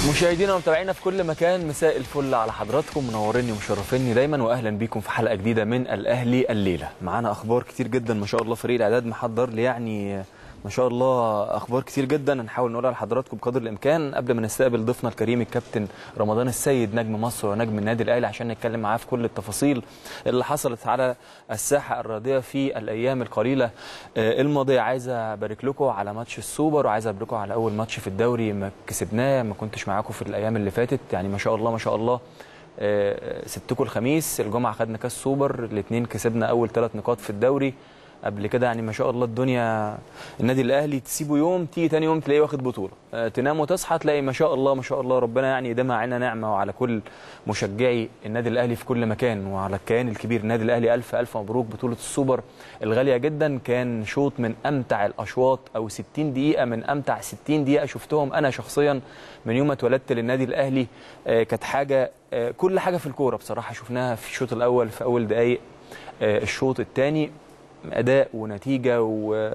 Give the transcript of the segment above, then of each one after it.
مشاهدينا ومتابعينا في كل مكان مساء الفل على حضراتكم منوريني ومشرفيني دايما واهلا بيكم في حلقه جديده من الاهلي الليله معانا اخبار كتير جدا ما شاء الله فريق الاعداد محضر لي يعني ما شاء الله اخبار كتير جدا هنحاول نقولها لحضراتكم بقدر الامكان قبل ما نستقبل ضيفنا الكريم الكابتن رمضان السيد نجم مصر ونجم النادي الاهلي عشان نتكلم معاه في كل التفاصيل اللي حصلت على الساحه الرياضيه في الايام القليله آه، الماضيه عايز ابارك لكم على ماتش السوبر وعايز ابارك لكم على اول ماتش في الدوري ما كسبناه ما كنتش معاكم في الايام اللي فاتت يعني ما شاء الله ما شاء الله آه، سبتكم الخميس الجمعه خدنا كاس سوبر الاثنين كسبنا اول ثلاث نقاط في الدوري قبل كده يعني ما شاء الله الدنيا النادي الاهلي تسيبه يوم تيجي تاني يوم تلاقيه واخد بطوله آه، تنام وتصحى تلاقي ما شاء الله ما شاء الله ربنا يعني يديمها علينا نعمه وعلى كل مشجعي النادي الاهلي في كل مكان وعلى الكيان الكبير النادي الاهلي الف الف مبروك بطوله السوبر الغاليه جدا كان شوط من امتع الاشواط او 60 دقيقه من امتع 60 دقيقه شفتهم انا شخصيا من يوم ما اتولدت للنادي الاهلي آه، كانت حاجه آه، كل حاجه في الكوره بصراحه شفناها في الشوط الاول في اول دقائق آه، الشوط الثاني اداء ونتيجه و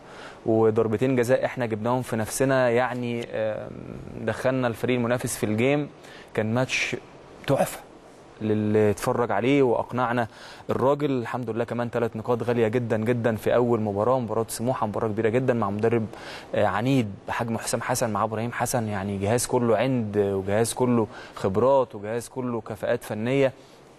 وضربتين جزاء احنا جبناهم في نفسنا يعني آم، دخلنا الفريق المنافس في الجيم كان ماتش تحفه للي اتفرج عليه واقنعنا الراجل الحمد لله كمان ثلاث نقاط غاليه جدا جدا في اول مباراه مباراه سموحه مباراه كبيره جدا مع مدرب آه، عنيد بحجم حسام حسن مع ابراهيم حسن يعني جهاز كله عند وجهاز كله خبرات وجهاز كله كفاءات فنيه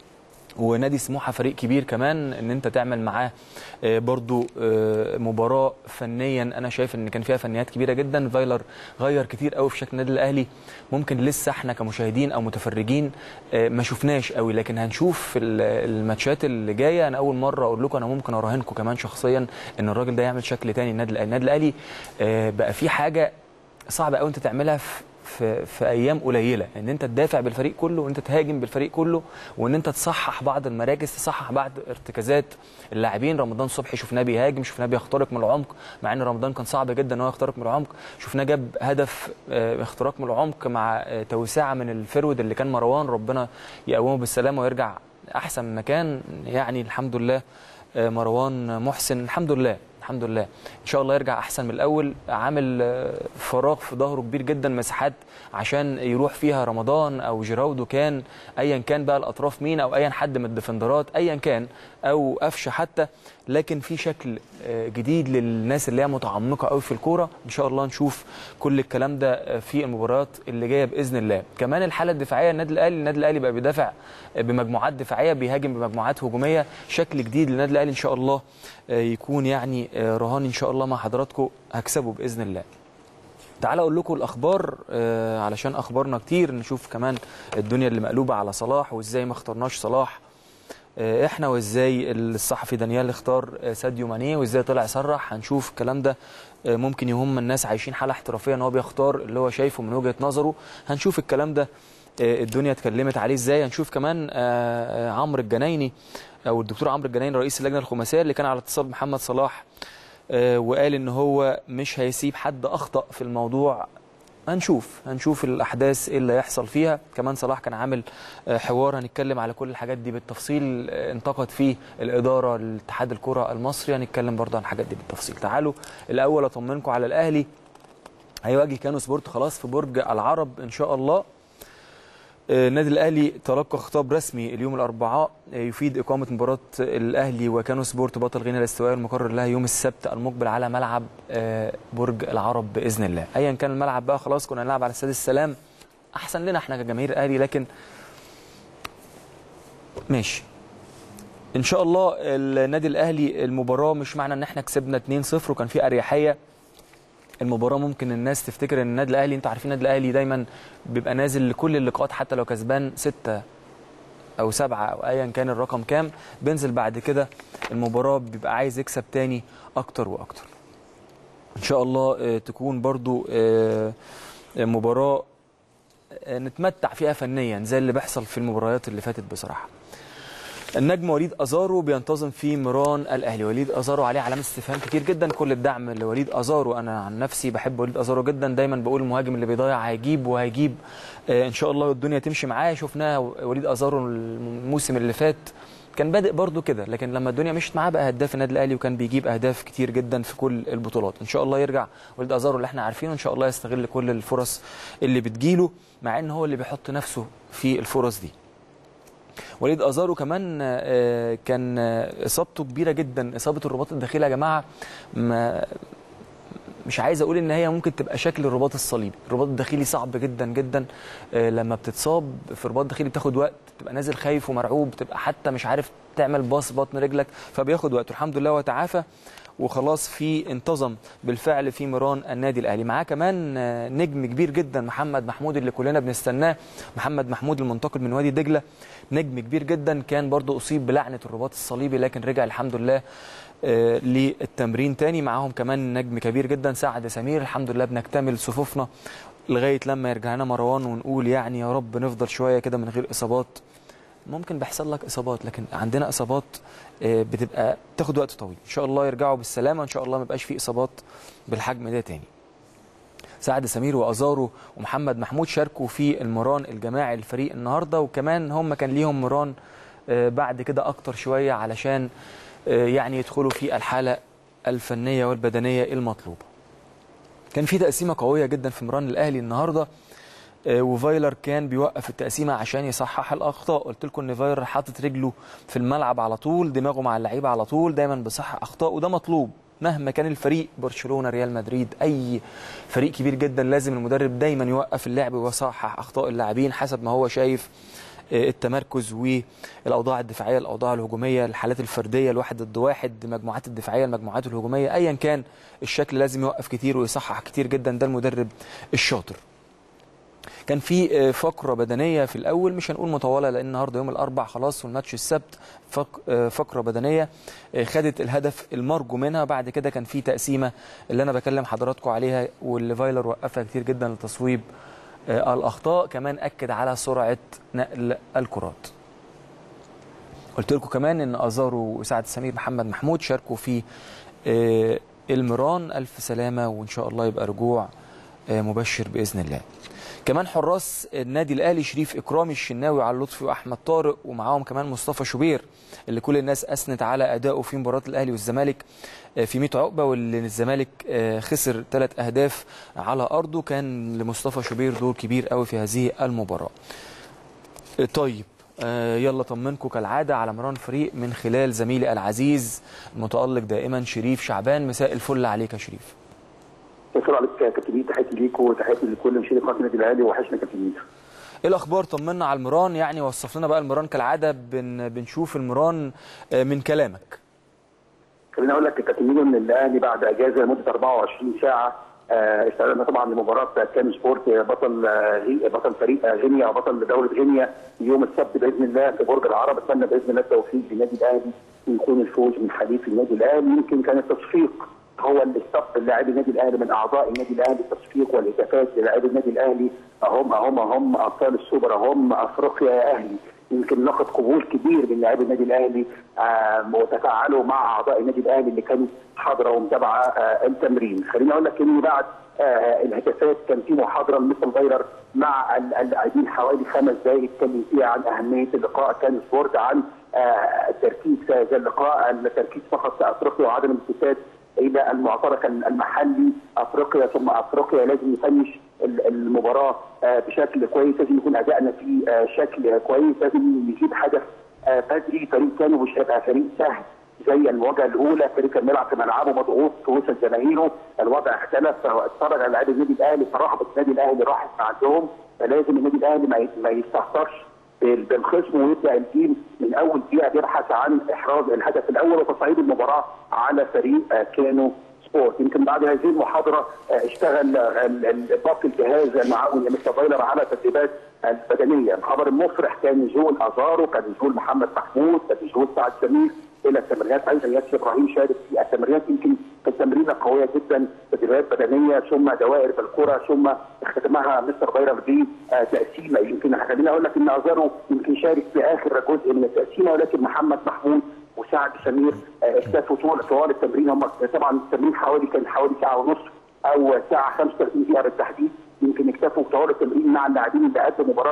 ونادي سموحه فريق كبير كمان ان انت تعمل معاه آه، برضو آه، مباراه فنيا انا شايف ان كان فيها فنيات كبيره جدا فايلر غير كتير قوي في شكل النادي الاهلي ممكن لسه احنا كمشاهدين او متفرجين آه، ما شفناش قوي لكن هنشوف في ال- الماتشات اللي جايه انا اول مره اقول لكم انا ممكن اراهنكم كمان شخصيا ان الراجل ده يعمل شكل تاني النادي الاهلي النادي الاهلي آه، بقى في حاجه صعب قوي انت تعملها في في, في ايام قليله ان انت تدافع بالفريق كله وان انت تهاجم بالفريق كله وان انت تصحح بعض المراكز تصحح بعض ارتكازات اللاعبين رمضان صبحي شفناه بيهاجم شفناه بيخترق من العمق مع ان رمضان كان صعب جدا ان هو يخترق من العمق شفناه جاب هدف آه، اختراق من العمق مع آه، توسعه من الفرود اللي كان مروان ربنا يقومه بالسلامه ويرجع احسن مكان يعني الحمد لله آه، مروان محسن الحمد لله الحمد لله ان شاء الله يرجع احسن من الاول عامل آه، فراغ في ظهره كبير جدا مساحات عشان يروح فيها رمضان او جيراودو كان ايا كان بقى الاطراف مين او ايا حد من الديفندرات ايا كان او قفشه حتى لكن في شكل آه، جديد للناس اللي هي متعمقه قوي في الكوره ان شاء الله نشوف كل الكلام ده آه، في المباريات اللي جايه باذن الله كمان الحاله الدفاعيه النادي الاهلي النادي الاهلي بقى بيدافع آه، بمجموعات دفاعيه بيهاجم بمجموعات هجوميه شكل جديد للنادي الاهلي ان شاء الله آه، يكون يعني آه، رهان ان شاء الله مع حضراتكم هكسبه باذن الله تعال اقول لكم الاخبار آه، علشان اخبارنا كتير نشوف كمان الدنيا اللي مقلوبه على صلاح وازاي ما اخترناش صلاح آه، احنا وازاي الصحفي دانيال اختار آه، ساديو ماني وازاي طلع صرح هنشوف الكلام ده آه، ممكن يهم الناس عايشين حاله احترافيه ان هو بيختار اللي هو شايفه من وجهه نظره هنشوف الكلام ده آه، الدنيا اتكلمت عليه ازاي هنشوف كمان آه، آه، عمرو الجنايني او الدكتور عمرو الجنايني رئيس اللجنه الخماسيه اللي كان على اتصال بمحمد صلاح آه، وقال ان هو مش هيسيب حد اخطا في الموضوع هنشوف هنشوف الاحداث ايه اللي هيحصل فيها كمان صلاح كان عامل آه، حوار هنتكلم على كل الحاجات دي بالتفصيل آه، انتقد فيه الاداره لاتحاد الكره المصري هنتكلم برضه عن الحاجات دي بالتفصيل تعالوا الاول اطمنكم على الاهلي هيواجه كانو سبورت خلاص في برج العرب ان شاء الله آه، النادي الاهلي تلقى خطاب رسمي اليوم الاربعاء آه، يفيد اقامه مباراه الاهلي وكانو سبورت بطل غينيا الاستوائي المقرر لها يوم السبت المقبل على ملعب آه، برج العرب باذن الله ايا كان الملعب بقى خلاص كنا نلعب على استاد السلام احسن لنا احنا كجماهير الاهلي لكن ماشي ان شاء الله النادي الاهلي المباراه مش معنى ان احنا كسبنا 2-0 وكان في اريحيه المباراه ممكن الناس تفتكر ان النادي الاهلي انتوا عارفين النادي الاهلي دايما بيبقى نازل لكل اللقاءات حتى لو كسبان ستة او سبعة او ايا كان الرقم كام بينزل بعد كده المباراه بيبقى عايز يكسب تاني اكتر واكتر ان شاء الله آه، تكون برضو آه، مباراه آه، نتمتع فيها فنيا زي اللي بيحصل في المباريات اللي فاتت بصراحه النجم وليد ازارو بينتظم في ميران الاهلي وليد ازارو عليه علامه استفهام كتير جدا كل الدعم لوليد ازارو انا عن نفسي بحب وليد ازارو جدا دايما بقول المهاجم اللي بيضيع هيجيب وهيجيب آه ان شاء الله الدنيا تمشي معاه شفناه وليد ازارو الموسم اللي فات كان بادئ برده كده لكن لما الدنيا مشت معاه بقى هداف النادي الاهلي وكان بيجيب اهداف كتير جدا في كل البطولات ان شاء الله يرجع وليد ازارو اللي احنا عارفينه ان شاء الله يستغل كل الفرص اللي بتجيله مع ان هو اللي بيحط نفسه في الفرص دي وليد ازارو كمان آه، كان آه، اصابته كبيره جدا اصابه الرباط الداخلي يا جماعه ما مش عايز اقول ان هي ممكن تبقى شكل الرباط الصليبي الرباط الداخلي صعب جدا جدا آه، لما بتتصاب في رباط داخلي بتاخد وقت تبقى نازل خايف ومرعوب تبقى حتى مش عارف تعمل باص بطن رجلك فبياخد وقت الحمد لله وتعافى وخلاص في انتظم بالفعل في مران النادي الاهلي معاه كمان آه، نجم كبير جدا محمد محمود اللي كلنا بنستناه محمد محمود المنتقل من وادي دجله نجم كبير جدا كان برضو اصيب بلعنه الرباط الصليبي لكن رجع الحمد لله آه، للتمرين تاني معاهم كمان نجم كبير جدا سعد سمير الحمد لله بنكتمل صفوفنا لغايه لما يرجع لنا مروان ونقول يعني يا رب نفضل شويه كده من غير اصابات ممكن بيحصل لك اصابات لكن عندنا اصابات آه، بتبقى تاخد وقت طويل ان شاء الله يرجعوا بالسلامه ان شاء الله ما يبقاش في اصابات بالحجم ده تاني سعد سمير وازارو ومحمد محمود شاركوا في المران الجماعي الفريق النهارده وكمان هم كان ليهم مران آه، بعد كده اكتر شويه علشان آه، يعني يدخلوا في الحاله الفنيه والبدنيه المطلوبه كان في تقسيمه قويه جدا في مران الاهلي النهارده آه، وفايلر كان بيوقف التقسيمه عشان يصحح الاخطاء قلت لكم ان فايلر حاطط رجله في الملعب على طول دماغه مع اللعيبه على طول دايما بيصحح اخطاء وده مطلوب مهما كان الفريق برشلونه ريال مدريد اي فريق كبير جدا لازم المدرب دايما يوقف اللعب ويصحح اخطاء اللاعبين حسب ما هو شايف آه، التمركز والاوضاع الدفاعيه الاوضاع الهجوميه الحالات الفرديه الواحد ضد واحد المجموعات الدفاعيه المجموعات الهجوميه ايا كان الشكل لازم يوقف كتير ويصحح كتير جدا ده المدرب الشاطر كان في آه، فقره بدنيه في الاول مش هنقول مطوله لان النهارده يوم الاربع خلاص والماتش السبت فق- آه، فقره بدنيه آه، خدت الهدف المرجو منها بعد كده كان في تقسيمه اللي انا بكلم حضراتكم عليها واللي فايلر وقفها كتير جدا لتصويب آه، الاخطاء كمان اكد على سرعه نقل الكرات قلت لكم كمان ان ازارو وسعد سمير محمد محمود شاركوا في آه، المران الف سلامه وان شاء الله يبقى رجوع آه، مبشر باذن الله كمان حراس النادي الاهلي شريف اكرامي الشناوي على لطفي واحمد طارق ومعاهم كمان مصطفى شوبير اللي كل الناس اثنت على ادائه في مباراه الاهلي والزمالك آه، في 100 عقبه واللي الزمالك آه، خسر ثلاث اهداف على ارضه كان لمصطفى شوبير دور كبير قوي في هذه المباراه آه، طيب آه، يلا طمنكم كالعاده على مران فريق من خلال زميلي العزيز المتالق دائما شريف شعبان مساء الفل عليك يا شريف شكرا عليك يا كابتن ميدو تحياتي ليك وتحياتي لكل مشاهدي قناه النادي الاهلي وحشنا كابتن ميدو ايه الاخبار طمنا على المران يعني وصف لنا بقى المران كالعاده بن بنشوف المران آه، من كلامك خليني اقول لك يا كابتن ميدو ان الاهلي بعد اجازه لمده 24 ساعه آه، استعدنا طبعا لمباراه كان سبورت بطل آه، غي- بطل فريق آه، غينيا وبطل دوله غينيا يوم السبت باذن الله في برج العرب اتمنى باذن الله التوفيق للنادي الاهلي ويكون الفوز من حليف النادي الاهلي يمكن كان التصفيق هو اللي استقبل اللاعبي النادي الاهلي من اعضاء النادي الاهلي التصفيق والهتافات للاعبي النادي الاهلي هم هم هم ابطال السوبر هم افريقيا يا اهلي يمكن لقد قبول كبير من لاعبي النادي الاهلي آه، وتفاعلوا مع اعضاء النادي الاهلي اللي كانوا حاضره ومتابعه آه، التمرين خليني اقول لك ان بعد آه، الهتافات كان في محاضره لمستر فايلر مع ال- اللاعبين حوالي خمس دقائق اتكلم فيها عن اهميه اللقاء كان سبورت عن آه، التركيز في هذا اللقاء التركيز فقط في افريقيا وعدم الالتفات الى المعترك المحلي افريقيا ثم افريقيا لازم نفنش ال- المباراه آه، بشكل كويس لازم يكون ادائنا فيه آه، شكل كويس لازم نجيب هدف آه، بدري فريق كانوا مش هيبقى فريق سهل زي المواجهه الاولى فريق كان بيلعب في ملعبه مضغوط في وسط جماهيره الوضع اختلف اتفرج على لاعبي النادي الاهلي فرهبه النادي الاهلي راحت عندهم فلازم النادي الاهلي ما ي- ما يستهترش بال- بالخصم ويبدا الجيل من اول دقيقه بيبحث عن احراز الهدف الاول وتصعيد المباراه على فريق آه، كانو سبورت يمكن بعد هذه المحاضره آه، اشتغل آه، ال- ال- باقي الجهاز المعاون لمستر فايلر على التدريبات البدنيه الخبر المفرح كان نزول ازارو كان نزول محمد محمود كان نزول سعد سمير الى التمرينات ايضا ياسر ابراهيم شارك في التمرينات يمكن كانت تمرينه قويه جدا تدريبات بدنيه ثم دوائر بالكره ثم اختتمها مستر فايلر بتقسيمه يمكن خليني اقول لك ان ازارو يمكن شارك في اخر جزء من التقسيمه ولكن محمد محمود وسعد سمير آه، اكتفوا طول طوال التمرين هم طبعا التمرين حوالي كان حوالي ساعه ونص او ساعه 35 دقيقه بالتحديد يمكن اكتفوا طوال التمرين مع اللاعبين اللي قدموا مباراه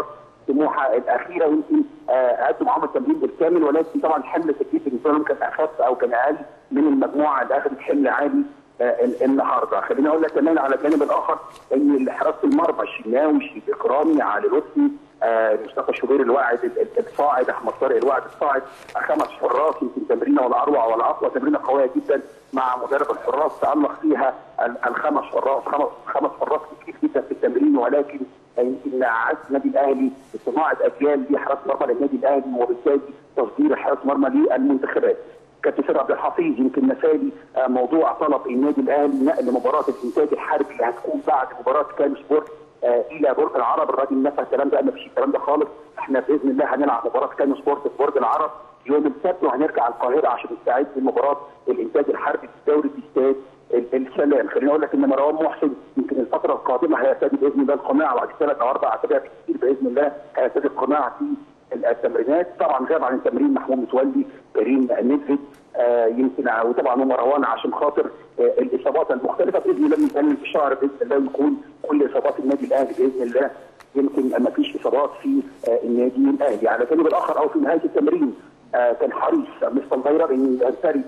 سموحه الاخيره يمكن ادوا معاهم التمرين بالكامل ولكن طبعا حمل التكليف بالنسبه لهم كان اخف او كان اقل من المجموعه اللي اخذت حمل عالي النهارده خليني اقول لك كمان على الجانب الاخر ان حراسه المرمى الشناوي شريف اكرامي علي لطفي آه مصطفى شوبير الواعد الصاعد احمد طارق الواعد الصاعد خمس حراس يمكن تمرينه ولا اروع ولا اقوى تمرينه قويه جدا مع مدرب الحراس تالق فيها الخمس حراس خمس خمس حراس كتير جدا في التمرين ولكن يمكن عز النادي الاهلي بصناعه اجيال لحراسه مرمى للنادي الاهلي وبالتالي تصدير حراسه مرمى للمنتخبات. كابتن سيد عبد الحفيظ يمكن مسالي موضوع طلب النادي الاهلي نقل مباراه الانتاج الحربي اللي هتكون بعد مباراه كان سبورت آه الى برج العرب الراجل نفى الكلام ده ما فيش الكلام ده خالص احنا باذن الله هنلعب مباراه كان سبورت في برج العرب يوم السبت وهنرجع القاهره عشان نستعد لمباراه الانتاج الحربي في الدوري في استاد السلام خليني اقول لك ان مروان محسن يمكن الفتره القادمه هيرتدي باذن الله القناع بعد ثلاث او اربع اسابيع كتير باذن الله هيرتدي القناع في التمرينات طبعا غاب عن التمرين محمود متولي كريم نيدفيد آه يمكن وطبعا مروان عشان خاطر آه الاصابات المختلفه باذن الله من في الشهر باذن الله يكون كل اصابات النادي الاهلي باذن الله يمكن ما فيش اصابات في آه النادي الاهلي على الجانب الاخر او في نهايه التمرين كان حريص مستر فايرر ان ينفرد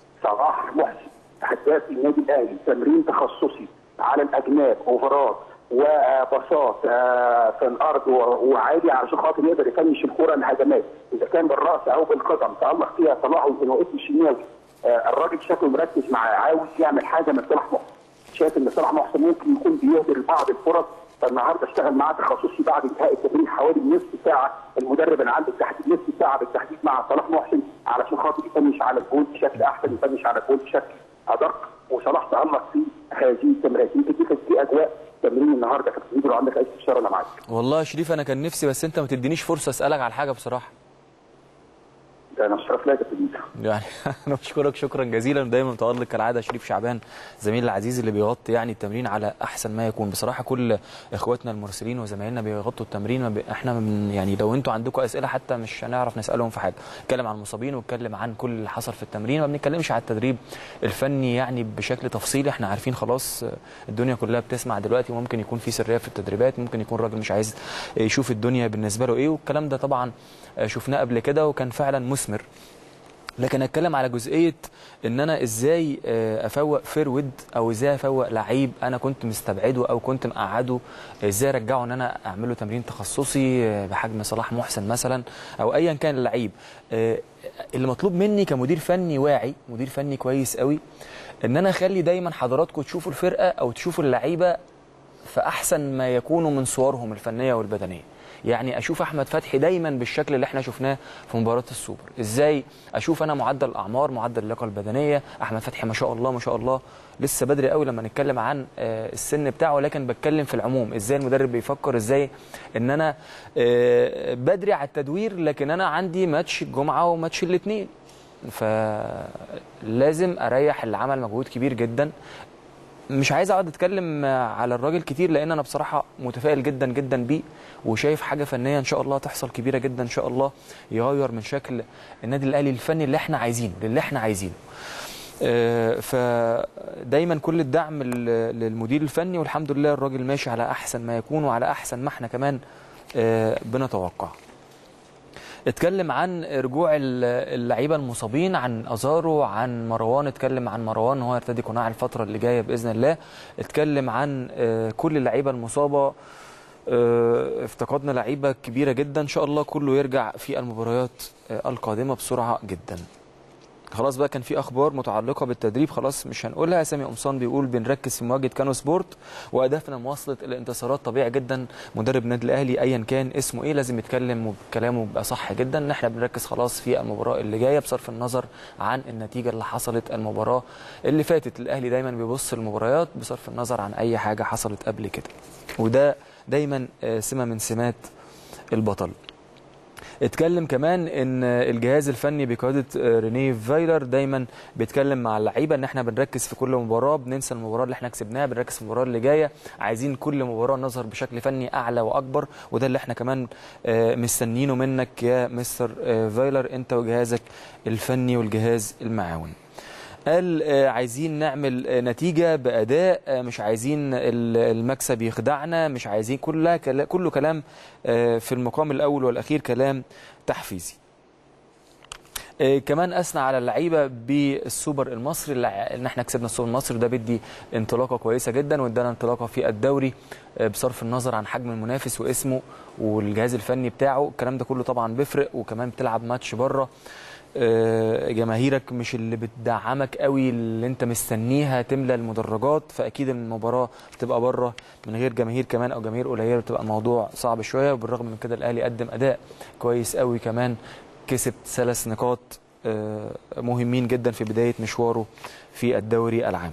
صلاح محسن هداف النادي الاهلي تمرين تخصصي على الاجناب اوفرات وباصات في الارض وعالي علشان خاطر يقدر يفنش الكره الهجمات اذا كان بالراس او بالقدم تالق فيها صلاح يمكن وقت الشناوي الراجل شكله مركز مع عاوز يعمل حاجه من صلاح محسن شايف ان صلاح محسن ممكن يكون بيهدر بعض الفرص فالنهارده اشتغل معاه تخصصي بعد انتهاء التمرين حوالي نصف ساعه المدرب اللي عنده بالتحديد نصف ساعه بالتحديد مع صلاح محسن علشان خاطر يفنش على الجول بشكل احسن يفنش على الجول بشكل ادق وصلاح تالق في هذه التمريرات يمكن دي كانت في اجواء تمرين النهارده كابتن لو عندك اي استفسار انا معاك والله يا شريف انا كان نفسي بس انت ما تدينيش فرصه اسالك على حاجه بصراحه ده انا شرف ليا يا كابتن يعني انا بشكرك شكرا جزيلا دايما متالق كالعاده شريف شعبان زميلي العزيز اللي بيغطي يعني التمرين على احسن ما يكون بصراحه كل اخواتنا المرسلين وزمايلنا بيغطوا التمرين بي... احنا من يعني لو انتوا عندكم اسئله حتى مش هنعرف نسالهم في حاجه نتكلم عن المصابين ونتكلم عن كل اللي حصل في التمرين ما بنتكلمش على التدريب الفني يعني بشكل تفصيلي احنا عارفين خلاص الدنيا كلها بتسمع دلوقتي وممكن يكون في سريه في التدريبات ممكن يكون راجل مش عايز يشوف الدنيا بالنسبه له ايه والكلام ده طبعا شفناه قبل كده وكان فعلا مثمر لكن اتكلم على جزئيه ان انا ازاي افوق فيرود او ازاي افوق لعيب انا كنت مستبعده او كنت مقعده ازاي ارجعه ان انا اعمله تمرين تخصصي بحجم صلاح محسن مثلا او ايا كان اللعيب اللي مطلوب مني كمدير فني واعي مدير فني كويس قوي ان انا اخلي دايما حضراتكم تشوفوا الفرقه او تشوفوا اللعيبه في احسن ما يكونوا من صورهم الفنيه والبدنيه يعني اشوف احمد فتحي دايما بالشكل اللي احنا شفناه في مباراه السوبر ازاي اشوف انا معدل الاعمار معدل اللياقه البدنيه احمد فتحي ما شاء الله ما شاء الله لسه بدري قوي لما نتكلم عن السن بتاعه ولكن بتكلم في العموم ازاي المدرب بيفكر ازاي ان انا بدري على التدوير لكن انا عندي ماتش الجمعه وماتش الاثنين فلازم اريح اللي عمل مجهود كبير جدا مش عايز اقعد اتكلم على الراجل كتير لان انا بصراحه متفائل جدا جدا بيه وشايف حاجه فنيه ان شاء الله تحصل كبيره جدا ان شاء الله يغير من شكل النادي الاهلي الفني اللي احنا عايزينه اللي احنا عايزينه فدايما كل الدعم للمدير الفني والحمد لله الراجل ماشي على احسن ما يكون وعلى احسن ما احنا كمان بنتوقع اتكلم عن رجوع اللعيبه المصابين عن ازارو عن مروان اتكلم عن مروان هو يرتدي قناع الفتره اللي جايه باذن الله اتكلم عن كل اللعيبه المصابه افتقدنا لعيبه كبيره جدا ان شاء الله كله يرجع في المباريات القادمه بسرعه جدا خلاص بقى كان في اخبار متعلقه بالتدريب خلاص مش هنقولها سامي قمصان بيقول بنركز في مواجهه كانو سبورت وهدفنا مواصله الانتصارات طبيعي جدا مدرب النادي الاهلي ايا كان اسمه ايه لازم يتكلم وكلامه بيبقى صح جدا ان احنا بنركز خلاص في المباراه اللي جايه بصرف النظر عن النتيجه اللي حصلت المباراه اللي فاتت الاهلي دايما بيبص المباريات بصرف النظر عن اي حاجه حصلت قبل كده وده دايما سمه من سمات البطل اتكلم كمان ان الجهاز الفني بقياده رينيه فايلر دايما بيتكلم مع اللعيبه ان احنا بنركز في كل مباراه بننسى المباراه اللي احنا كسبناها بنركز في المباراه اللي جايه عايزين كل مباراه نظهر بشكل فني اعلى واكبر وده اللي احنا كمان مستنيينه منك يا مستر فايلر انت وجهازك الفني والجهاز المعاون قال آه، عايزين نعمل آه، نتيجة بأداء آه، مش عايزين ال- المكسب يخدعنا مش عايزين كلها كلا- كله كلام آه، في المقام الأول والأخير كلام تحفيزي آه، كمان اثنى على اللعيبه بالسوبر المصري اللي- ان احنا كسبنا السوبر المصري ده بيدي انطلاقه كويسه جدا وادانا انطلاقه في الدوري آه، بصرف النظر عن حجم المنافس واسمه والجهاز الفني بتاعه الكلام ده كله طبعا بيفرق وكمان بتلعب ماتش بره آه، جماهيرك مش اللي بتدعمك قوي اللي انت مستنيها تملى المدرجات فاكيد المباراه بتبقى بره من غير جماهير كمان او جماهير قليله بتبقى الموضوع صعب شويه وبالرغم من كده الاهلي قدم اداء كويس قوي كمان كسب ثلاث نقاط آه، مهمين جدا في بدايه مشواره في الدوري العام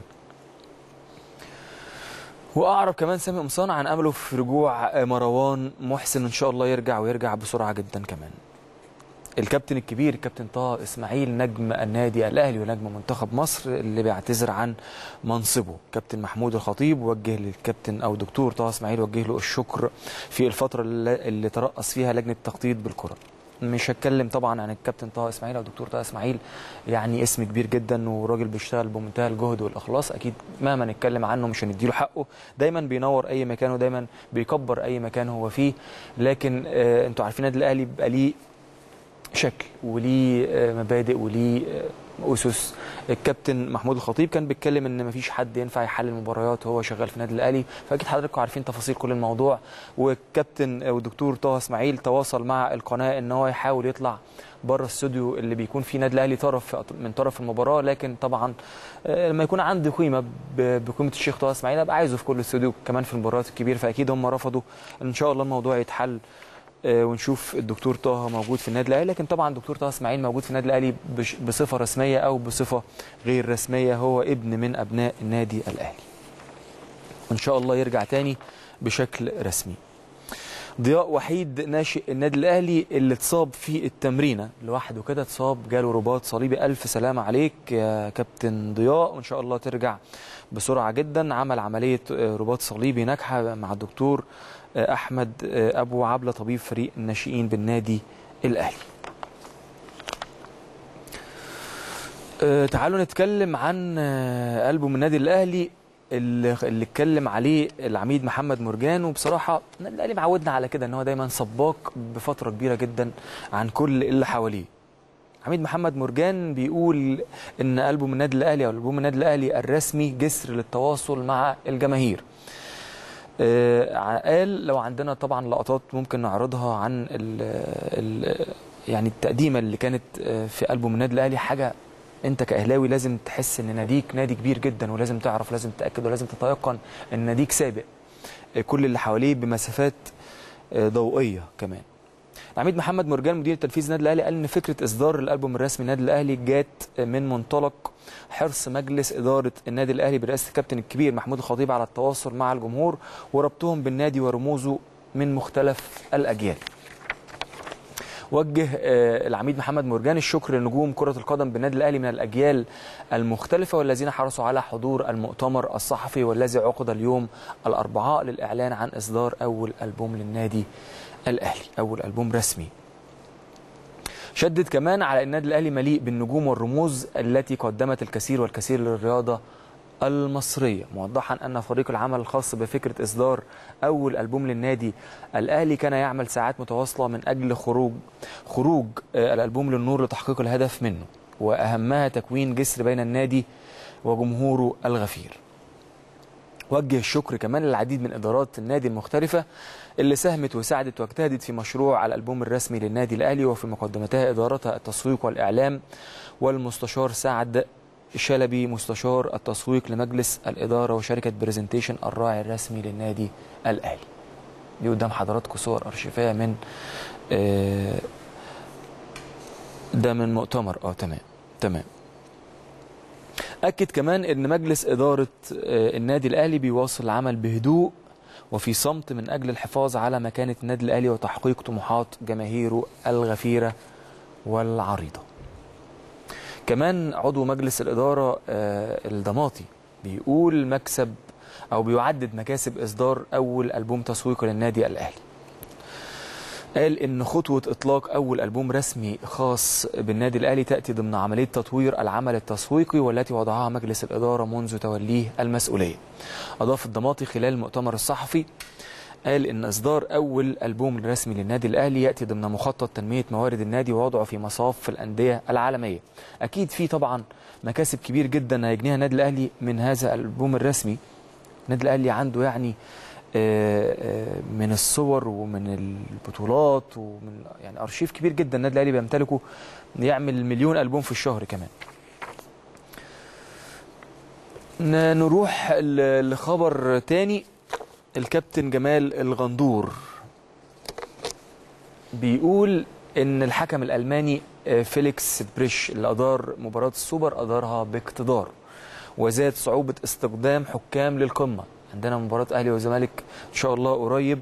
واعرب كمان سامي قمصان عن امله في رجوع آه، مروان محسن ان شاء الله يرجع ويرجع بسرعه جدا كمان الكابتن الكبير الكابتن طه اسماعيل نجم النادي الاهلي ونجم منتخب مصر اللي بيعتذر عن منصبه كابتن محمود الخطيب وجه للكابتن او دكتور طه اسماعيل وجه له الشكر في الفتره اللي, اللي ترأس فيها لجنه التخطيط بالكره مش هتكلم طبعا عن الكابتن طه اسماعيل او دكتور طه اسماعيل يعني اسم كبير جدا وراجل بيشتغل بمنتهى الجهد والاخلاص اكيد مهما نتكلم عنه مش هنديله حقه دايما بينور اي مكان ودايما بيكبر اي مكان هو فيه لكن آه انتوا عارفين النادي الاهلي بيبقى ليه شكل وليه آه، مبادئ وليه آه، اسس الكابتن محمود الخطيب كان بيتكلم ان مفيش حد ينفع يحلل المباريات وهو شغال في النادي الاهلي فاكيد حضراتكم عارفين تفاصيل كل الموضوع والكابتن آه، والدكتور طه اسماعيل تواصل مع القناه ان هو يحاول يطلع بره الاستوديو اللي بيكون فيه نادي الاهلي طرف من طرف المباراه لكن طبعا آه، لما يكون عندي قيمه ب- بقيمه الشيخ طه اسماعيل ابقى عايزه في كل استوديو كمان في المباريات الكبيره فاكيد هم رفضوا ان شاء الله الموضوع يتحل آه، ونشوف الدكتور طه موجود في النادي الاهلي لكن طبعا الدكتور طه اسماعيل موجود في النادي الاهلي بش- بصفه رسميه او بصفه غير رسميه هو ابن من ابناء النادي الاهلي ان شاء الله يرجع تاني بشكل رسمي ضياء وحيد ناشئ النادي الاهلي اللي اتصاب في التمرينه لوحده كده اتصاب جاله رباط صليبي الف سلامه عليك يا كابتن ضياء وان شاء الله ترجع بسرعه جدا عمل عمليه آه، رباط صليبي ناجحه مع الدكتور آه، احمد آه، ابو عبله طبيب فريق الناشئين بالنادي الاهلي آه، تعالوا نتكلم عن آه، ألبوم النادي الأهلي اللي اللي اتكلم عليه العميد محمد مرجان وبصراحة النادي الأهلي معودنا على كده إن هو دايما سباق بفترة كبيرة جدا عن كل اللي حواليه. عميد محمد مرجان بيقول إن ألبوم النادي الأهلي أو ألبوم النادي الأهلي الرسمي جسر للتواصل مع الجماهير. آه، ع- قال لو عندنا طبعا لقطات ممكن نعرضها عن ال ال يعني التقديمه اللي كانت آه، في ألبوم النادي الاهلي حاجه انت كاهلاوي لازم تحس ان ناديك نادي كبير جدا ولازم تعرف لازم تتاكد ولازم تتيقن ان ناديك سابق آه، كل اللي حواليه بمسافات آه، ضوئيه كمان العميد محمد مرجان مدير التنفيذي النادي الاهلي قال ان فكره اصدار الالبوم الرسمي النادي الاهلي جات من منطلق حرص مجلس اداره النادي الاهلي برئاسه الكابتن الكبير محمود الخطيب على التواصل مع الجمهور وربطهم بالنادي ورموزه من مختلف الاجيال. وجه آه، العميد محمد مرجان الشكر لنجوم كرة القدم بالنادي الأهلي من الأجيال المختلفة والذين حرصوا على حضور المؤتمر الصحفي والذي عقد اليوم الأربعاء للإعلان عن إصدار أول ألبوم للنادي الأهلي أول ألبوم رسمي شدد كمان على أن النادي الأهلي مليء بالنجوم والرموز التي قدمت الكثير والكثير للرياضة المصرية موضحا أن فريق العمل الخاص بفكرة إصدار أول ألبوم للنادي الأهلي كان يعمل ساعات متواصلة من أجل خروج خروج آه، الألبوم للنور لتحقيق الهدف منه وأهمها تكوين جسر بين النادي وجمهوره الغفير وجه الشكر كمان للعديد من ادارات النادي المختلفه اللي ساهمت وساعدت واجتهدت في مشروع الالبوم الرسمي للنادي الاهلي وفي مقدمتها ادارتها التسويق والاعلام والمستشار سعد شلبي مستشار التسويق لمجلس الاداره وشركه برزنتيشن الراعي الرسمي للنادي الاهلي. دي قدام حضراتكم صور ارشيفيه من آه، ده من مؤتمر اه تمام تمام أكد كمان أن مجلس إدارة آه، النادي الأهلي بيواصل العمل بهدوء وفي صمت من أجل الحفاظ على مكانة النادي الأهلي وتحقيق طموحات جماهيره الغفيرة والعريضة كمان عضو مجلس الإدارة آه، الضماطي بيقول مكسب أو بيعدد مكاسب إصدار أول ألبوم تسويقي للنادي الأهلي قال ان خطوه اطلاق اول البوم رسمي خاص بالنادي الاهلي تاتي ضمن عمليه تطوير العمل التسويقي والتي وضعها مجلس الاداره منذ توليه المسؤوليه. اضاف الضماطي خلال المؤتمر الصحفي قال ان اصدار اول البوم رسمي للنادي الاهلي ياتي ضمن مخطط تنميه موارد النادي ووضعه في مصاف الانديه العالميه. اكيد في طبعا مكاسب كبير جدا هيجنيها النادي الاهلي من هذا الالبوم الرسمي. النادي الاهلي عنده يعني من الصور ومن البطولات ومن يعني ارشيف كبير جدا النادي الاهلي بيمتلكه يعمل مليون البوم في الشهر كمان نروح لخبر تاني الكابتن جمال الغندور بيقول ان الحكم الالماني فيليكس بريش اللي ادار مباراه السوبر ادارها باقتدار وزاد صعوبه استخدام حكام للقمه عندنا مباراه اهلي وزمالك ان شاء الله قريب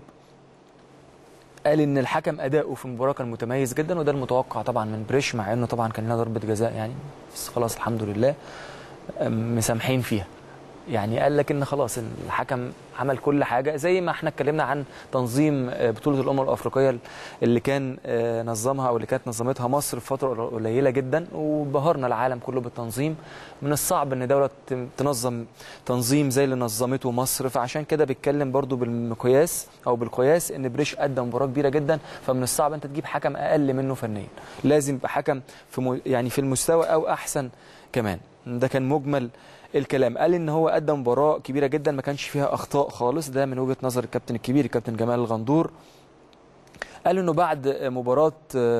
قال ان الحكم اداؤه في المباراه كان متميز جدا وده المتوقع طبعا من بريش مع انه طبعا كان لنا ضربه جزاء يعني بس خلاص الحمد لله مسامحين فيها يعني قال لك ان خلاص الحكم عمل كل حاجه زي ما احنا اتكلمنا عن تنظيم بطوله الامم الافريقيه اللي كان نظمها او اللي كانت نظمتها مصر في فتره قليله جدا وبهرنا العالم كله بالتنظيم من الصعب ان دوله تنظم تنظيم زي اللي نظمته مصر فعشان كده بيتكلم برضو بالمقياس او بالقياس ان بريش ادى مباراه كبيره جدا فمن الصعب انت تجيب حكم اقل منه فنيا لازم يبقى حكم في يعني في المستوى او احسن كمان ده كان مجمل الكلام قال ان هو ادى مباراه كبيره جدا ما كانش فيها اخطاء خالص ده من وجهه نظر الكابتن الكبير الكابتن جمال الغندور قال انه بعد مباراه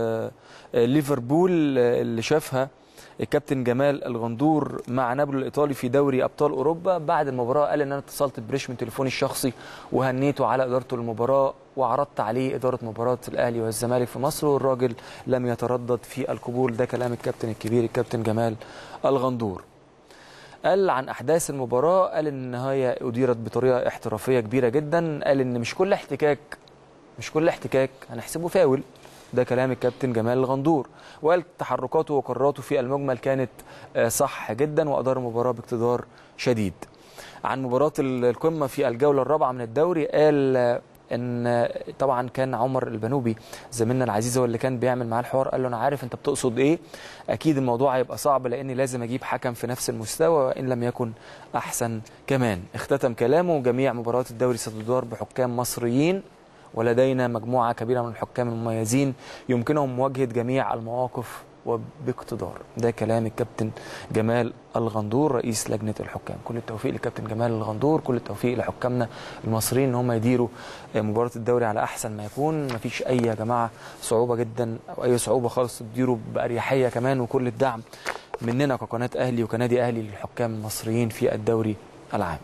ليفربول اللي شافها الكابتن جمال الغندور مع نابولي الايطالي في دوري ابطال اوروبا بعد المباراه قال ان انا اتصلت بريش من تليفوني الشخصي وهنيته على ادارته للمباراه وعرضت عليه اداره مباراه الاهلي والزمالك في مصر والراجل لم يتردد في القبول ده كلام الكابتن الكبير الكابتن جمال الغندور قال عن احداث المباراه قال ان هي اديرت بطريقه احترافيه كبيره جدا قال ان مش كل احتكاك مش كل احتكاك هنحسبه فاول ده كلام الكابتن جمال الغندور وقال تحركاته وقراراته في المجمل كانت صح جدا وادار المباراه باقتدار شديد عن مباراه القمه في الجوله الرابعه من الدوري قال ان طبعا كان عمر البنوبي زميلنا العزيز هو اللي كان بيعمل معاه الحوار قال له انا عارف انت بتقصد ايه اكيد الموضوع هيبقى صعب لاني لازم اجيب حكم في نفس المستوى وان لم يكن احسن كمان اختتم كلامه جميع مباريات الدوري ستدار بحكام مصريين ولدينا مجموعه كبيره من الحكام المميزين يمكنهم مواجهه جميع المواقف وباقتدار ده كلام الكابتن جمال الغندور رئيس لجنه الحكام كل التوفيق للكابتن جمال الغندور كل التوفيق لحكامنا المصريين ان هم يديروا مباراه الدوري على احسن ما يكون ما فيش اي يا جماعه صعوبه جدا او اي صعوبه خالص تديروا باريحيه كمان وكل الدعم مننا كقناه اهلي وكنادي اهلي للحكام المصريين في الدوري العام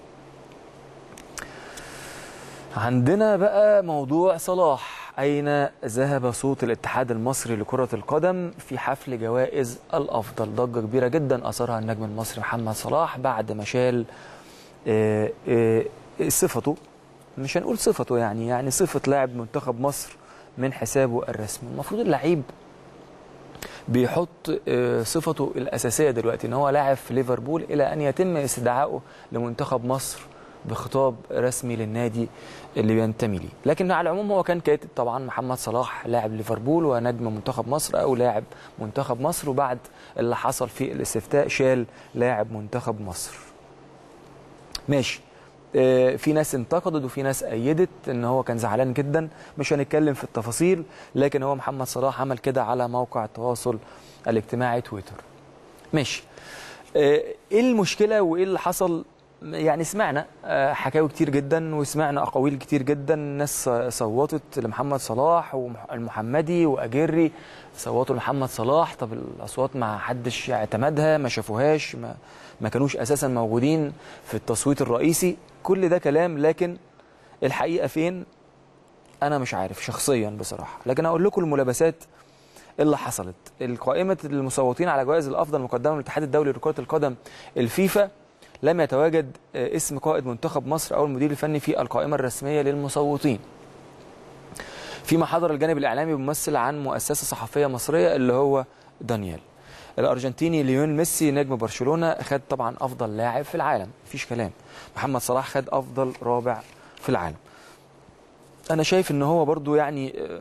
عندنا بقى موضوع صلاح أين ذهب صوت الاتحاد المصري لكرة القدم في حفل جوائز الأفضل ضجة كبيرة جدا أثرها النجم المصري محمد صلاح بعد ما شال صفته مش هنقول صفته يعني يعني صفة لاعب منتخب مصر من حسابه الرسمي المفروض اللعيب بيحط صفته الأساسية دلوقتي إن هو لاعب في ليفربول إلى أن يتم استدعائه لمنتخب مصر بخطاب رسمي للنادي اللي بينتمي ليه لكن على العموم هو كان كاتب طبعا محمد صلاح لاعب ليفربول ونجم منتخب مصر او لاعب منتخب مصر وبعد اللي حصل في الاستفتاء شال لاعب منتخب مصر ماشي في ناس انتقدت وفي ناس ايدت ان هو كان زعلان جدا مش هنتكلم في التفاصيل لكن هو محمد صلاح عمل كده على موقع التواصل الاجتماعي تويتر ماشي ايه المشكله وايه اللي حصل يعني سمعنا حكاوي كتير جدا وسمعنا اقاويل كتير جدا ناس صوتت لمحمد صلاح والمحمدي واجري صوتوا لمحمد صلاح طب الاصوات ما حدش اعتمدها ما شافوهاش ما, ما كانوش اساسا موجودين في التصويت الرئيسي كل ده كلام لكن الحقيقه فين انا مش عارف شخصيا بصراحه لكن اقول لكم الملابسات اللي حصلت القائمه المصوتين على جوائز الافضل مقدمه من الاتحاد الدولي لكره القدم الفيفا لم يتواجد اسم قائد منتخب مصر او المدير الفني في القائمه الرسميه للمصوتين. فيما حضر الجانب الاعلامي ممثل عن مؤسسه صحفيه مصريه اللي هو دانيال. الارجنتيني ليون ميسي نجم برشلونه خد طبعا افضل لاعب في العالم، مفيش كلام. محمد صلاح خد افضل رابع في العالم. انا شايف ان هو برضو يعني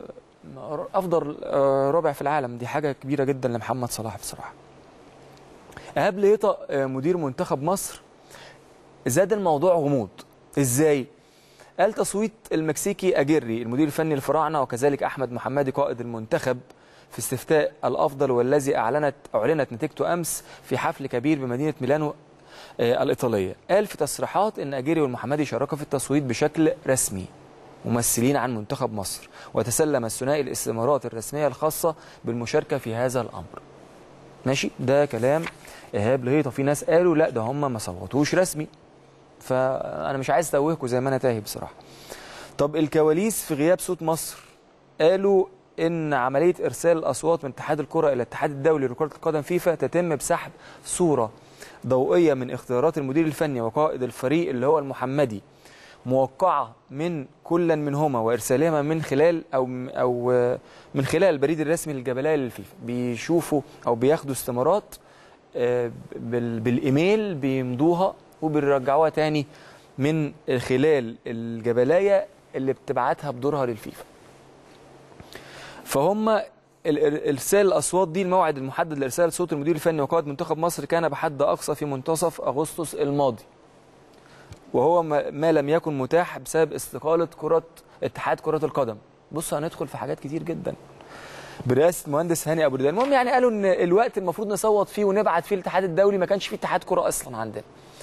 افضل آه، رابع في العالم دي حاجه كبيره جدا لمحمد صلاح بصراحه ايهاب ليطة آه، مدير منتخب مصر زاد الموضوع غموض ازاي قال تصويت المكسيكي اجيري المدير الفني للفراعنه وكذلك احمد محمدي قائد المنتخب في استفتاء الافضل والذي اعلنت اعلنت نتيجته امس في حفل كبير بمدينه ميلانو آه، الايطاليه قال في تصريحات ان اجيري والمحمدي شاركوا في التصويت بشكل رسمي ممثلين عن منتخب مصر وتسلم الثنائي الاستمارات الرسميه الخاصه بالمشاركه في هذا الامر ماشي ده كلام ايهاب لهيطه في ناس قالوا لا ده هم ما صوتوش رسمي فانا مش عايز اتوهكم زي ما انا تاهي بصراحه طب الكواليس في غياب صوت مصر قالوا ان عمليه ارسال الاصوات من اتحاد الكره الى الاتحاد الدولي لكره القدم فيفا تتم بسحب صوره ضوئيه من اختيارات المدير الفني وقائد الفريق اللي هو المحمدي موقعه من كل منهما وارسالهما من خلال او او من خلال البريد الرسمي للجبلايه للفيفا بيشوفوا او بياخدوا استمارات آه، بال- بالايميل بيمضوها وبيرجعوها تاني من خلال الجبلايه اللي بتبعتها بدورها للفيفا فهم ال- ال- ارسال الاصوات دي الموعد المحدد لارسال صوت المدير الفني وقائد منتخب مصر كان بحد اقصى في منتصف اغسطس الماضي وهو ما ما لم يكن متاح بسبب استقاله كره اتحاد كره القدم بص هندخل في حاجات كتير جدا برئاسه مهندس هاني ابو ردان المهم يعني قالوا ان الوقت المفروض نصوت فيه ونبعت فيه الاتحاد الدولي ما كانش فيه اتحاد كره اصلا عندنا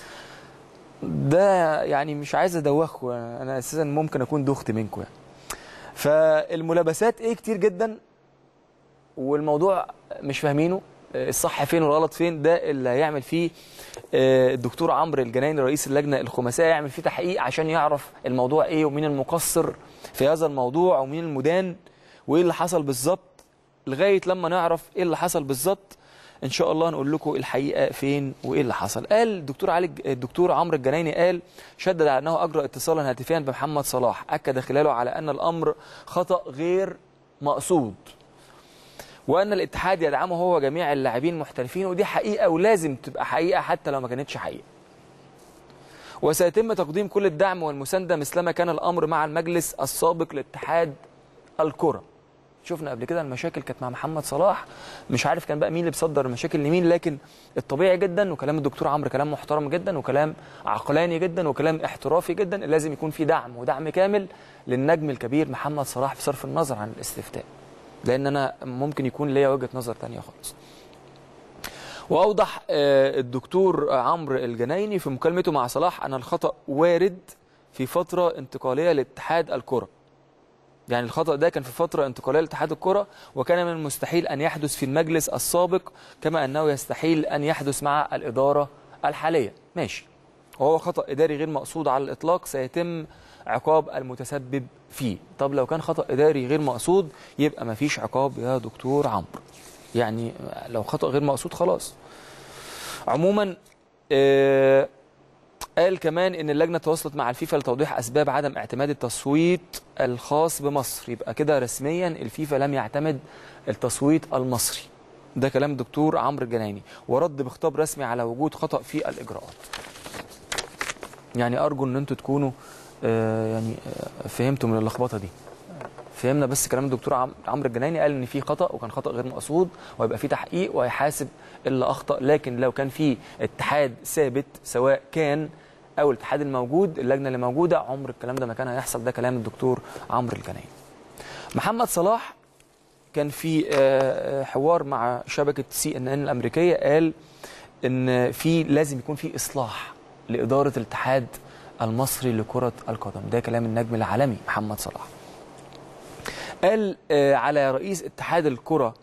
ده يعني مش عايز ادوخكم انا اساسا ممكن اكون دخت منكم يعني فالملابسات ايه كتير جدا والموضوع مش فاهمينه الصح فين والغلط فين ده اللي هيعمل فيه آه، الدكتور عمرو الجنايني رئيس اللجنه الخماسيه يعمل فيه تحقيق عشان يعرف الموضوع ايه ومين المقصر في هذا الموضوع ومين المدان وايه اللي حصل بالظبط لغايه لما نعرف ايه اللي حصل بالظبط ان شاء الله نقول لكم الحقيقه فين وايه اللي حصل قال الدكتور علي الدكتور عمرو الجنايني قال شدد على انه اجرى اتصالا هاتفيا بمحمد صلاح اكد خلاله على ان الامر خطا غير مقصود وان الاتحاد يدعمه هو جميع اللاعبين المحترفين ودي حقيقه ولازم تبقى حقيقه حتى لو ما كانتش حقيقه وسيتم تقديم كل الدعم والمسانده مثلما كان الامر مع المجلس السابق لاتحاد الكره شفنا قبل كده المشاكل كانت مع محمد صلاح مش عارف كان بقى مين اللي بيصدر المشاكل لمين لكن الطبيعي جدا وكلام الدكتور عمرو كلام محترم جدا وكلام عقلاني جدا وكلام احترافي جدا لازم يكون في دعم ودعم كامل للنجم الكبير محمد صلاح بصرف النظر عن الاستفتاء لان انا ممكن يكون ليا وجهه نظر تانية خالص واوضح آه، الدكتور عمرو الجنايني في مكالمته مع صلاح ان الخطا وارد في فتره انتقاليه لاتحاد الكره يعني الخطأ ده كان في فترة انتقالية لاتحاد الكرة وكان من المستحيل أن يحدث في المجلس السابق كما أنه يستحيل أن يحدث مع الإدارة الحالية ماشي وهو خطأ إداري غير مقصود على الإطلاق سيتم عقاب المتسبب فيه طب لو كان خطأ إداري غير مقصود يبقى ما فيش عقاب يا دكتور عمرو يعني لو خطأ غير مقصود خلاص عموما آه قال كمان ان اللجنه تواصلت مع الفيفا لتوضيح اسباب عدم اعتماد التصويت الخاص بمصر يبقى كده رسميا الفيفا لم يعتمد التصويت المصري ده كلام الدكتور عمرو الجنايني ورد بخطاب رسمي على وجود خطا في الاجراءات يعني ارجو ان انتوا تكونوا آه، يعني آه، فهمتوا من اللخبطه دي فهمنا بس كلام الدكتور عم- عمرو الجنايني قال ان في خطا وكان خطا غير مقصود وهيبقى في تحقيق وهيحاسب اللي اخطا لكن لو كان في اتحاد ثابت سواء كان او الاتحاد الموجود اللجنه اللي موجوده عمر الكلام ده ما كان هيحصل ده كلام الدكتور عمرو الجنايني محمد صلاح كان في آه، حوار مع شبكه سي ان ان الامريكيه قال ان في لازم يكون في اصلاح لاداره الاتحاد المصري لكره القدم ده كلام النجم العالمي محمد صلاح قال آه، على رئيس اتحاد الكره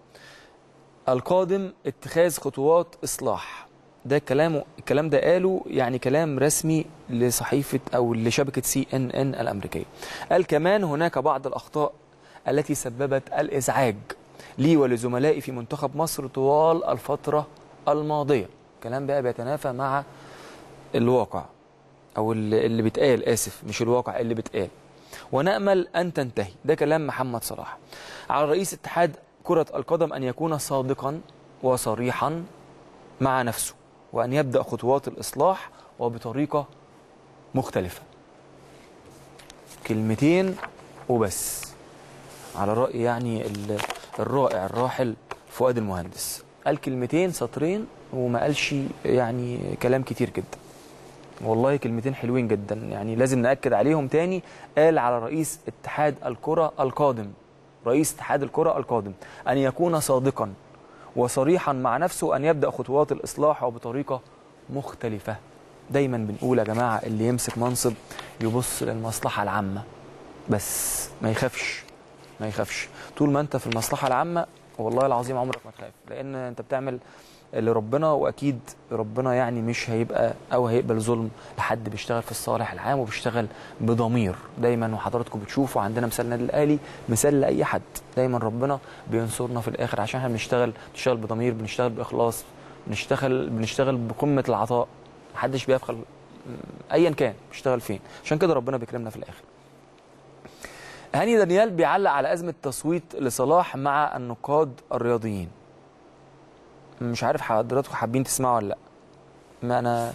القادم اتخاذ خطوات اصلاح ده كلامه الكلام ده قاله يعني كلام رسمي لصحيفه او لشبكه سي ان ان الامريكيه قال كمان هناك بعض الاخطاء التي سببت الازعاج لي ولزملائي في منتخب مصر طوال الفتره الماضيه كلام بقى بيتنافى مع الواقع او اللي اللي بيتقال اسف مش الواقع اللي بيتقال ونامل ان تنتهي ده كلام محمد صلاح على رئيس اتحاد كره القدم ان يكون صادقا وصريحا مع نفسه وان يبدا خطوات الاصلاح وبطريقه مختلفه كلمتين وبس على راي يعني ال- الرائع الراحل فؤاد المهندس قال كلمتين سطرين وما قالش يعني كلام كتير جدا والله كلمتين حلوين جدا يعني لازم نأكد عليهم تاني قال على رئيس اتحاد الكرة القادم رئيس اتحاد الكرة القادم أن يكون صادقا وصريحا مع نفسه أن يبدأ خطوات الإصلاح وبطريقة مختلفة دايما بنقول يا جماعة اللي يمسك منصب يبص للمصلحة العامة بس ما يخافش ما يخافش طول ما انت في المصلحة العامة والله العظيم عمرك ما تخاف لأن انت بتعمل لربنا واكيد ربنا يعني مش هيبقى او هيقبل ظلم لحد بيشتغل في الصالح العام وبيشتغل بضمير دايما وحضراتكم بتشوفوا عندنا مثال النادي الاهلي مثال لاي حد دايما ربنا بينصرنا في الاخر عشان احنا بنشتغل بنشتغل بضمير بنشتغل باخلاص بنشتغل بنشتغل بقمه العطاء محدش بيبخل ايا كان بيشتغل فين عشان كده ربنا بيكرمنا في الاخر هاني دانيال بيعلق على ازمه تصويت لصلاح مع النقاد الرياضيين مش عارف حضراتكم حابين تسمعوا ولا لا ما انا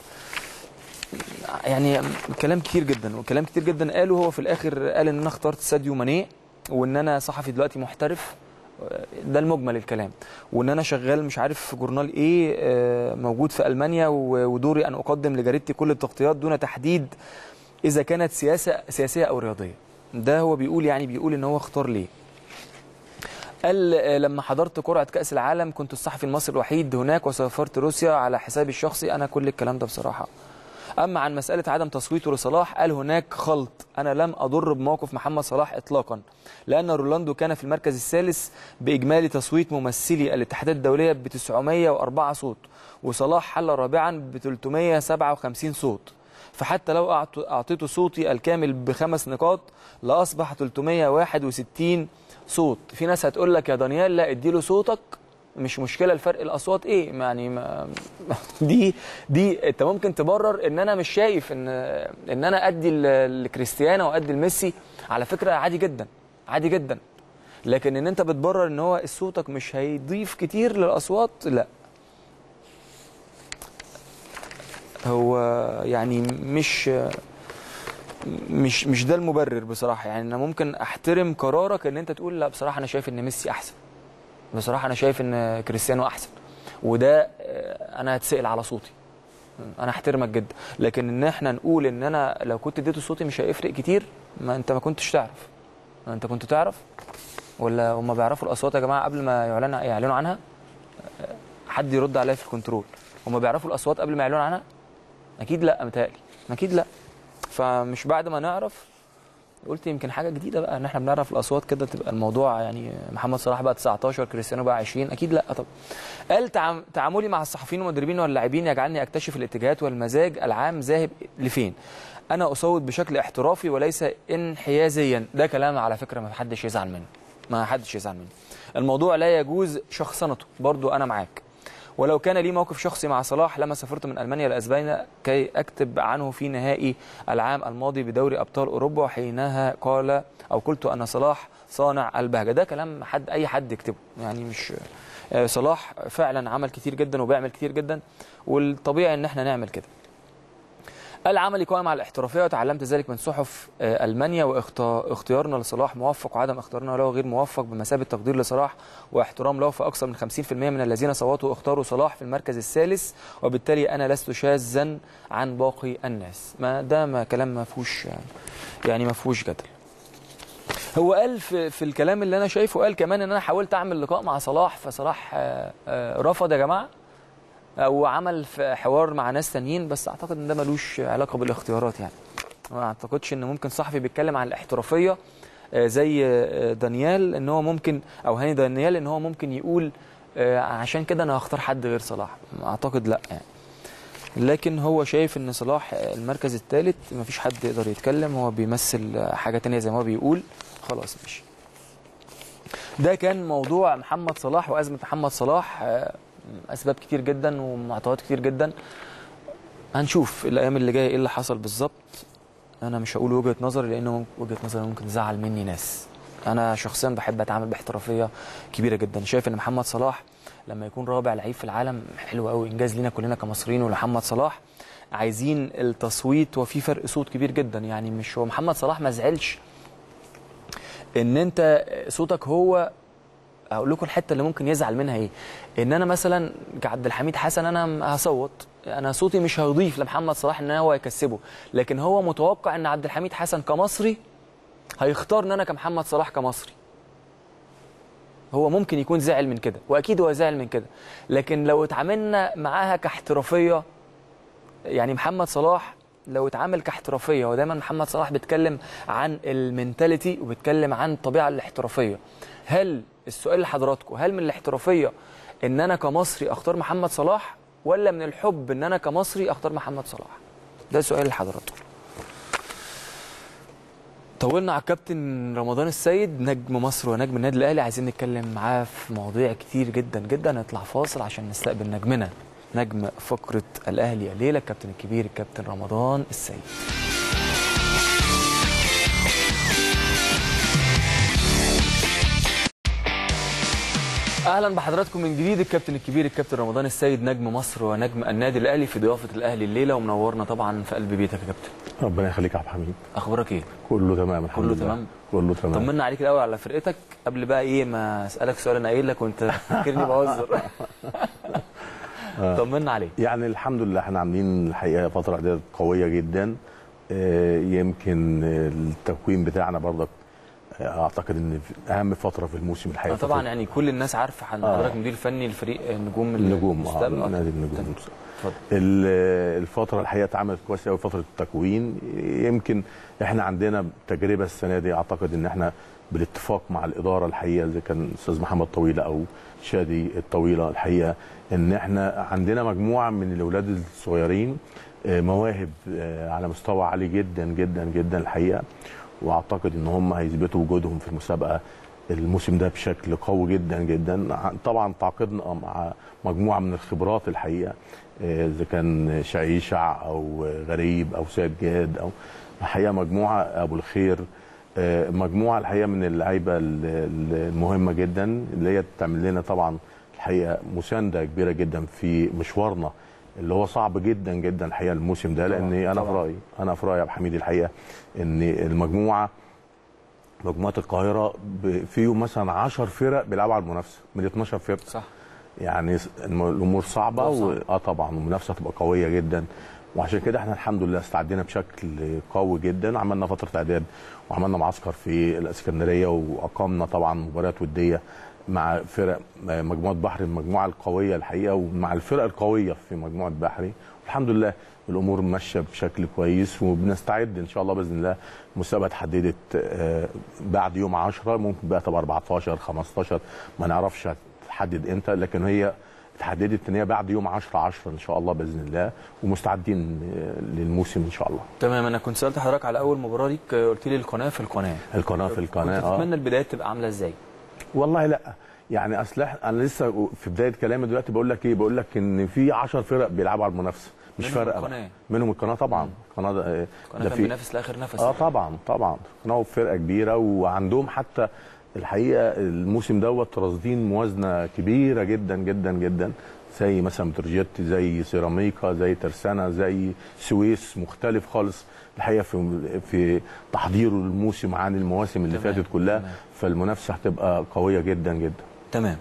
يعني كلام كتير جدا وكلام كتير جدا قاله هو في الاخر قال ان انا اخترت ساديو ماني وان انا صحفي دلوقتي محترف ده المجمل الكلام وان انا شغال مش عارف في جورنال ايه آه، موجود في المانيا و- ودوري ان اقدم لجريدتي كل التغطيات دون تحديد اذا كانت سياسه سياسيه او رياضيه ده هو بيقول يعني بيقول ان هو اختار ليه قال آه، لما حضرت قرعه كاس العالم كنت الصحفي المصري الوحيد هناك وسافرت روسيا على حسابي الشخصي انا كل الكلام ده بصراحه اما عن مساله عدم تصويته لصلاح قال هناك خلط انا لم اضر بموقف محمد صلاح اطلاقا لان رونالدو كان في المركز الثالث باجمالي تصويت ممثلي الاتحادات الدوليه ب 904 صوت وصلاح حل رابعا ب 357 صوت فحتى لو أعط- اعطيت صوتي الكامل بخمس نقاط لاصبح 361 صوت في ناس هتقول لك يا دانيال لا اديله صوتك مش مشكله الفرق الاصوات ايه يعني ما دي دي انت ممكن تبرر ان انا مش شايف ان ان انا ادي ل- لكريستيانو وادي لميسي على فكره عادي جدا عادي جدا لكن ان انت بتبرر ان هو صوتك مش هيضيف كتير للاصوات لا هو يعني مش مش مش ده المبرر بصراحه يعني انا ممكن احترم قرارك ان انت تقول لا بصراحه انا شايف ان ميسي احسن بصراحه انا شايف ان كريستيانو احسن وده آه، انا هتسال على صوتي انا احترمك جدا لكن ان احنا نقول ان انا لو كنت اديته صوتي مش هيفرق كتير ما انت ما كنتش تعرف ما انت كنت تعرف ولا هم بيعرفوا الاصوات يا جماعه قبل ما يعلنوا يعلنوا عنها آه، حد يرد عليا في الكنترول هم بيعرفوا الاصوات قبل ما يعلنوا عنها اكيد لا متهيألي اكيد لا فمش بعد ما نعرف قلت يمكن حاجه جديده بقى ان احنا بنعرف الاصوات كده تبقى الموضوع يعني محمد صلاح بقى 19 كريستيانو بقى 20 اكيد لا طب قال تعام- تعاملي مع الصحفيين والمدربين واللاعبين يجعلني اكتشف الاتجاهات والمزاج العام ذاهب لفين انا اصوت بشكل احترافي وليس انحيازيا ده كلام على فكره ما حدش يزعل منه ما حدش يزعل منه الموضوع لا يجوز شخصنته برضو انا معاك ولو كان لي موقف شخصي مع صلاح لما سافرت من المانيا لاسبانيا كي اكتب عنه في نهائي العام الماضي بدوري ابطال اوروبا وحينها قال او قلت ان صلاح صانع البهجه ده كلام حد اي حد يكتبه يعني مش آه، صلاح فعلا عمل كتير جدا وبيعمل كتير جدا والطبيعي ان احنا نعمل كده قال عملي قائم على الاحترافيه وتعلمت ذلك من صحف آه، المانيا واختيارنا لصلاح موفق وعدم اختيارنا له غير موفق بمثابه تقدير لصلاح واحترام له فاكثر من 50% من الذين صوتوا اختاروا صلاح في المركز الثالث وبالتالي انا لست شاذا عن باقي الناس ما ده ما كلام ما فيهوش يعني ما فيهوش جدل هو قال في, في الكلام اللي انا شايفه قال كمان ان انا حاولت اعمل لقاء مع صلاح فصلاح آه، آه، رفض يا جماعه او عمل في حوار مع ناس تانيين بس اعتقد ان ده ملوش علاقه بالاختيارات يعني ما اعتقدش ان ممكن صحفي بيتكلم عن الاحترافيه آه، زي آه، دانيال ان هو ممكن او هاني دانيال ان هو ممكن يقول آه، عشان كده انا هختار حد غير صلاح اعتقد لا يعني لكن هو شايف ان صلاح المركز الثالث مفيش حد يقدر يتكلم هو بيمثل حاجه تانية زي ما هو بيقول خلاص ماشي ده كان موضوع محمد صلاح وازمه محمد صلاح آه، اسباب كتير جدا ومعطيات كتير جدا هنشوف الايام اللي جايه ايه اللي حصل بالظبط انا مش هقول وجهه نظري لانه وجهه نظري ممكن تزعل مني ناس انا شخصيا بحب اتعامل باحترافيه كبيره جدا شايف ان محمد صلاح لما يكون رابع لعيب في العالم حلو قوي انجاز لينا كلنا كمصريين ولمحمد صلاح عايزين التصويت وفي فرق صوت كبير جدا يعني مش هو محمد صلاح ما زعلش ان انت صوتك هو اقول لكم الحته اللي ممكن يزعل منها ايه ان انا مثلا كعبد الحميد حسن انا هصوت انا صوتي مش هيضيف لمحمد صلاح ان هو يكسبه لكن هو متوقع ان عبد الحميد حسن كمصري هيختار ان انا كمحمد صلاح كمصري هو ممكن يكون زعل من كده واكيد هو زعل من كده لكن لو اتعاملنا معاها كاحترافيه يعني محمد صلاح لو اتعامل كاحترافيه هو دايما محمد صلاح بيتكلم عن المينتاليتي وبيتكلم عن الطبيعه الاحترافيه هل السؤال لحضراتكم هل من الاحترافيه ان انا كمصري اختار محمد صلاح ولا من الحب ان انا كمصري اختار محمد صلاح ده سؤال لحضراتكم طولنا على الكابتن رمضان السيد نجم مصر ونجم النادي الاهلي عايزين نتكلم معاه في مواضيع كتير جدا جدا نطلع فاصل عشان نستقبل نجمنا نجم فقره الاهلي الليله الكابتن الكبير الكابتن رمضان السيد اهلا بحضراتكم من جديد الكابتن الكبير الكابتن رمضان السيد نجم مصر ونجم النادي الاهلي في ضيافه الاهلي الليله ومنورنا طبعا في قلب بيتك يا كابتن ربنا يخليك يا عبد الحميد اخبارك ايه كله تمام الحمد كله لله تمام؟ كله تمام طمنا عليك الاول على فرقتك قبل بقى ايه ما اسالك سؤال انا قايل لك وانت فاكرني بهزر طمنا عليك يعني الحمد لله احنا عاملين الحقيقه فتره اعداد قويه جدا آه، يمكن آه، التكوين بتاعنا برضك آه، اعتقد ان في- اهم فتره في الموسم الحقيقه آه طبعا فترة يعني كل الناس عارفه عن آه. حضرتك مدير فني لفريق نجوم النجوم المستقبل. اه نادي النجوم اتفضل ال- الفترة الحقيقة اتعملت كويس قوي فترة التكوين يمكن احنا عندنا تجربة السنة دي اعتقد ان احنا بالاتفاق مع الإدارة الحقيقة اذا كان أستاذ محمد طويلة أو شادي الطويلة الحقيقة ان احنا عندنا مجموعة من الأولاد الصغيرين آه، مواهب آه، على مستوى عالي جدا جدا جدا الحقيقة واعتقد ان هم هيثبتوا وجودهم في المسابقة الموسم ده بشكل قوي جدا جدا طبعا تعاقدنا مع مجموعه من الخبرات الحقيقه آه، اذا كان شعيشع او غريب او سيد جاد او الحقيقه مجموعه ابو الخير آه، مجموعه الحقيقه من اللعيبه ال- ال- المهمه جدا اللي هي تعمل لنا طبعا الحقيقه مسانده كبيره جدا في مشوارنا اللي هو صعب جدا جدا الحقيقه الموسم ده لان طبعاً، انا في طبعاً. رايي انا في رايي يا ابو حميد الحقيقه ان المجموعه مجموعه القاهره ب- فيهم مثلا 10 فرق بيلعبوا على المنافسه من 12 فرقه صح يعني س- الم- الامور صعبه صعب. و... اه طبعا والمنافسه هتبقى قويه جدا وعشان كده احنا الحمد لله استعدينا بشكل قوي جدا عملنا فتره اعداد وعملنا معسكر في الاسكندريه واقمنا طبعا مباريات وديه مع فرق م- مجموعه بحري المجموعه القويه الحقيقه ومع الفرق القويه في مجموعه بحري الحمد لله الامور ماشيه بشكل كويس وبنستعد ان شاء الله باذن الله المسابقه اتحددت آه، بعد يوم 10 ممكن بقى تبقى 14 15 ما نعرفش هتحدد امتى لكن هي اتحددت ان هي بعد يوم 10 10 ان شاء الله باذن الله ومستعدين آه، للموسم ان شاء الله تمام انا كنت سالت حضرتك على اول مباراه ليك آه، قلت لي القناه في القناه القناه في القناه كنت اه تتمنى البدايات تبقى عامله ازاي والله لا يعني اصل إحنا- انا لسه في بدايه كلامي دلوقتي بقول لك ايه بقول لك ان في 10 فرق بيلعبوا على المنافسه مش منهم فارقه القناة. بقى. منهم القناه طبعا القناه ده, آه، القناه ده كان في بينافس لاخر نفس اه طبعا طبعا قناه فرقه كبيره وعندهم حتى الحقيقه الموسم دوت راصدين موازنه كبيره جدا جدا جدا زي مثلا بتروجيت زي سيراميكا زي ترسانه زي سويس مختلف خالص الحقيقه في في تحضيره للموسم عن المواسم اللي تمام، فاتت كلها تمام. فالمنافسه هتبقى قويه جدا جدا تمام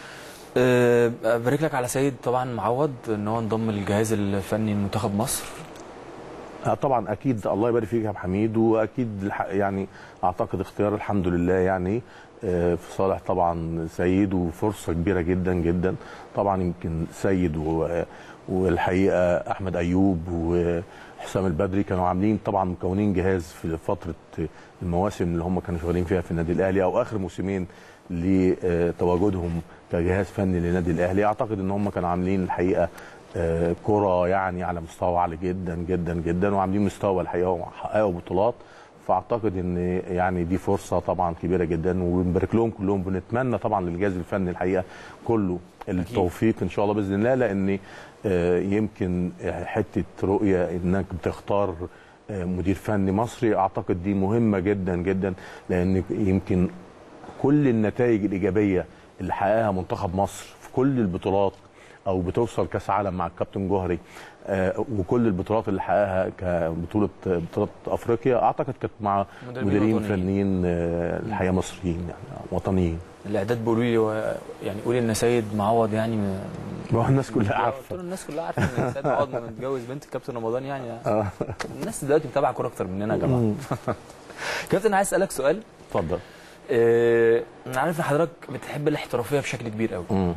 أه بارك لك على سيد طبعا معوض ان هو انضم للجهاز الفني لمنتخب مصر آه طبعا اكيد الله يبارك فيك يا عبد الحميد واكيد الح- يعني اعتقد اختيار الحمد لله يعني آه، في صالح طبعا سيد وفرصه كبيره جدا جدا طبعا يمكن سيد و- والحقيقه احمد ايوب وحسام البدري كانوا عاملين طبعا مكونين جهاز في فتره المواسم اللي هم كانوا شغالين فيها في النادي الاهلي او اخر موسمين لتواجدهم كجهاز فني للنادي الاهلي اعتقد ان هم كانوا عاملين الحقيقه آه، كرة يعني على مستوى عالي جدا جدا جدا وعاملين مستوى الحقيقه وحققوا بطولات فاعتقد ان يعني دي فرصه طبعا كبيره جدا وبنبارك لهم كلهم بنتمنى طبعا للجهاز الفني الحقيقه كله التوفيق ان شاء الله باذن الله لان آه، يمكن حته رؤيه انك بتختار آه، مدير فني مصري اعتقد دي مهمه جدا جدا لان يمكن كل النتائج الايجابيه اللي حققها منتخب مصر في كل البطولات او بتوصل كاس عالم مع الكابتن جوهري آه، وكل البطولات اللي حققها كبطوله بطولات افريقيا اعتقد كانت مع مدربين مديرين وطنيين. فنيين آه، الحقيقه مصريين يعني وطنيين الاعداد بيقولوا لي و- يعني قولي ان سيد معوض يعني م- ما هو الناس كلها قلت عارفه له الناس كلها عارفه ان سيد معوض متجوز بنت الكابتن رمضان يعني آه. الناس دلوقتي متابعه كوره اكتر مننا يا جماعه كابتن عايز اسالك سؤال اتفضل آه، انا عارف ان حضرتك بتحب الاحترافيه بشكل كبير قوي مم.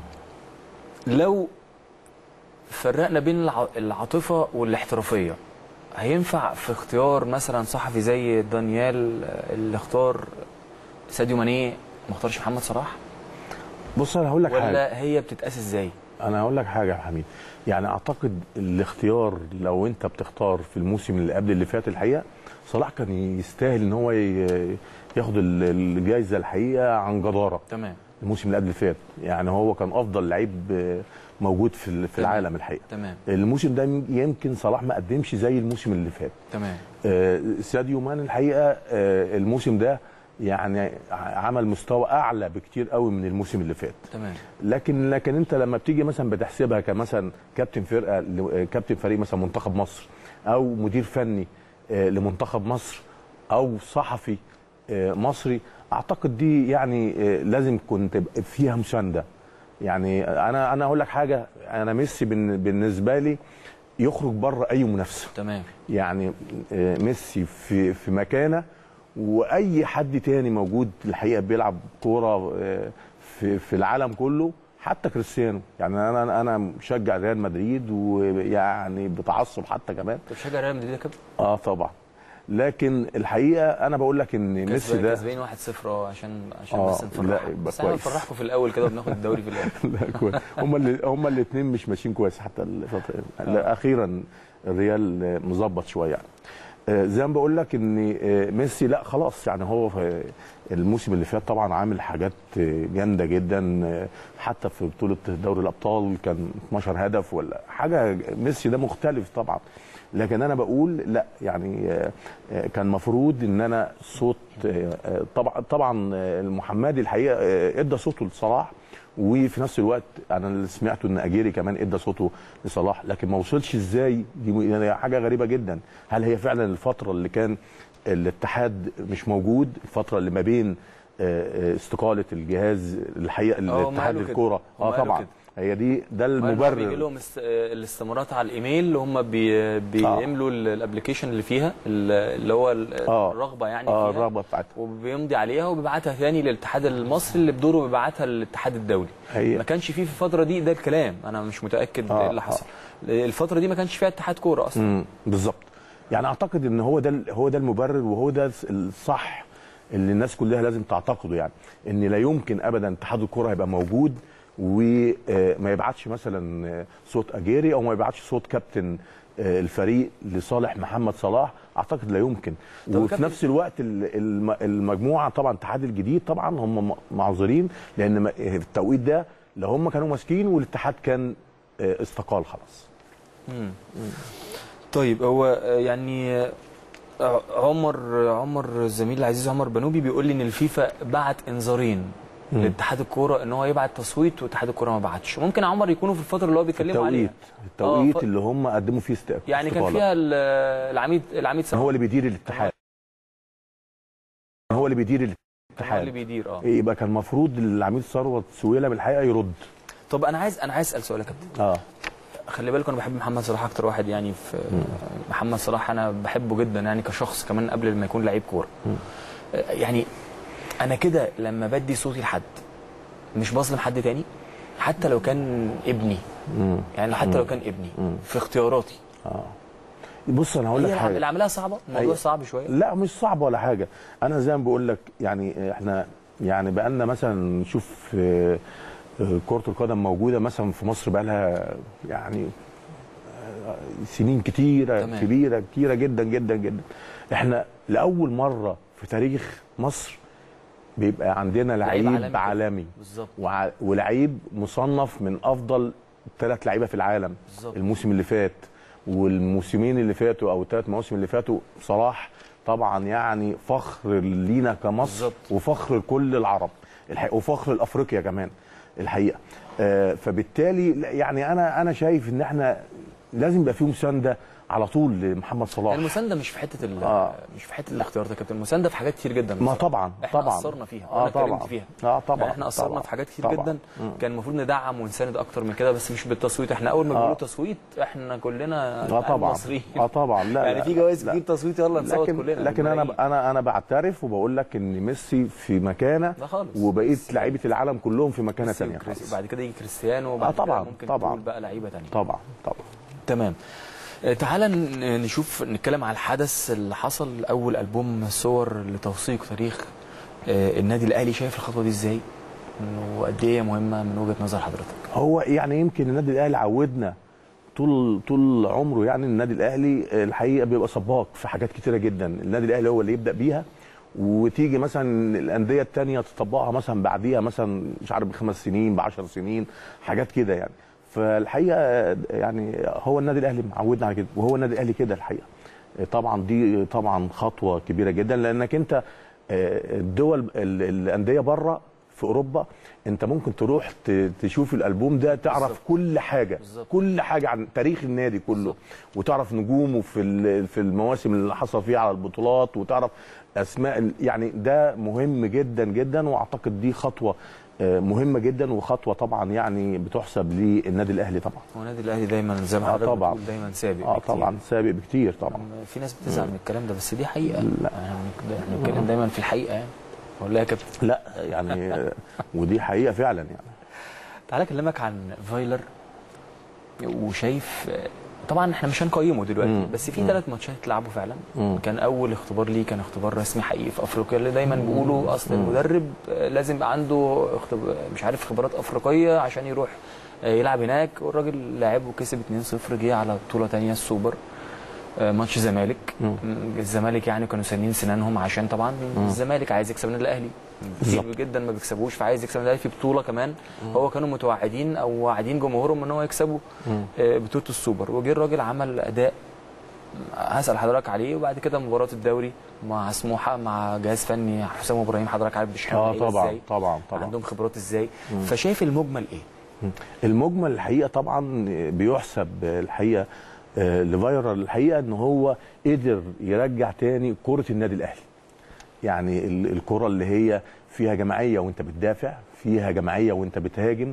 لو فرقنا بين الع- العاطفه والاحترافيه هينفع في اختيار مثلا صحفي زي دانيال آه، اللي اختار ساديو ماني ما اختارش محمد صلاح بص انا هقول لك حاجه ولا هي بتتقاس ازاي انا هقول لك حاجه يا حميد يعني اعتقد الاختيار لو انت بتختار في الموسم اللي قبل اللي فات الحقيقه صلاح كان يستاهل ان هو ي- ياخد ال- الجائزه الحقيقه عن جداره تمام الموسم اللي قبل اللي فات يعني هو كان افضل لعيب آه، موجود في ال- في تمام. العالم الحقيقه تمام الموسم ده يمكن صلاح ما قدمش زي الموسم اللي فات تمام آه، ساديو مان الحقيقه آه، الموسم ده يعني عمل مستوى اعلى بكتير قوي من الموسم اللي فات تمام لكن لكن انت لما بتيجي مثلا بتحسبها كمثلا كابتن فرقه ل- كابتن فريق مثلا منتخب مصر او مدير فني آه، لمنتخب مصر او صحفي آه، مصري اعتقد دي يعني آه، لازم كنت تبقى فيها مسانده يعني انا انا اقول لك حاجه انا ميسي بالن- بالنسبه لي يخرج بره اي منافسه تمام يعني آه، ميسي في في مكانه واي حد تاني موجود الحقيقه بيلعب كوره آه، في في العالم كله حتى كريستيانو يعني انا انا مشجع ريال مدريد ويعني بتعصب حتى كمان انت بتشجع ريال مدريد يا كابتن اه طبعا لكن الحقيقه انا بقول لك ان ميسي كسبان- ده كسبانين 1-0 اه عشان عشان آه، بس لا، نفرحكم يبقى بس احنا كويس. بنفرحكم في الاول كده وبناخد الدوري في الاخر لا كويس هما اللي هما الاثنين مش ماشيين كويس حتى الفتره لا اخيرا الريال آه، مظبط شويه يعني آه، زي ما بقول لك ان آه، ميسي لا خلاص يعني هو في الموسم اللي فات طبعا عامل حاجات آه، جامده جدا آه، حتى في بطوله دوري الابطال كان 12 هدف ولا حاجه ميسي ده مختلف طبعا لكن انا بقول لا يعني آه، آه، كان مفروض ان انا صوت آه، آه، طبعا طبعا آه، المحمدي الحقيقه آه، ادى صوته لصلاح وفي نفس الوقت انا اللي سمعته ان اجيري كمان ادى صوته لصلاح لكن ما وصلش ازاي دي م- يعني حاجه غريبه جدا هل هي فعلا الفتره اللي كان الاتحاد مش موجود الفتره اللي ما بين آه، آه، استقاله الجهاز الحقيقه هم قالوا الاتحاد كده. الكوره هم اه قالوا طبعا كده. هي دي ده بيجي المبرر لهم است- الاستمارات على الايميل اللي هم بي بيملوا ال- الابلكيشن اللي فيها ال- اللي هو ال- آه. الرغبه يعني اه فيها الرغبه بتاعتها وبيمضي عليها وبيبعتها ثاني للاتحاد المصري اللي بدوره بيبعتها للاتحاد الدولي هي- ما كانش فيه في الفتره دي ده الكلام انا مش متاكد آه، ايه اللي حصل الفتره دي ما كانش فيها اتحاد كوره اصلا امم بالظبط يعني اعتقد ان هو ده هو ده المبرر وهو ده الصح اللي الناس كلها لازم تعتقده يعني ان لا يمكن ابدا اتحاد الكره هيبقى موجود وما يبعتش مثلا صوت اجيري او ما يبعتش صوت كابتن آه، الفريق لصالح محمد صلاح اعتقد لا يمكن طب وفي كابتن- نفس الوقت ال- الم- المجموعه طبعا الاتحاد الجديد طبعا هم م- معذورين لان ما- في التوقيت ده لا هم كانوا ماسكين والاتحاد كان آه، استقال خلاص طيب هو آه، يعني آه، عمر عمر زميل العزيز عمر بنوبي بيقول لي ان الفيفا بعت انذارين مم. لاتحاد الكوره ان هو يبعت تصويت واتحاد الكوره ما بعتش ممكن عمر يكونوا في الفتره اللي هو بيتكلموا عليها التوقيت التوقيت آه، ف- اللي هم قدموا فيه است- يعني كان استقالة. فيها ال- العميد العميد سامح هو اللي بيدير الاتحاد هو اللي بيدير هو اللي الاتحاد بيدير اه يبقى كان المفروض العميد ثروت سويلة بالحقيقه يرد طب انا عايز انا عايز اسال سؤال يا كابتن اه خلي بالك انا بحب محمد صلاح اكتر واحد يعني في محمد صلاح انا بحبه جدا يعني كشخص كمان قبل ما يكون لعيب كوره آه، يعني انا كده لما بدي صوتي لحد مش بظلم حد تاني حتى لو كان ابني مم. يعني حتى لو كان ابني في اختياراتي بص انا هقول هي لك العم- حاجه العمليه صعبه الموضوع هي- صعب شويه لا مش صعب ولا حاجه انا زي ما بقول لك يعني احنا يعني بقالنا مثلا نشوف آه، آه، كره القدم موجوده مثلا في مصر بقالها يعني آه، سنين كتيره تمام. كبيره كتيره جدا جدا جدا احنا لاول مره في تاريخ مصر بيبقى عندنا لعيب لعيب عالمي عالمي, كده. بالظبط وع- ولعيب مصنف من افضل ثلاث لعيبه في العالم بالظبط. الموسم اللي فات والموسمين اللي فاتوا او الثلاث مواسم اللي فاتوا صلاح طبعا يعني فخر لينا كمصر بالظبط. وفخر لكل العرب الحقيقة وفخر لافريقيا كمان الحقيقه آه، فبالتالي لا، يعني انا انا شايف ان احنا لازم يبقى في مسانده على طول لمحمد صلاح المسانده مش في حته ال- آه. مش في حته الاختيار ده يا كابتن المسانده في حاجات كتير جدا ما بصراحة. طبعا احنا طبعا قصرنا فيها اه وانا اتكلمت طبعا فيها اه طبعا يعني احنا قصرنا طبعا. في حاجات كتير طبعا. جدا مم. كان المفروض ندعم ونساند اكتر من كده بس مش بالتصويت احنا اول ما آه. بيقولوا تصويت احنا كلنا اه طبعا مصريين اه طبعا لا يعني لا، في جوائز لا. كتير تصويت يلا نصوت لكن كلنا لكن انا بالملايين. انا انا بعترف وبقول لك ان ميسي في مكانه لا خالص. وبقيه بس- لعيبه العالم كلهم في مكانه ميسي ثانيه وكريس- خالص بعد كده يجي كريستيانو وبعد آه طبعا، كده ممكن طبعا. تقول بقى لعيبه تانية طبعا طبعا تمام آه، تعالى ن- نشوف نتكلم على الحدث اللي حصل اول البوم صور لتوثيق تاريخ آه، النادي الاهلي شايف الخطوه دي ازاي وقد ايه هي مهمه من وجهه نظر حضرتك هو يعني يمكن النادي الاهلي عودنا طول طول عمره يعني النادي الاهلي الحقيقه بيبقى سباق في حاجات كتيره جدا النادي الاهلي هو اللي يبدا بيها وتيجي مثلا الانديه الثانيه تطبقها مثلا بعديها مثلا مش عارف بخمس سنين بعشر سنين حاجات كده يعني فالحقيقه يعني هو النادي الاهلي معودنا على كده وهو النادي الاهلي كده الحقيقه طبعا دي طبعا خطوه كبيره جدا لانك انت آه، الدول ال- الانديه بره في اوروبا انت ممكن تروح ت- تشوف الالبوم ده تعرف بالظبط. كل حاجه بالظبط. كل حاجه عن تاريخ النادي كله وتعرف نجومه في ال- في المواسم اللي حصل فيها على البطولات وتعرف اسماء ال- يعني ده مهم جدا جدا واعتقد دي خطوه آه، مهمه جدا وخطوه طبعا يعني بتحسب للنادي الاهلي طبعا هو النادي الاهلي دايما زي ما آه حضرتك طبعا. بتقول دايما سابق اه بكتير. طبعا سابق بكتير طبعا في ناس بتزعل من الكلام ده بس دي حقيقه لا. احنا بنك- احنا بنتكلم دايما في الحقيقه يعني ولا يا كابتن لا يعني آه، ودي حقيقه فعلا يعني تعالى اكلمك عن فايلر وشايف طبعا احنا مش هنقيمه دلوقتي مم. بس في مم. ثلاث ماتشات اتلعبوا فعلا مم. كان اول اختبار ليه كان اختبار رسمي حقيقي في افريقيا اللي دايما بيقولوا اصل المدرب آه، لازم يبقى عنده اختب... مش عارف خبرات افريقيه عشان يروح آه، يلعب هناك والراجل لعب وكسب 2-0 جه على بطوله ثانيه السوبر آه، ماتش زمالك مم. م- الزمالك يعني كانوا سانين سنانهم عشان طبعا الزمالك عايز يكسب النادي الاهلي كتير بالظبط. جدا ما بيكسبوش فعايز يكسب النادي الأهلي في بطوله كمان هو كانوا متوعدين او واعدين جمهورهم ان هو يكسبوا مم. آه، بطوله السوبر وجه الراجل عمل اداء هسال حضرتك عليه وبعد كده مباراه الدوري مع سموحه مع جهاز فني حسام ابراهيم حضرتك عارف بيشحنوا اه اللعيبة طبعا ازاي طبعا طبعا عندهم خبرات ازاي فشايف المجمل ايه المجمل الحقيقه طبعا بيحسب الحقيقه آه، لفايرال الحقيقه ان هو قدر يرجع تاني كره النادي الاهلي يعني ال- الكره اللي هي فيها جماعيه وانت بتدافع فيها جماعيه وانت بتهاجم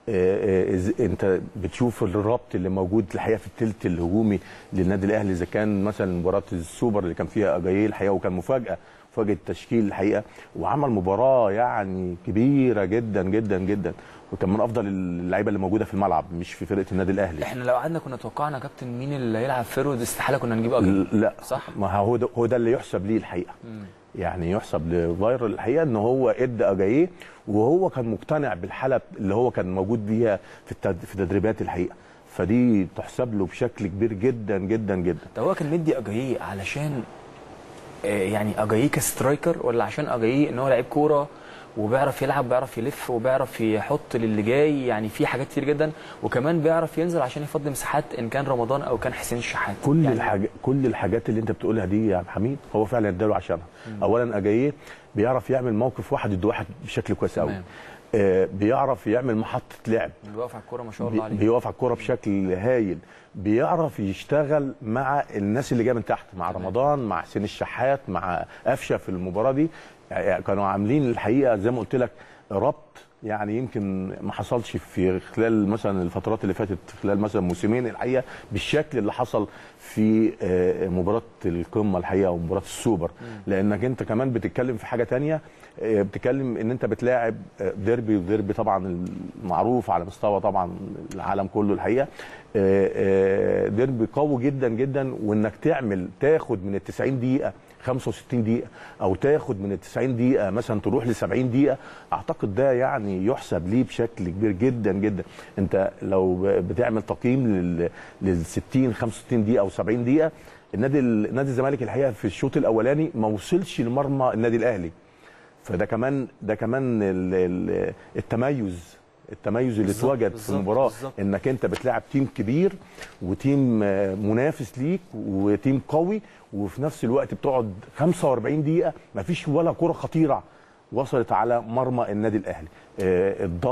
آه، آه، إز- انت بتشوف الربط اللي موجود الحقيقه في الثلث الهجومي للنادي الاهلي اذا كان مثلا مباراه السوبر اللي كان فيها اجاييه الحقيقه وكان مفاجاه مفاجاه التشكيل الحقيقه وعمل مباراه يعني كبيره جدا جدا جدا وكان من افضل اللعيبه اللي موجوده في الملعب مش في فرقه النادي الاهلي احنا لو قعدنا كنا توقعنا يا كابتن مين اللي هيلعب فيرود استحاله كنا نجيب اجل لا صح ما هو ده هو ده اللي يحسب ليه الحقيقه مم. يعني يحسب لفايرال الحقيقه ان هو ادى اجاييه وهو كان مقتنع بالحاله اللي هو كان موجود بيها في التد... في تدريبات الحقيقه فدي تحسب له بشكل كبير جدا جدا جدا ده هو كان مدي اجاييه علشان آه، يعني اجاييه كسترايكر ولا عشان اجاييه ان هو لعيب كوره وبيعرف يلعب بيعرف يلف وبيعرف يحط للي جاي يعني في حاجات كتير جدا وكمان بيعرف ينزل عشان يفضي مساحات ان كان رمضان او كان حسين الشحات كل يعني الحاجات كل الحاجات اللي انت بتقولها دي يا عبد الحميد هو فعلا اداله عشانها اولا اجاييه بيعرف يعمل موقف واحد ضد واحد بشكل كويس قوي تمام. آه بيعرف يعمل محطه لعب بيقف على الكوره ما شاء بي- الله عليه بيقف على الكوره بشكل هايل بيعرف يشتغل مع الناس اللي جايه من تحت مع تمام. رمضان مع حسين الشحات مع قفشه في المباراه دي يعني كانوا عاملين الحقيقه زي ما قلت لك ربط يعني يمكن ما حصلش في خلال مثلا الفترات اللي فاتت خلال مثلا موسمين الحقيقه بالشكل اللي حصل في آه، مباراه القمه الحقيقه ومباراه السوبر لانك انت كمان بتتكلم في حاجه تانية آه، بتتكلم ان انت بتلاعب آه، ديربي وديربي طبعا المعروف على مستوى طبعا العالم كله الحقيقه آه، آه، ديربي قوي جدا جدا وانك تعمل تاخد من ال 90 دقيقه 65 دقيقه او تاخد من ال 90 دقيقه مثلا تروح ل 70 دقيقه اعتقد ده يعني يحسب ليه بشكل كبير جدا جدا انت لو ب- بتعمل تقييم لل لل 60 65 دقيقه او 70 دقيقه النادي ال- نادي الزمالك الحقيقه في الشوط الاولاني ما وصلش لمرمى النادي الاهلي فده كمان ده كمان ال- ال- التميز التميز اللي بالظبط، اتوجد في بالظبط، المباراه بالظبط. انك انت بتلاعب تيم كبير وتيم آه، منافس ليك وتيم قوي وفي نفس الوقت بتقعد 45 دقيقه ما فيش ولا كره خطيره وصلت على مرمى النادي الاهلي آه، الضغط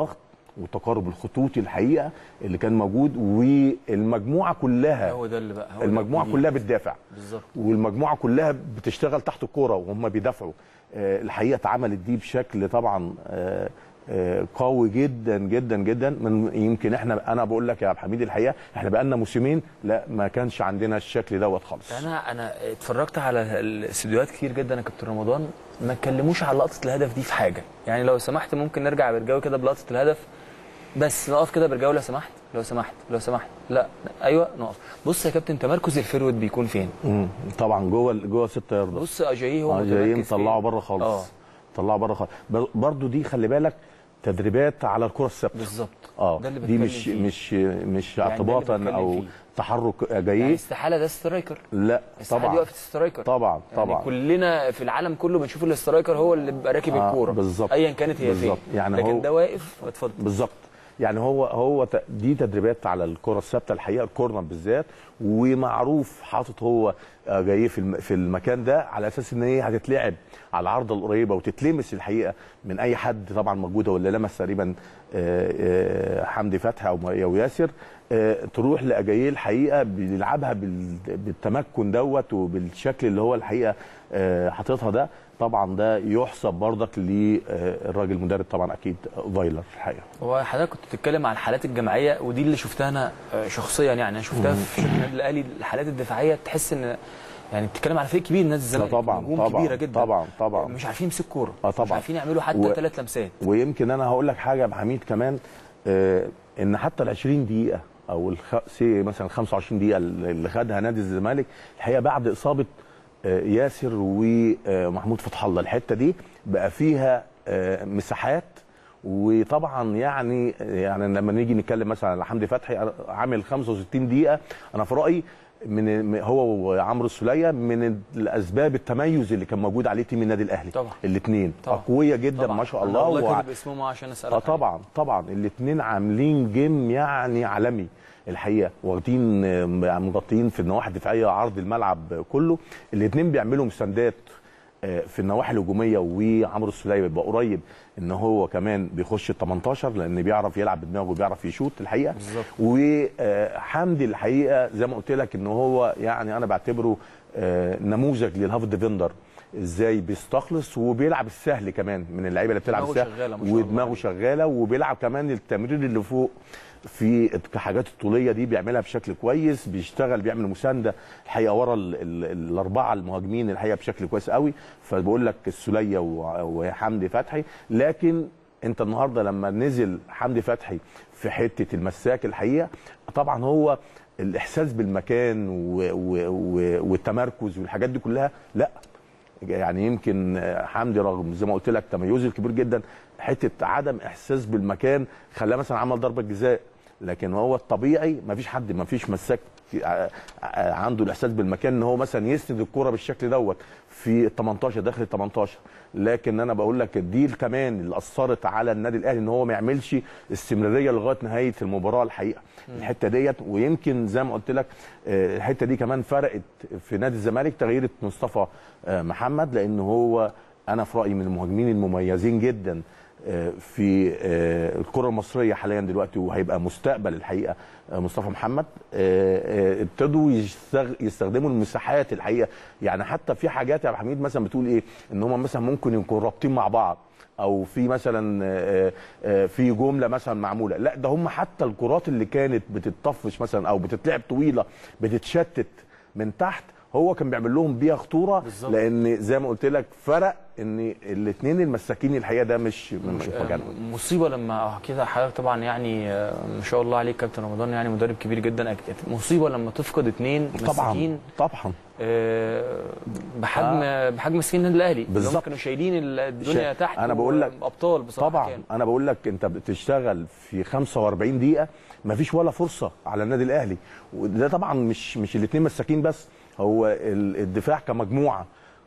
والتقارب الخطوطي الحقيقه اللي كان موجود والمجموعه كلها هو ده اللي بقى هو ده المجموعه الجديد. كلها بتدافع بالظبط والمجموعه كلها بتشتغل تحت الكوره وهم بيدافعوا آه، الحقيقه اتعملت دي بشكل طبعا آه، آه، قوي جدا جدا جدا من يمكن احنا انا بقول لك يا عبد الحميد الحقيقه احنا بقالنا موسمين لا ما كانش عندنا الشكل دوت خالص انا انا اتفرجت على الاستديوهات كتير جدا يا كابتن رمضان ما اتكلموش على لقطه الهدف دي في حاجه يعني لو سمحت ممكن نرجع يا برجاوي كده بلقطه الهدف بس نقف كده يا برجاوي لو سمحت لو سمحت لو سمحت لا ايوه نقف بص يا كابتن تمركز الفيرود بيكون فين مم. طبعا جوه جوه 6 يارده بص اجاييه هو اه جايين متمركز فين. طلعوا بره خالص اه طلعوا بره خالص بر- برضو دي خلي بالك تدريبات على الكره الثابته بالظبط اه ده اللي دي بتكلم مش فيه. مش مش يعني ده اللي اعتباطا بتكلم او فيه. تحرك يعني جاي استحاله ده سترايكر لا استحاله دي طبعا وقفه سترايكر طبعا طبعا يعني كلنا في العالم كله بنشوف الاسترايكر هو اللي بيبقى راكب آه، الكوره بالظبط. ايا كانت هي بالظبط. فين يعني لكن هو- ده واقف اتفضل بالظبط يعني هو هو ت- دي تدريبات على الكره الثابته الحقيقه الكورنر بالذات ومعروف حاطط هو آه، جاي في الم- في المكان ده على اساس ان هي هتتلعب على العارضه القريبه وتتلمس الحقيقه من اي حد طبعا موجود هو اللي لمس تقريبا آه، آه، حمدي فتحي او او ياسر آه، تروح لاجاييه الحقيقه بيلعبها بال- بالتمكن دوت وبالشكل اللي هو الحقيقه آه، حاططها ده طبعا ده يحسب برضك للراجل المدرب طبعا اكيد فايلر الحقيقه هو حضرتك كنت بتتكلم عن الحالات الجماعيه ودي اللي شفتها انا آه، شخصيا يعني انا شفتها في شكل النادي الاهلي الحالات الدفاعيه تحس ان يعني بتتكلم على فريق كبير نادي الزمالك طبعاً، نجوم طبعاً، كبيره جدا طبعاً، طبعاً. مش عارفين يمسكوا كوره آه، مش طبعاً. عارفين يعملوا حتى و- ثلاث لمسات ويمكن انا هقول لك حاجه يا ابو حميد كمان آه ان حتى ال 20 دقيقه او الخ... سي مثلا 25 دقيقه اللي خدها نادي الزمالك الحقيقه بعد اصابه آه ياسر ومحمود فتح الله الحته دي بقى فيها آه مساحات وطبعا يعني يعني لما نيجي نتكلم مثلا على حمدي فتحي عامل 65 دقيقه انا في رايي من هو وعمرو السوليه من الاسباب التميز اللي كان موجود عليه تيم النادي الاهلي طبعا. الاثنين طبعا. اقوياء جدا طبعا ما شاء أنا الله والله وع- كاتب اسمهم عشان اسالك اه طبعا طبعا الاثنين عاملين جيم يعني عالمي الحقيقه واخدين آه، مغطيين في النواحي الدفاعيه عرض الملعب كله الاثنين بيعملوا مساندات آه، في النواحي الهجوميه وعمرو السوليه بيبقى قريب ان هو كمان بيخش ال 18 لان بيعرف يلعب بدماغه وبيعرف يشوط الحقيقه بالظبط. وحمدي الحقيقه زي ما قلت لك ان هو يعني انا بعتبره آه، نموذج للهاف ديفندر ازاي بيستخلص وبيلعب السهل كمان من اللعيبه اللي بتلعب دماغه السهل شغالة ما شاء الله ودماغه عليه. شغاله وبيلعب كمان التمرير اللي فوق في الحاجات الطوليه دي بيعملها بشكل كويس بيشتغل بيعمل مسانده الحقيقه ورا ال ال الاربعه المهاجمين الحقيقه بشكل كويس قوي فبقول لك السوليه و- وحمدي فتحي لكن انت النهارده لما نزل حمدي فتحي في حته المساك الحقيقه طبعا هو الاحساس بالمكان و و و والتمركز والحاجات دي كلها لا يعني يمكن حمدي رغم زي ما قلت لك تميزه الكبير جدا حته عدم احساس بالمكان خلاه مثلا عمل ضربه جزاء لكن هو الطبيعي ما فيش حد ما فيش مساك ع- ع- عنده الاحساس بالمكان ان هو مثلا يسند الكره بالشكل دوت في ال 18 داخل ال 18 لكن انا بقول لك دي كمان اللي اثرت على النادي الاهلي ان هو ما يعملش استمراريه لغايه نهايه المباراه الحقيقه الحته ديت ويمكن زي ما قلت لك آه، الحته دي كمان فرقت في نادي الزمالك تغيير مصطفى آه، محمد لان هو انا في رايي من المهاجمين المميزين جدا آه، في آه، الكره المصريه حاليا دلوقتي وهيبقى مستقبل الحقيقه آه، مصطفى محمد آه، آه، ابتدوا يستغ- يستخدموا المساحات الحقيقه يعني حتى في حاجات يا عبد الحميد مثلا بتقول ايه ان هم مثلا ممكن يكونوا رابطين مع بعض او في مثلا آه، آه، في جمله مثلا معموله لا ده هم حتى الكرات اللي كانت بتتطفش مثلا او بتتلعب طويله بتتشتت من تحت هو كان بيعمل لهم بيها خطوره بالظبط. لان زي ما قلت لك فرق ان الاثنين المساكين الحقيقه ده مش مش مكانهم مصيبه لما كده حضرتك طبعا يعني آه، ما شاء الله عليك كابتن رمضان يعني مدرب كبير جدا أكيد. مصيبه لما تفقد اثنين طبعا مساكين طبعا آه، بحجم بحجم مسكين النادي الاهلي اللي هم بالظبط. كانوا شايلين الدنيا شا- تحت أنا بقول لك- ابطال بصراحه طبعا كانوا. انا بقول لك انت بتشتغل في 45 دقيقه ما فيش ولا فرصه على النادي الاهلي وده طبعا مش مش الاثنين مساكين بس هو ال- الدفاع كمجموعه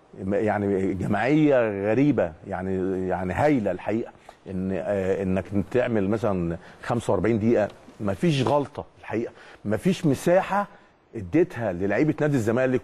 يعني جماعيه غريبه يعني يعني هايله الحقيقه ان آه، انك تعمل مثلا 45 دقيقه ما فيش غلطه الحقيقه ما فيش مساحه اديتها للعيبه نادي الزمالك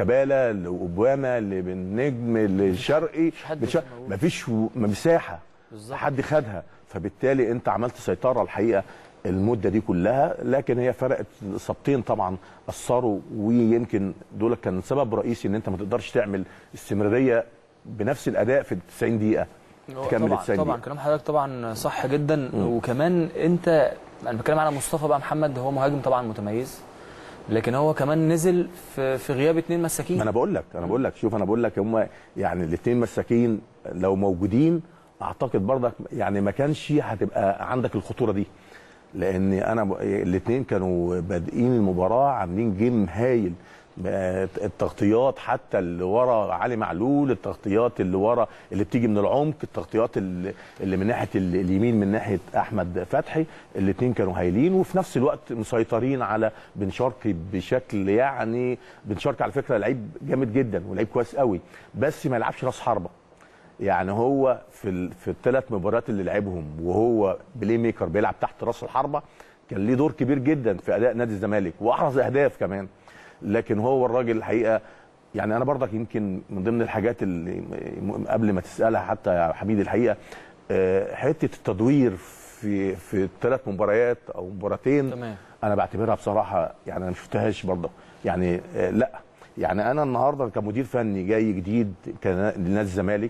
وشيكابالا لاوباما لبن نجم لشرقي حد بتش- مش موجود. مفيش و- مساحه بالظبط. حد خدها فبالتالي انت عملت سيطره الحقيقه المده دي كلها لكن هي فرقت اصابتين طبعا اثروا ويمكن دول كان سبب رئيسي ان انت ما تقدرش تعمل استمراريه بنفس الاداء في ال 90 دقيقه تكمل طبعا 90 طبعا دقيقه كلام حضرتك طبعا صح جدا وكمان انت انا بتكلم على مصطفى بقى محمد هو مهاجم طبعا متميز لكن هو كمان نزل في في غياب اتنين مساكين ما انا بقول لك انا بقول لك شوف انا بقول لك هم يعني الاثنين مساكين لو موجودين اعتقد برضك يعني ما كانش هتبقى عندك الخطوره دي لان انا الاثنين كانوا بادئين المباراه عاملين جيم هايل آه، التغطيات حتى اللي ورا علي معلول التغطيات اللي ورا اللي بتيجي من العمق التغطيات اللي اللي من ناحيه ال- اليمين من ناحيه احمد فتحي الاثنين كانوا هايلين وفي نفس الوقت مسيطرين على بن شرقي بشكل يعني بن شرقي على فكره لعيب جامد جدا ولعيب كويس قوي بس ما يلعبش راس حربه يعني هو في ال... في الثلاث مباريات اللي لعبهم وهو بلاي ميكر بيلعب تحت راس الحربه كان ليه دور كبير جدا في اداء نادي الزمالك واحرز اهداف كمان لكن هو الراجل الحقيقه يعني انا برضك يمكن من ضمن الحاجات اللي م- قبل ما تسالها حتى يا حميد الحقيقه آه، حته التدوير في في الثلاث مباريات او مباراتين تمام. انا بعتبرها بصراحه يعني انا ما شفتهاش برضه يعني آه، لا يعني انا النهارده كمدير فني جاي جديد كان- لنادي الزمالك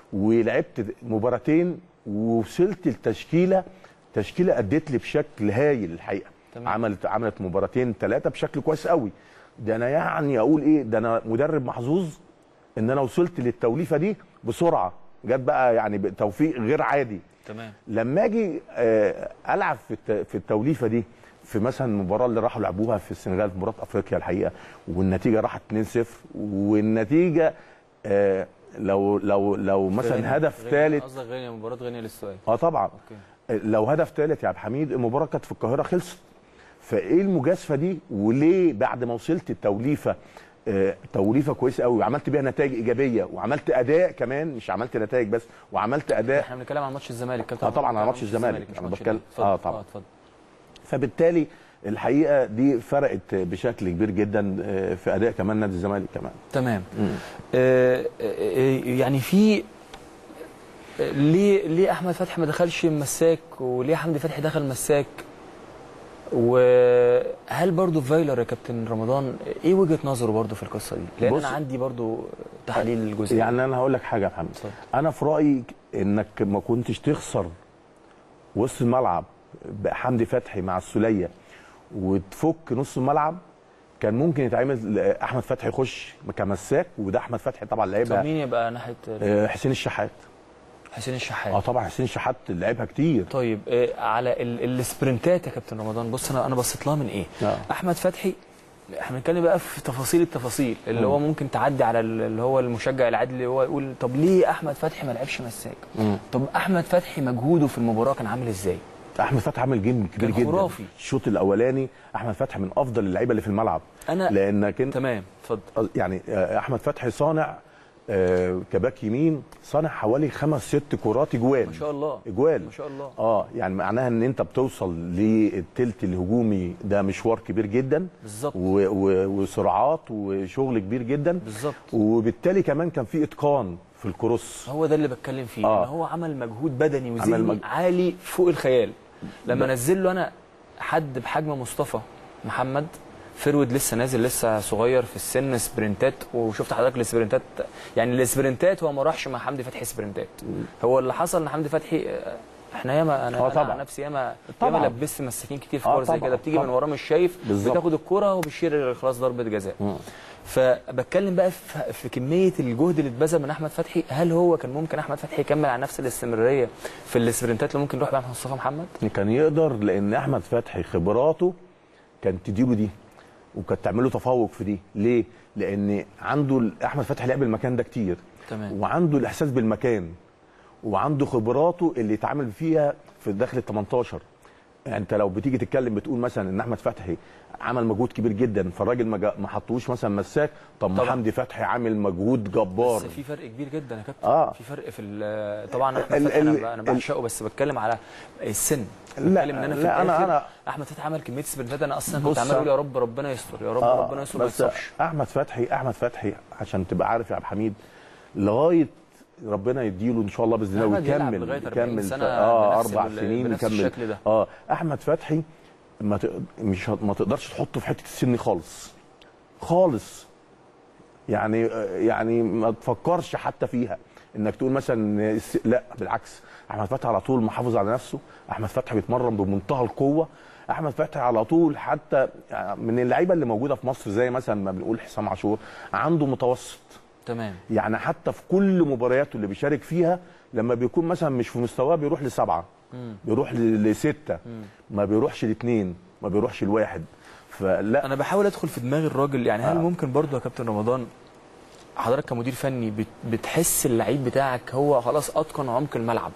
ولعبت مباراتين ووصلت التشكيله تشكيله ادت لي بشكل هايل الحقيقه تمام. عملت عملت مباراتين ثلاثه بشكل كويس قوي ده انا يعني اقول ايه ده انا مدرب محظوظ ان انا وصلت للتوليفه دي بسرعه جت بقى يعني بتوفيق غير عادي تمام لما اجي آه، العب في الت- في التوليفه دي في مثلا المباراه اللي راحوا لعبوها في السنغال في مباراه افريقيا الحقيقه والنتيجه راحت 2-0 والنتيجه آه، لو لو لو مثلا غينيا- هدف غينيا- ثالث قصدك غينيا مباراه غينيا للسؤال اه طبعا اوكي لو هدف ثالث يا عبد الحميد المباراه كانت في القاهره خلصت فايه المجازفه دي وليه بعد ما وصلت التوليفه آه، توليفه كويسه قوي وعملت بيها نتائج ايجابيه وعملت اداء كمان مش عملت نتائج بس وعملت اداء احنا بنتكلم عن ماتش الزمالك كابتن آه، طبعاً على عن ماتش الزمالك. مش أنا ماتش بتكلم- الأهلي. آه، اتفضل. طبعاً. اتفضل فبالتالي الحقيقه دي فرقت بشكل كبير جدا آه، في اداء كمان نادي الزمالك كمان تمام آه آه، يعني في آه، ليه ليه احمد فتحي ما دخلش مساك وليه حمدي فتحي دخل مساك وهل برضو فايلر يا كابتن رمضان ايه وجهه نظره برضو في القصه دي لان بص- انا عندي برضو تحليل جزئي يعني انا هقول لك حاجه يا محمد اتفضل. انا في رايي انك ما كنتش تخسر وسط الملعب بحمدي فتحي مع السوليه وتفك نص الملعب كان ممكن يتعمل احمد فتحي يخش كمساك وده احمد فتحي طبعا طب لعبها مين يبقى ناحيه آه، حسين الشحات حسين الشحات اه طبعا حسين الشحات لعبها كتير طيب آه، على ال- السبرنتات يا كابتن رمضان بص انا انا بصيت لها من ايه آه. احمد فتحي احنا بنتكلم بقى في تفاصيل التفاصيل اللي هو ممكن تعدي على ال- اللي هو المشجع العادي اللي هو يقول طب ليه احمد فتحي ما لعبش مساك طب احمد فتحي مجهوده في المباراه كان عامل ازاي احمد فتحي عمل جيم كبير كان جدا خرافي. الشوط الاولاني احمد فتحي من افضل اللعيبه اللي في الملعب أنا- لانك انت تمام اتفضل يعني آه، احمد فتحي صانع آه، كباك يمين صانع حوالي خمس ست كرات اجوال ما شاء الله اجوال ما شاء الله اه يعني معناها ان انت بتوصل للتلت الهجومي ده مشوار كبير جدا بالظبط. و- و- وسرعات وشغل كبير جدا بالظبط. وبالتالي كمان كان في اتقان في الكروس هو ده اللي بتكلم فيه آه. ان هو عمل مجهود بدني وذهني عمل مج- عالي فوق الخيال لما ب- نزل له انا حد بحجم مصطفى محمد فرود لسه نازل لسه صغير في السن سبرنتات وشفت حضرتك السبرنتات يعني السبرنتات هو ما راحش مع حمدي فتحي سبرنتات هو اللي حصل ان حمدي فتحي آه، احنا ياما انا, آه أنا طبعا. عن نفسي ياما طبعا. ياما لبست مساكين كتير في آه كوره زي طبعا. كده بتيجي من طبعا. وراه مش شايف بالظبط. بتاخد الكوره وبيشير خلاص ضربه جزاء فبتكلم بقى في في كميه الجهد اللي اتبذل من احمد فتحي هل هو كان ممكن احمد فتحي يكمل على نفس الاستمراريه في السبرنتات اللي ممكن يروح بيها مصطفى محمد كان يقدر لان احمد فتحي خبراته كانت تديله دي وكانت تعمل له تفوق في دي ليه لان عنده ال- احمد فتحي لعب المكان ده كتير تمام. وعنده الاحساس بالمكان وعنده خبراته اللي يتعامل فيها في داخل ال 18 يعني انت لو بتيجي تتكلم بتقول مثلا ان احمد فتحي عمل مجهود كبير جدا فالراجل ما جا- ما حطوش مثلا مساك طب ما طبعا. حمدي فتحي عامل مجهود جبار بس في فرق كبير جدا يا كابتن آه. في فرق في ال- طبعا احمد ال- فتحي ال- انا انا بعشقه بس بتكلم على السن لا، بتكلم ان انا في لا، أنا- الآخر أنا- احمد فتحي عمل كميه سبرنتات انا اصلا بص، كنت عمال اقول يا رب ربنا يستر يا رب آه، ربنا يستر ما بس يتصابش احمد فتحي احمد فتحي عشان تبقى عارف يا عبد الحميد لغايه ربنا يديله ان شاء الله باذن الله أحمد يلعب ويكمل لغاية 40 يكمل سنة اه بنفس اربع ال- سنين بنفس يكمل الشكل ده. اه احمد فتحي ما ت... مش ه- ما تقدرش تحطه في حته السن خالص خالص يعني يعني ما تفكرش حتى فيها انك تقول مثلا الس- لا بالعكس احمد فتحي على طول محافظ على نفسه احمد فتحي بيتمرن بمنتهى القوه احمد فتحي على طول حتى من اللعيبه اللي موجوده في مصر زي مثلا ما بنقول حسام عاشور عنده متوسط تمام يعني حتى في كل مبارياته اللي بيشارك فيها لما بيكون مثلا مش في مستواه بيروح لسبعه بيروح ل- لسته ما بيروحش لاثنين ما بيروحش لواحد فلا انا بحاول ادخل في دماغ الراجل يعني هل آه. ممكن برضو يا كابتن رمضان حضرتك كمدير فني بت- بتحس اللعيب بتاعك هو خلاص اتقن عمق الملعب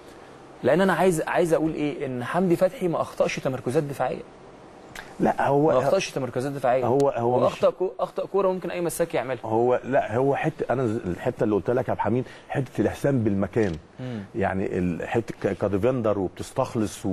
لان انا عايز عايز اقول ايه ان حمدي فتحي ما اخطاش تمركزات دفاعيه لا ما هو اخطاش تمركزات دفاعيه هو- هو مش- اخطا كو اخطا كوره ممكن اي مساك يعملها هو لا هو حته انا ز- الحته اللي قلت لك يا عبد الحميد حته الاحسان بالمكان يعني الحته ك- كديفندر وبتستخلص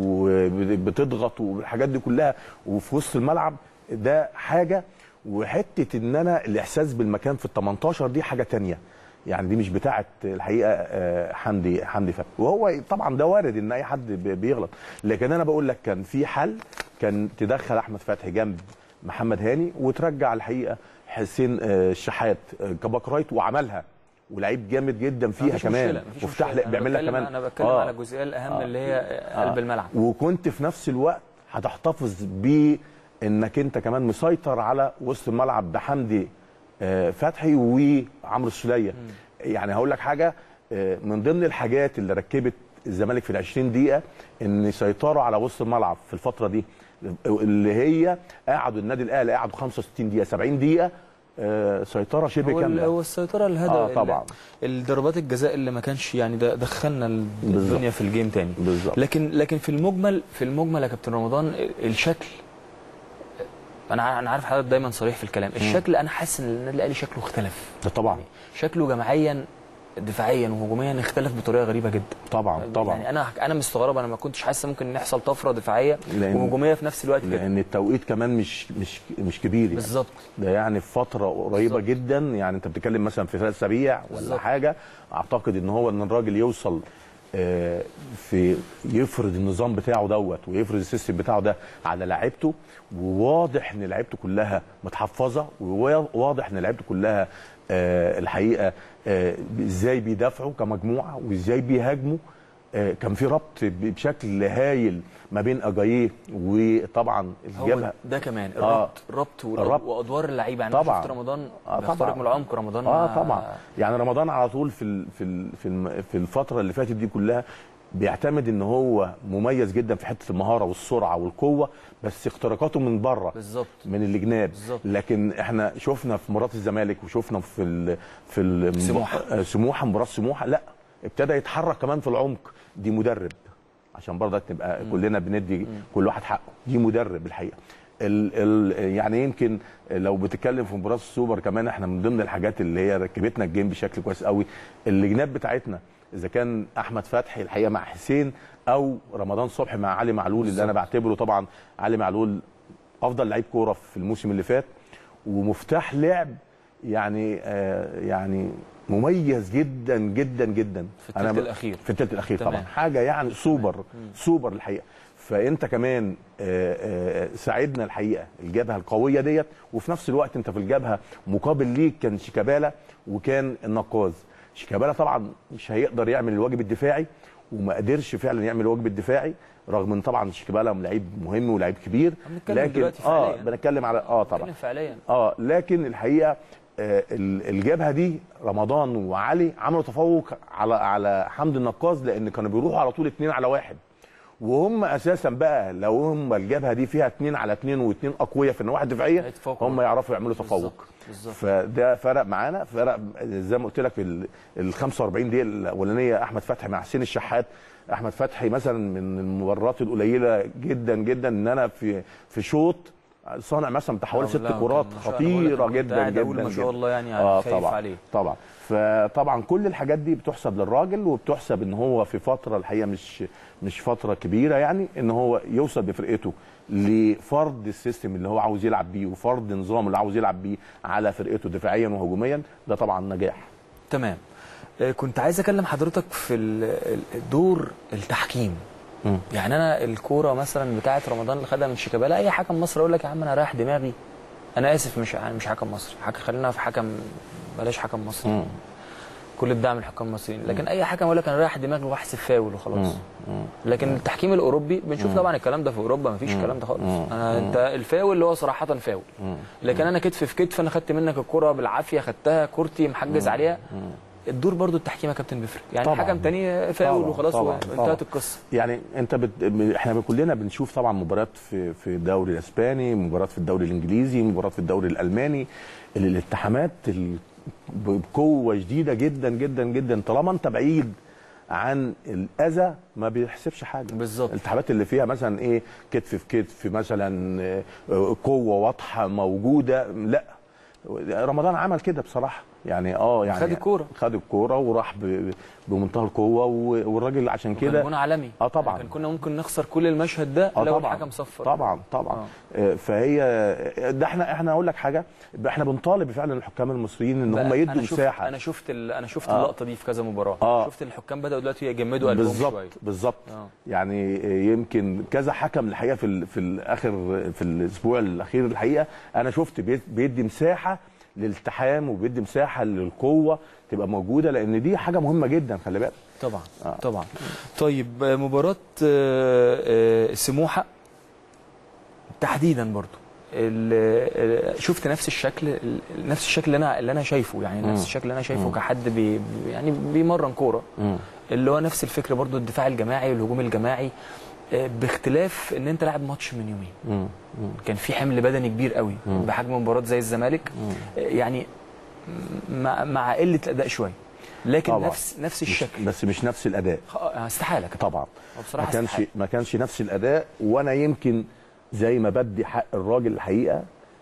وبتضغط والحاجات دي كلها وفي وسط الملعب ده حاجه وحته ان انا الاحساس بالمكان في ال 18 دي حاجه تانية يعني دي مش بتاعه الحقيقه آه، حمدي حمدي فتحي وهو طبعا ده وارد ان اي حد بي- بيغلط لكن انا بقول لك كان في حل كان تدخل احمد فتحي جنب محمد هاني وترجع الحقيقه حسين آه، الشحات آه، كباك رايت وعملها ولعيب جامد جدا فيها مفيش كمان مشكلة، مفيش مفتاح مشكلة. لا أنا بيعمل لك بتكلم- كمان انا بتكلم آه. على الجزئيه الاهم آه. اللي هي قلب الملعب وكنت في نفس الوقت هتحتفظ بانك انت كمان مسيطر على وسط الملعب بحمدي آه، فتحي وعمرو السوليه يعني هقول لك حاجه آه، من ضمن الحاجات اللي ركبت الزمالك في ال 20 دقيقه ان يسيطروا على وسط الملعب في الفتره دي اللي هي قعدوا النادي الاهلي قعدوا 65 دقيقه 70 دقيقه آه، سيطره شبه هو ال- كامله هو السيطره الهدف آه، طبعا. الضربات الجزاء اللي ما كانش يعني ده دخلنا ال- بالظبط. الدنيا في الجيم تاني بالظبط. لكن لكن في المجمل في المجمل يا كابتن رمضان الشكل انا ع- انا عارف حضرتك دايما صريح في الكلام الشكل انا حاسس ان النادي الاهلي شكله اختلف ده طبعا شكله جماعيا دفاعيا وهجوميا اختلف بطريقه غريبه جدا طبعا طبعا يعني انا انا مستغرب انا ما كنتش حاسس ممكن يحصل طفره دفاعيه لأن- وهجوميه في نفس الوقت كده لان التوقيت كمان مش مش مش كبير يعني. بالظبط ده يعني في فتره قريبه بالظبط. جدا يعني انت بتتكلم مثلا في ثلاث اسابيع ولا بالظبط. حاجه اعتقد ان هو ان الراجل يوصل آه، في يفرض النظام بتاعه دوت ويفرض السيستم بتاعه ده على لعيبته وواضح ان لعيبته كلها متحفظه وواضح ان لعيبته كلها آه، الحقيقه آه، ازاي بيدافعوا كمجموعه وازاي بيهاجموا آه، كان في ربط بشكل هايل ما بين اجاييه وطبعا هو الجبهه ده كمان آه. الربط الربط وال- الربط. وادوار اللعيبه يعني طبعاً. أنا شفت رمضان آه، بيخترق طبعاً. من العمق رمضان اه ما- طبعا يعني رمضان على طول في ال في ال في, الم في الفتره اللي فاتت دي كلها بيعتمد ان هو مميز جدا في حته المهاره والسرعه والقوه بس اختراقاته من بره بالظبط من الجناب بالظبط. لكن احنا شفنا في مباراه الزمالك وشفنا في ال في ال سموحة. آه، سموحه مباراه سموحه لا ابتدى يتحرك كمان في العمق دي مدرب عشان برضك نبقى كلنا بندي كل واحد حقه دي مدرب الحقيقه ال ال يعني يمكن لو بتتكلم في مباراه السوبر كمان احنا من ضمن الحاجات اللي هي ركبتنا الجيم بشكل كويس قوي اللجنات بتاعتنا اذا كان احمد فتحي الحقيقه مع حسين او رمضان صبحي مع علي معلول اللي انا بعتبره طبعا علي معلول افضل لعيب كوره في الموسم اللي فات ومفتاح لعب يعني آه يعني مميز جدا جدا جدا في التلت ب- الأخير. في التلت الاخير تمام. طبعا حاجه يعني سوبر سوبر الحقيقه فانت كمان آه، آه، ساعدنا الحقيقه الجبهه القويه ديت وفي نفس الوقت انت في الجبهه مقابل ليك كان شيكابالا وكان النقاز شيكابالا طبعا مش هيقدر يعمل الواجب الدفاعي وما قدرش فعلا يعمل الواجب الدفاعي رغم ان طبعا شيكابالا لعيب مهم ولعيب كبير بنتكلم دلوقتي اه فعلياً. بنتكلم على اه طبعا بنتكلم فعليا اه لكن الحقيقه آه، ال- الجبهه دي رمضان وعلي عملوا تفوق على على حمد النقاز لان كانوا بيروحوا على طول اتنين على واحد وهم اساسا بقى لو هم الجبهه دي فيها اتنين على اتنين واتنين اقوياء في النواحي الدفاعيه هيتفوقوا. هم يعرفوا يعملوا تفوق بالظبط، بالظبط. فده فرق معانا فرق زي ما قلت لك ال ال 45 دقيقه الاولانيه احمد فتحي مع حسين الشحات احمد فتحي مثلا من المرات القليله جدا جدا ان انا في في شوط صانع مثلا بتاع حوالي آه، ست لا، كان كرات ما شاء الله، بقول لك خطيره أنا كنت جدا قاعد جدا أقول ما شاء جدا. الله يعني اه خايف طبعا عليه. طبعا فطبعا كل الحاجات دي بتحسب للراجل وبتحسب ان هو في فتره الحقيقه مش مش فتره كبيره يعني ان هو يوصل بفرقته لفرض السيستم اللي هو عاوز يلعب بيه وفرض النظام اللي عاوز يلعب بيه على فرقته دفاعيا وهجوميا ده طبعا نجاح تمام آه، كنت عايز اكلم حضرتك في ال- ال- دور التحكيم مم. يعني انا الكوره مثلا بتاعه رمضان اللي خدها من شيكابالا اي حكم مصري اقول لك يا عم انا رايح دماغي انا اسف مش مش حكم مصري حكم خلينا في حكم بلاش حكم مصري مم. كل الدعم للحكام المصريين لكن اي حكم يقول لك انا رايح دماغي واحسب فاول وخلاص مم. مم. لكن التحكيم الاوروبي بنشوف طبعا الكلام ده في اوروبا مفيش الكلام ده خالص انا انت الفاول اللي هو صراحه فاول لكن انا كتف في كتف انا خدت منك الكره بالعافيه خدتها كورتي محجز عليها الدور برضو التحكيم يا كابتن بيفرق يعني طبعاً. حكم تاني فاول طبعاً، وخلاص طبعاً، طبعاً. وانتهت القصه يعني انت بت... احنا كلنا بنشوف طبعا مباريات في في الدوري الاسباني مباريات في الدوري الانجليزي مباريات في الدوري الالماني ال- الالتحامات ال... بقوه شديده جدا جدا جدا طالما انت بعيد عن الاذى ما بيحسبش حاجه بالظبط. الالتحامات اللي فيها مثلا ايه كتف في كتف مثلا آه، قوه واضحه موجوده لا رمضان عمل كده بصراحه يعني اه يعني خد الكورة. خد الكوره وراح ب... بمنتهى القوه و- والراجل عشان كده كده جون عالمي اه طبعا يعني كان كنا ممكن نخسر كل المشهد ده اه لو طبعا الحكم صفر طبعا طبعا آه. فهي ده احنا احنا اقول لك حاجه احنا بنطالب فعلا الحكام المصريين ان هم بقى يدوا أنا شفت مساحه انا شفت ال... انا شفت آه. اللقطه دي في كذا مباراه آه. شفت الحكام بداوا دلوقتي يجمدوا قلبهم بالظبط شويه بالظبط آه. يعني يمكن كذا حكم الحقيقه في ال في الاخر في الاسبوع الاخير الحقيقه انا شفت بي- بيدي مساحه للالتحام وبيدي مساحه للقوه تبقى موجوده لان دي حاجه مهمه جدا خلي بالك طبعا آه. طبعا طيب آه، مباراه آه، آه، سموحه تحديدا برضو ال- ال- شفت نفس الشكل ال- نفس الشكل اللي انا اللي انا شايفه يعني نفس مم. الشكل اللي انا شايفه كحد بي يعني بيمرن كوره اللي هو نفس الفكره برضو الدفاع الجماعي والهجوم الجماعي آه، باختلاف ان انت لاعب ماتش من يومين كان في حمل بدني كبير قوي بحجم مباراه زي الزمالك آه، يعني مع مع قله الاداء شويه لكن طبعا. نفس نفس مش الشكل بس مش نفس الاداء خ- آه، استحاله كده طبعا وبصراحة ما كانش استحالة. ما كانش نفس الاداء وانا يمكن زي ما بدي حق الراجل الحقيقه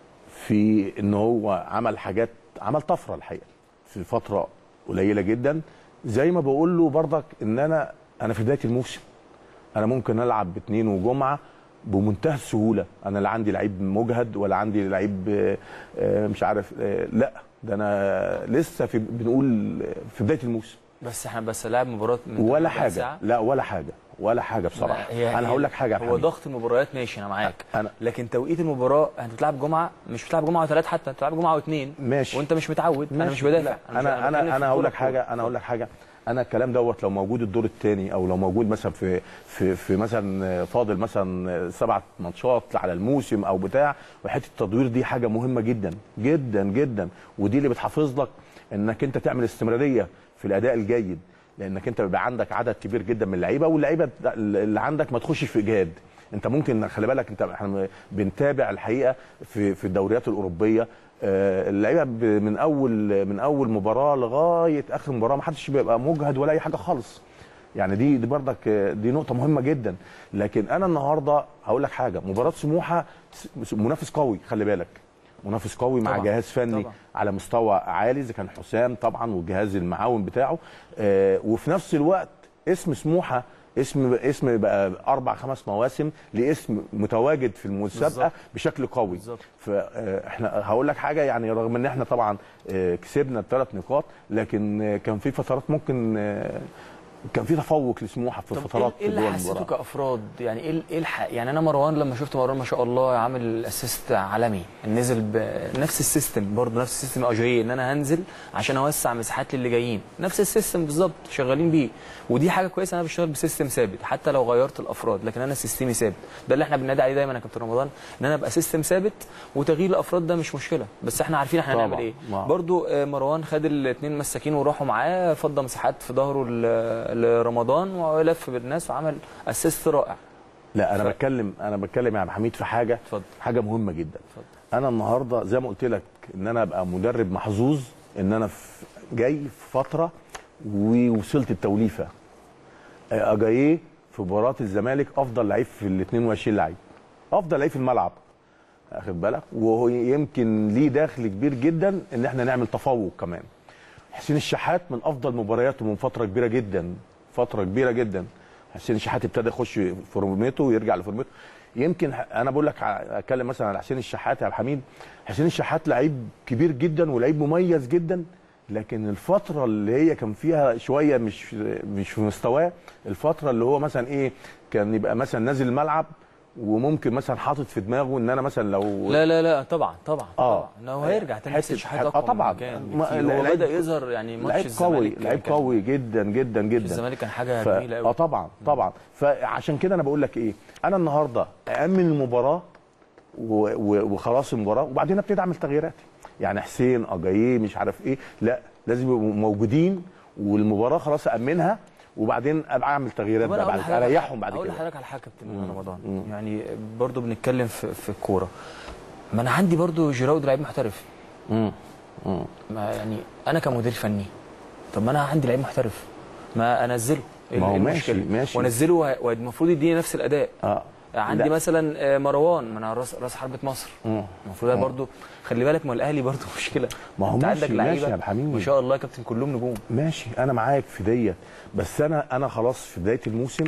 في ان هو عمل حاجات عمل طفره الحقيقه في فتره قليله جدا زي ما بقول له برضك ان انا انا في بدايه الموسم انا ممكن العب باثنين وجمعه بمنتهى السهوله انا لا عندي لعيب مجهد ولا عندي لعيب آه، آه، مش عارف آه، لا ده انا لسه في بنقول في بدايه الموسم بس احنا بس لاعب مباراه من ولا ربع حاجه ساعة. لا ولا حاجه ولا حاجه بصراحه هي انا هقول لك حاجه يا هو محمد. ضغط المباريات ماشي انا معاك أنا- لكن توقيت المباراه انت بتلعب جمعه مش بتلعب جمعه وثلاث حتى انت بتلعب جمعه واثنين ماشي. وانت مش متعود انا ماشي. مش بدافع لا، مش- انا بتكلم انا في انا هقول لك الكورة. حاجه انا هقول لك حاجه انا الكلام دوت لو موجود الدور الثاني او لو موجود مثلا في في في مثلا فاضل مثلا سبع ماتشات على الموسم او بتاع وحته التدوير دي حاجه مهمه جدا جدا جدا ودي اللي بتحافظ لك انك انت تعمل استمراريه في الاداء الجيد لانك انت بيبقى عندك عدد كبير جدا من اللعيبه واللعيبه اللي عندك ما تخشش في اجهاد انت ممكن خلي بالك انت احنا بنتابع الحقيقه في في الدوريات الاوروبيه آه، اللعيبه ب- من اول من اول مباراه لغايه اخر مباراه ما حدش بيبقى مجهد ولا اي حاجه خالص يعني دي دي برضك آه، دي نقطه مهمه جدا لكن انا النهارده هقول لك حاجه مباراه سموحه س- منافس قوي خلي بالك منافس قوي مع طبعاً، جهاز فني طبعاً. على مستوى عالي اذا كان حسام طبعا والجهاز المعاون بتاعه آه، وفي نفس الوقت اسم سموحه اسم اسم بقى اربع خمس مواسم لاسم متواجد في المسابقه بالظبط. بشكل قوي بالظبط. فاحنا هقول لك حاجه يعني رغم ان احنا طبعا آه، كسبنا الثلاث نقاط لكن آه، كان في فترات ممكن آه، كان في تفوق لسموحه في طب فترات ايه اللي جوه حسيته المباراة. كافراد يعني ايه ايه الح... يعني انا مروان لما شفت مروان ما شاء الله عامل اسيست عالمي نزل بنفس السيستم برضه نفس السيستم اجاي ان انا هنزل عشان اوسع مساحات للي جايين نفس السيستم بالظبط شغالين بيه ودي حاجه كويسه انا بشتغل بسيستم ثابت حتى لو غيرت الافراد لكن انا سيستمي ثابت ده اللي احنا بننادي عليه دايما يا كابتن رمضان ان انا ابقى سيستم ثابت وتغيير الافراد ده مش مشكله بس احنا عارفين احنا طبعاً. هنعمل ايه طبعاً. برضو آه، مروان خد الاثنين مساكين وراحوا معاه فضى مساحات في ظهره ل- لرمضان ولف بالناس وعمل اسيست رائع لا انا ف- بتكلم انا بتكلم يا عبد الحميد في حاجه اتفضل. حاجه مهمه جدا اتفضل. انا النهارده زي ما قلت لك ان انا ابقى مدرب محظوظ ان انا في جاي في فتره ووصلت التوليفه آه، اجاييه في مباراه الزمالك افضل لعيب في ال 22 لعيب افضل لعيب في الملعب اخد بالك وهو يمكن ليه دخل كبير جدا ان احنا نعمل تفوق كمان حسين الشحات من افضل مبارياته من فتره كبيره جدا فتره كبيره جدا حسين الشحات ابتدى يخش في فورمته ويرجع لفورمته يمكن ح- انا بقول لك ع- اتكلم مثلا على حسين الشحات يا عبد الحميد حسين الشحات لعيب كبير جدا ولعيب مميز جدا لكن الفتره اللي هي كان فيها شويه مش مش في مستواه الفتره اللي هو مثلا ايه كان يبقى مثلا نازل الملعب وممكن مثلا حاطط في دماغه ان انا مثلا لو لا لا لا طبعا طبعا آه. طبعا انه هيرجع تاني بس حتة- الشحات آه اقوى طبعاً. من كان ما- بكتير. لا- هو لعيب- بدا يظهر يعني ماتش لعيب الزمالك قوي كان- لعيب كان- قوي جدا جدا جدا الزمالك كان حاجه ف... جميله اه قوي طبعا طبعا فعشان كده انا بقول لك ايه انا النهارده امن المباراه و... و... وخلاص المباراه وبعدين ابتدي اعمل تغييرات يعني حسين اجاييه مش عارف ايه لا لازم يبقوا موجودين والمباراه خلاص امنها وبعدين ابقى اعمل تغييرات طب أنا بقى أقول بعد لحضرتك- اريحهم بعد اقول كده لحضرتك على حاجه يا كابتن رمضان يعني برضو بنتكلم في في الكوره ما انا عندي برضو جيراود لعيب محترف مم. مم. ما يعني انا كمدير فني طب ما انا عندي لعيب محترف ما انزله إيه ما هو المشكلة؟ ماشي- ماشي. وانزله وه- والمفروض يديني نفس الاداء اه عندي لا. مثلا آه، مروان من راس راس حربه مصر مم. المفروض ده برضو خلي بالك ما الاهلي برضو مشكله ما هو انت ماشي- عندك ماشي لعيبه يا عبد الحميد. ما شاء الله يا كابتن كلهم نجوم ماشي انا معاك في ديت بس انا انا خلاص في بدايه الموسم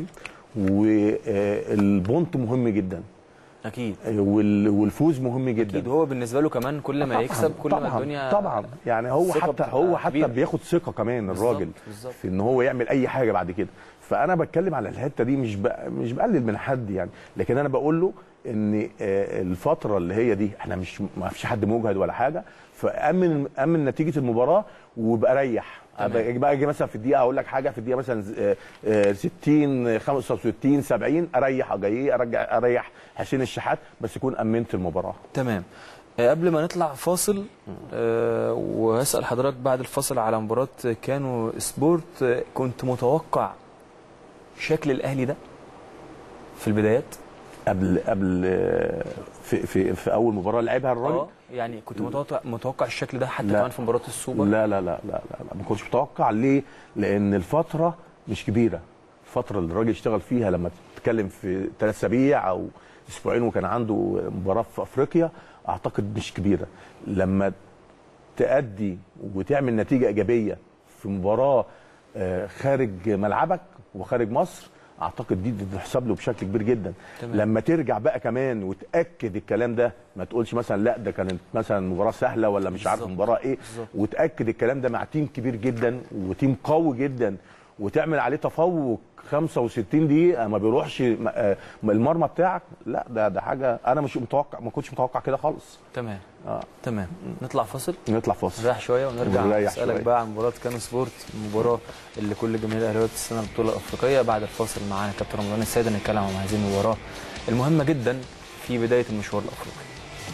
والبونت مهم جدا اكيد وال- والفوز مهم جدا اكيد هو بالنسبه له كمان كل ما يكسب كل ما طبعا الدنيا طبعا يعني هو ثقة حتى بتبقى هو حتى كبيرة. بياخد ثقه كمان بالظبط، الراجل بالظبط. في ان هو يعمل اي حاجه بعد كده فانا بتكلم على الحته دي مش ب... مش بقلل من حد يعني لكن انا بقول له ان آه، الفتره اللي هي دي احنا مش ما فيش حد مجهد ولا حاجه فامن امن نتيجه المباراه وابقى ريح تمام. أبقى بقى اجي مثلا في الدقيقه اقول لك حاجه في الدقيقه مثلا آه، آه، 60 65 70 اريح اجاييه ارجع اريح حسين الشحات بس يكون امنت المباراه تمام آه، قبل ما نطلع فاصل آه، وهسأل حضرتك بعد الفاصل على مباراة كانوا سبورت آه، كنت متوقع شكل الأهلي ده في البدايات قبل قبل آه، في في في اول مباراه لعبها الراجل اه يعني كنت متوقع متوقع الشكل ده حتى لا. كمان في مباراة السوبر لا لا لا لا لا, لا. ما كنتش متوقع ليه؟ لان الفتره مش كبيره الفتره اللي الراجل اشتغل فيها لما تتكلم في ثلاث اسابيع او اسبوعين وكان عنده مباراه في افريقيا اعتقد مش كبيره لما تأدي وتعمل نتيجه ايجابيه في مباراه آه، خارج ملعبك وخارج مصر اعتقد دي تحسب له بشكل كبير جدا تمام. لما ترجع بقى كمان وتاكد الكلام ده ما تقولش مثلا لا ده كانت مثلا مباراه سهله ولا مش عارف بالظبط. مباراه ايه بالظبط. وتاكد الكلام ده مع تيم كبير جدا وتيم قوي جدا وتعمل عليه تفوق 65 دقيقه ما بيروحش م- آه، المرمى بتاعك لا ده ده حاجه انا مش متوقع ما كنتش متوقع كده خالص تمام اه تمام نطلع فاصل نطلع فاصل نريح شويه ونرجع ونريح اسالك شوية. بقى عن مباراه كانو سبورت المباراه اللي كل جماهير الاهلاويه بتستنى البطوله الافريقيه بعد الفاصل معانا كابتن رمضان السيد نتكلم عن هذه المباراه المهمه جدا في بدايه المشوار الافريقي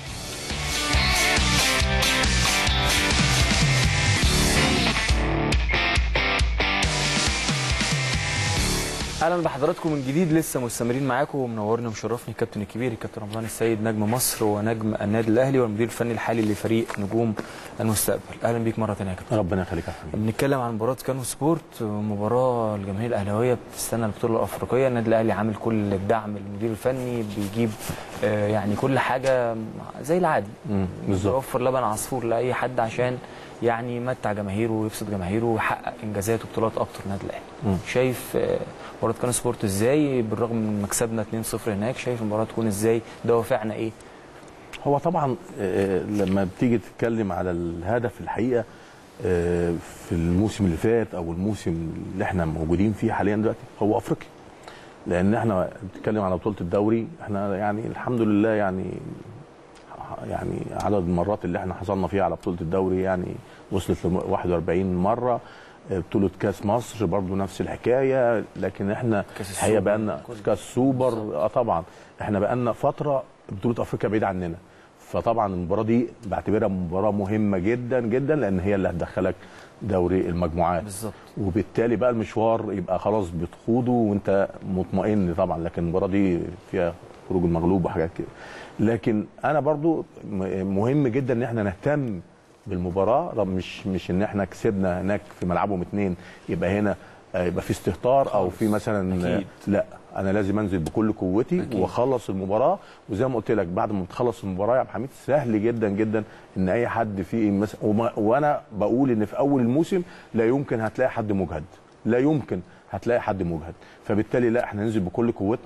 اهلا بحضراتكم من جديد لسه مستمرين معاكم ومنورني ومشرفني الكابتن الكبير الكابتن رمضان السيد نجم مصر ونجم النادي الاهلي والمدير الفني الحالي لفريق نجوم المستقبل اهلا بيك مره ثانيه يا كابتن ربنا يخليك يا حبيبي بنتكلم عن مباراه كانو سبورت مباراه الجماهير الاهلاويه بتستنى البطوله الافريقيه النادي الاهلي عامل كل الدعم المدير الفني بيجيب آه، يعني كل حاجه زي العادي مم، بالظبط بيوفر لبن عصفور لاي حد عشان يعني يمتع جماهيره ويبسط جماهيره ويحقق انجازات وبطولات اكتر النادي الاهلي مم. شايف آه، مباراه كانو سبورت ازاي بالرغم من مكسبنا 2-0 هناك شايف المباراه تكون ازاي دوافعنا ايه هو طبعا آه، لما بتيجي تتكلم على الهدف الحقيقه آه، في الموسم اللي فات او الموسم اللي احنا موجودين فيه حاليا دلوقتي هو افريقيا لان احنا بنتكلم على بطوله الدوري احنا يعني الحمد لله يعني يعني عدد المرات اللي احنا حصلنا فيها على بطوله الدوري يعني وصلت ل 41 مره آه، بطوله كاس مصر برضو نفس الحكايه لكن احنا كأس الحقيقه السوبر. بقى لنا كل- كاس سوبر اه طبعا احنا بقى لنا فتره بطوله افريقيا بعيده عننا فطبعا المباراه دي بعتبرها مباراه مهمه جدا جدا لان هي اللي هتدخلك دوري المجموعات بالظبط وبالتالي بقى المشوار يبقى خلاص بتخوضه وانت مطمئن طبعا لكن المباراه دي فيها خروج المغلوب وحاجات كده لكن انا برضو م- مهم جدا ان احنا نهتم بالمباراه رغم مش مش ان احنا كسبنا هناك في ملعبهم اتنين يبقى هنا آه، يبقى في استهتار او في مثلا آه، أكيد. لا انا لازم انزل بكل قوتي أكيد. واخلص المباراه وزي ما قلت لك بعد ما تخلص المباراه يا عبد الحميد سهل جدا جدا ان اي حد فيه مثلا وما- وانا بقول ان في اول الموسم لا يمكن هتلاقي حد مجهد لا يمكن هتلاقي حد مجهد فبالتالي لا احنا ننزل بكل قوتنا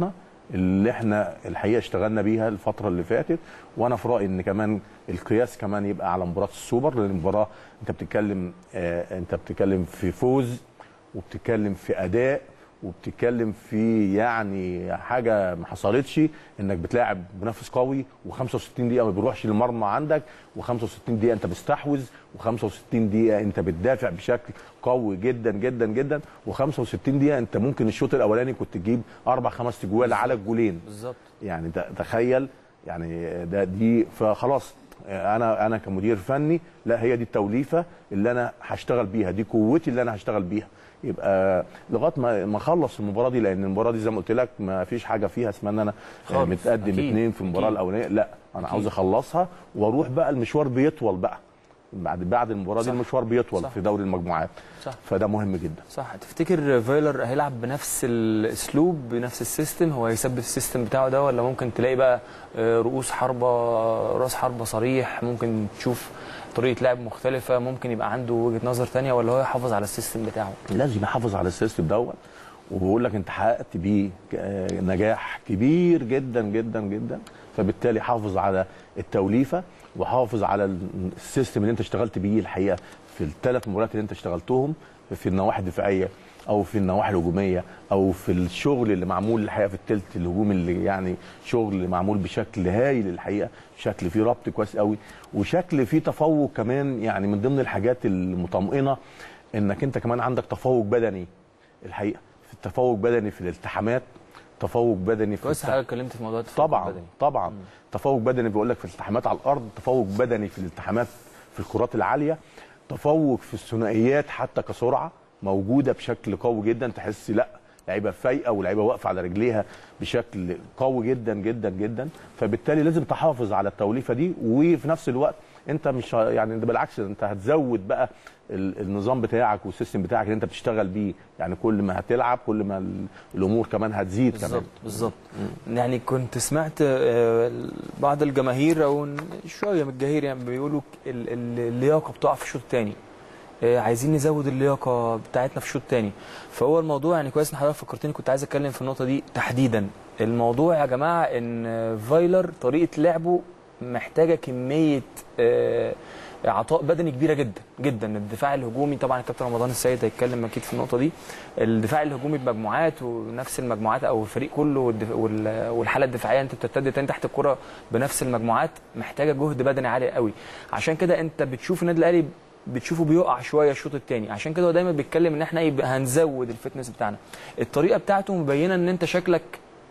اللي احنا الحقيقه اشتغلنا بيها الفتره اللي فاتت وانا في رايي ان كمان القياس كمان يبقى على مباراه السوبر لان المباراه انت بتتكلم آه انت بتتكلم في فوز وبتتكلم في اداء وبتتكلم في يعني حاجه ما حصلتش انك بتلاعب منافس قوي و65 دقيقه ما بيروحش للمرمى عندك و65 دقيقه انت مستحوذ و65 دقيقه انت بتدافع بشكل قوي جدا جدا جدا و65 دقيقه انت ممكن الشوط الاولاني كنت تجيب اربع خمس تجوال على الجولين بالظبط يعني ت- تخيل يعني ده دي فخلاص انا انا كمدير فني لا هي دي التوليفه اللي انا هشتغل بيها دي قوتي اللي انا هشتغل بيها يبقى لغايه ما ما اخلص المباراه دي لان المباراه دي زي ما قلت لك ما فيش حاجه فيها اسمها ان انا آه، خالص. متقدم أكيد. اثنين في المباراه أكيد. الاولانيه لا انا أكيد. عاوز اخلصها واروح بقى المشوار بيطول بقى بعد بعد المباراه دي صح. المشوار بيطول صح. في دوري المجموعات صح فده مهم جدا صح تفتكر فايلر هيلعب بنفس الاسلوب بنفس السيستم هو هيثبت السيستم بتاعه ده ولا ممكن تلاقي بقى آه، رؤوس حربه راس حربه صريح ممكن تشوف طريقه لعب مختلفه ممكن يبقى عنده وجهه نظر تانية ولا هو يحافظ على السيستم بتاعه لازم يحافظ على السيستم دوت وبقول لك انت حققت بيه آه، نجاح كبير جدا جدا جدا فبالتالي حافظ على التوليفه وحافظ على ال- السيستم اللي انت اشتغلت بيه الحقيقه في الثلاث مباريات اللي انت اشتغلتهم في النواحي الدفاعيه او في النواحي الهجوميه او في الشغل اللي معمول الحقيقه في الثلث الهجومي اللي يعني شغل معمول بشكل هايل الحقيقه شكل فيه ربط كويس قوي وشكل فيه تفوق كمان يعني من ضمن الحاجات المطمئنه انك انت كمان عندك تفوق بدني الحقيقه في التفوق بدني في الالتحامات تفوق بدني في كويس التح- حضرتك اتكلمت في موضوع التفوق طبعا البدني. طبعا تفوق بدني بيقول لك في الالتحامات على الارض تفوق بدني في الالتحامات في الكرات العاليه تفوق في الثنائيات حتى كسرعه موجوده بشكل قوي جدا تحس لا لعيبه فايقه ولعيبه واقفه على رجليها بشكل قوي جدا جدا جدا فبالتالي لازم تحافظ على التوليفه دي وفي نفس الوقت انت مش ه- يعني ده بالعكس انت هتزود بقى ال- النظام بتاعك والسيستم بتاعك اللي انت بتشتغل بيه يعني كل ما هتلعب كل ما ال- الامور كمان هتزيد كمان بالظبط بالظبط يعني كنت سمعت آه، بعض الجماهير او شويه من الجماهير يعني بيقولوا ال- ال- اللياقه بتقع في الشوط الثاني عايزين نزود اللياقه بتاعتنا في الشوط الثاني فهو الموضوع يعني كويس ان حضرتك فكرتني كنت عايز اتكلم في النقطه دي تحديدا الموضوع يا جماعه ان فايلر طريقه لعبه محتاجه كميه آه، عطاء بدني كبيره جدا جدا الدفاع الهجومي طبعا الكابتن رمضان السيد هيتكلم اكيد في النقطه دي الدفاع الهجومي بمجموعات ونفس المجموعات او الفريق كله والدف- وال- والحاله الدفاعيه انت بتبتدي تاني تحت الكره بنفس المجموعات محتاجه جهد بدني عالي قوي عشان كده انت بتشوف النادي الاهلي بتشوفه بيقع شويه الشوط الثاني عشان كده هو دايما بيتكلم ان احنا يبقى هنزود الفتنس بتاعنا الطريقه بتاعته مبينه ان انت شكلك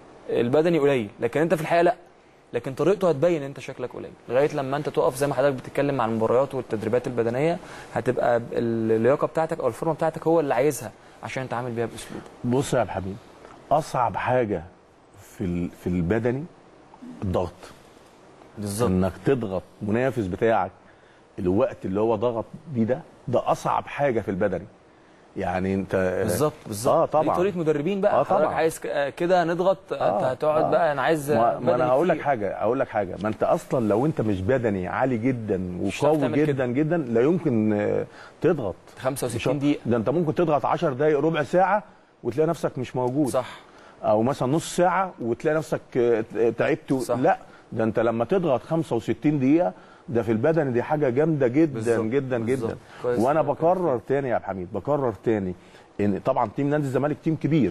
البدني قليل لكن انت في الحقيقه لا لكن طريقته هتبين انت شكلك قليل لغايه لما انت تقف زي ما حضرتك بتتكلم مع المباريات والتدريبات البدنيه هتبقى اللياقه بتاعتك او الفورمه بتاعتك هو اللي عايزها عشان تعمل بيها باسلوب بص يا عبد الحميد اصعب حاجه في ال- في البدني الضغط بالظبط انك تضغط منافس بتاعك الوقت اللي هو ضغط بيه ده ده اصعب حاجه في البدني يعني انت بالظبط بالظبط اه طبعا دي طريقه مدربين بقى آه حضرتك طبعا. عايز ك- كده نضغط انت آه، هتقعد آه. بقى انا عايز ما, ما انا بدني هقول لك كتير. حاجه هقول لك حاجه ما انت اصلا لو انت مش بدني عالي جدا مش هتعرف وقوي تعمل كده. جدا جدا لا يمكن آه، تضغط مش 65 ه- دقيقه ده انت ممكن تضغط 10 دقائق ربع ساعه وتلاقي نفسك مش موجود صح او مثلا نص ساعه وتلاقي نفسك آه، تعبت و- صح. لا ده انت لما تضغط 65 دقيقه ده في البدن دي حاجه جامده جدا بالظبط، جدا بالظبط. جدا كويس. وانا بكرر تاني يا عبد الحميد بكرر تاني ان طبعا تيم نادي الزمالك تيم كبير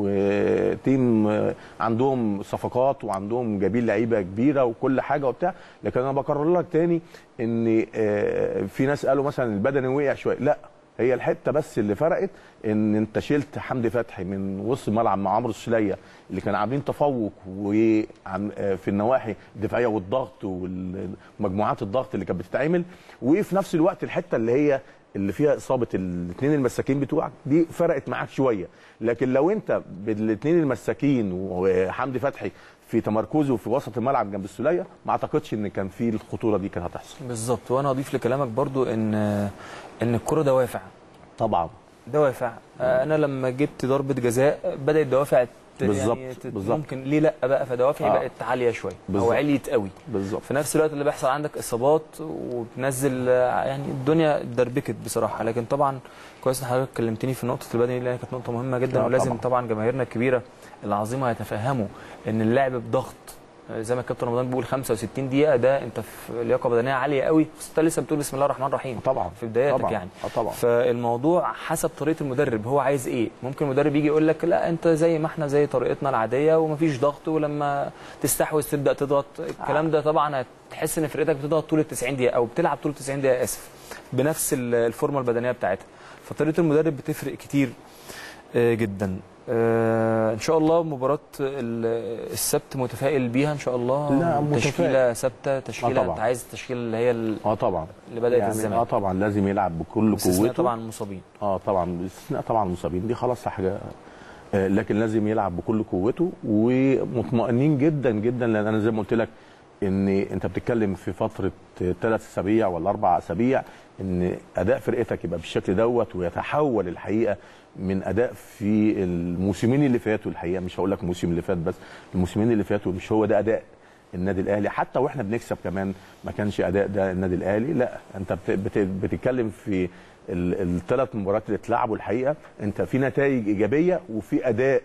وتيم آه، عندهم صفقات وعندهم جايبين لعيبه كبيره وكل حاجه وبتاع لكن انا بكرر لك تاني ان آه، في ناس قالوا مثلا البدني وقع شويه لا هي الحته بس اللي فرقت ان انت شلت حمدي فتحي من وسط الملعب مع عمرو السليه اللي كانوا عاملين تفوق وعن آه، في النواحي الدفاعيه والضغط ومجموعات الضغط اللي كانت بتتعمل وفي نفس الوقت الحته اللي هي اللي فيها اصابه الاثنين المساكين بتوعك دي فرقت معاك شويه لكن لو انت بالاثنين المساكين وحمدي فتحي في تمركزه في وسط الملعب جنب السوليه ما اعتقدش ان كان في الخطوره دي كانت هتحصل بالظبط وانا اضيف لكلامك برضو ان ان الكره دوافع طبعا دوافع آه، انا لما جبت ضربه جزاء بدات دوافع بالظبط، يعني ت- بالظبط. ممكن ليه لا بقى فدوافعي آه. بقت عاليه شويه او بالظبط. عليت قوي بالظبط في نفس الوقت اللي بيحصل عندك اصابات وبتنزل آه، يعني الدنيا دربكت بصراحه لكن طبعا كويس ان حضرتك كلمتني في نقطه البدني لان كانت نقطه مهمه جدا آه، ولازم طبعاً. طبعا جماهيرنا الكبيره العظيمه يتفهموا ان اللعب بضغط آه، زي ما الكابتن رمضان بيقول 65 دقيقه ده انت في لياقه بدنيه عاليه قوي بس انت لسه بتقول بسم الله الرحمن الرحيم طبعا في بداياتك طبعا. يعني اه طبعا فالموضوع حسب طريقه المدرب هو عايز ايه ممكن المدرب يجي يقول لك لا انت زي ما احنا زي طريقتنا العاديه ومفيش ضغط ولما تستحوذ تبدا تضغط الكلام ده طبعا هتحس ان فرقتك بتضغط طول ال 90 دقيقه او بتلعب طول ال 90 دقيقه اسف بنفس ال- الفورمه البدنيه بتاعتها فطريقه المدرب بتفرق كتير آه، جدا آه، ان شاء الله مباراه ال- السبت متفائل بيها ان شاء الله لا، متفائل. تشكيله ثابته تشكيله طبعا. انت عايز التشكيله اللي هي ال- اه طبعا اللي بدات يعني الزمان اه طبعا لازم يلعب بكل باستثناء قوته طبعا المصابين اه طبعا باستثناء طبعا المصابين دي خلاص حاجه آه، لكن لازم يلعب بكل قوته ومطمئنين جدا جدا لان انا زي ما قلت لك ان انت بتتكلم في فتره ثلاث اسابيع ولا اربع اسابيع ان اداء فرقتك يبقى بالشكل دوت ويتحول الحقيقه من اداء في الموسمين اللي فاتوا الحقيقه مش هقول لك الموسم اللي فات بس الموسمين اللي فاتوا مش هو ده اداء النادي الاهلي حتى واحنا بنكسب كمان ما كانش اداء ده النادي الاهلي لا انت بت- بت- بتتكلم في الثلاث مباريات اللي اتلعبوا الحقيقه انت في نتائج ايجابيه وفي اداء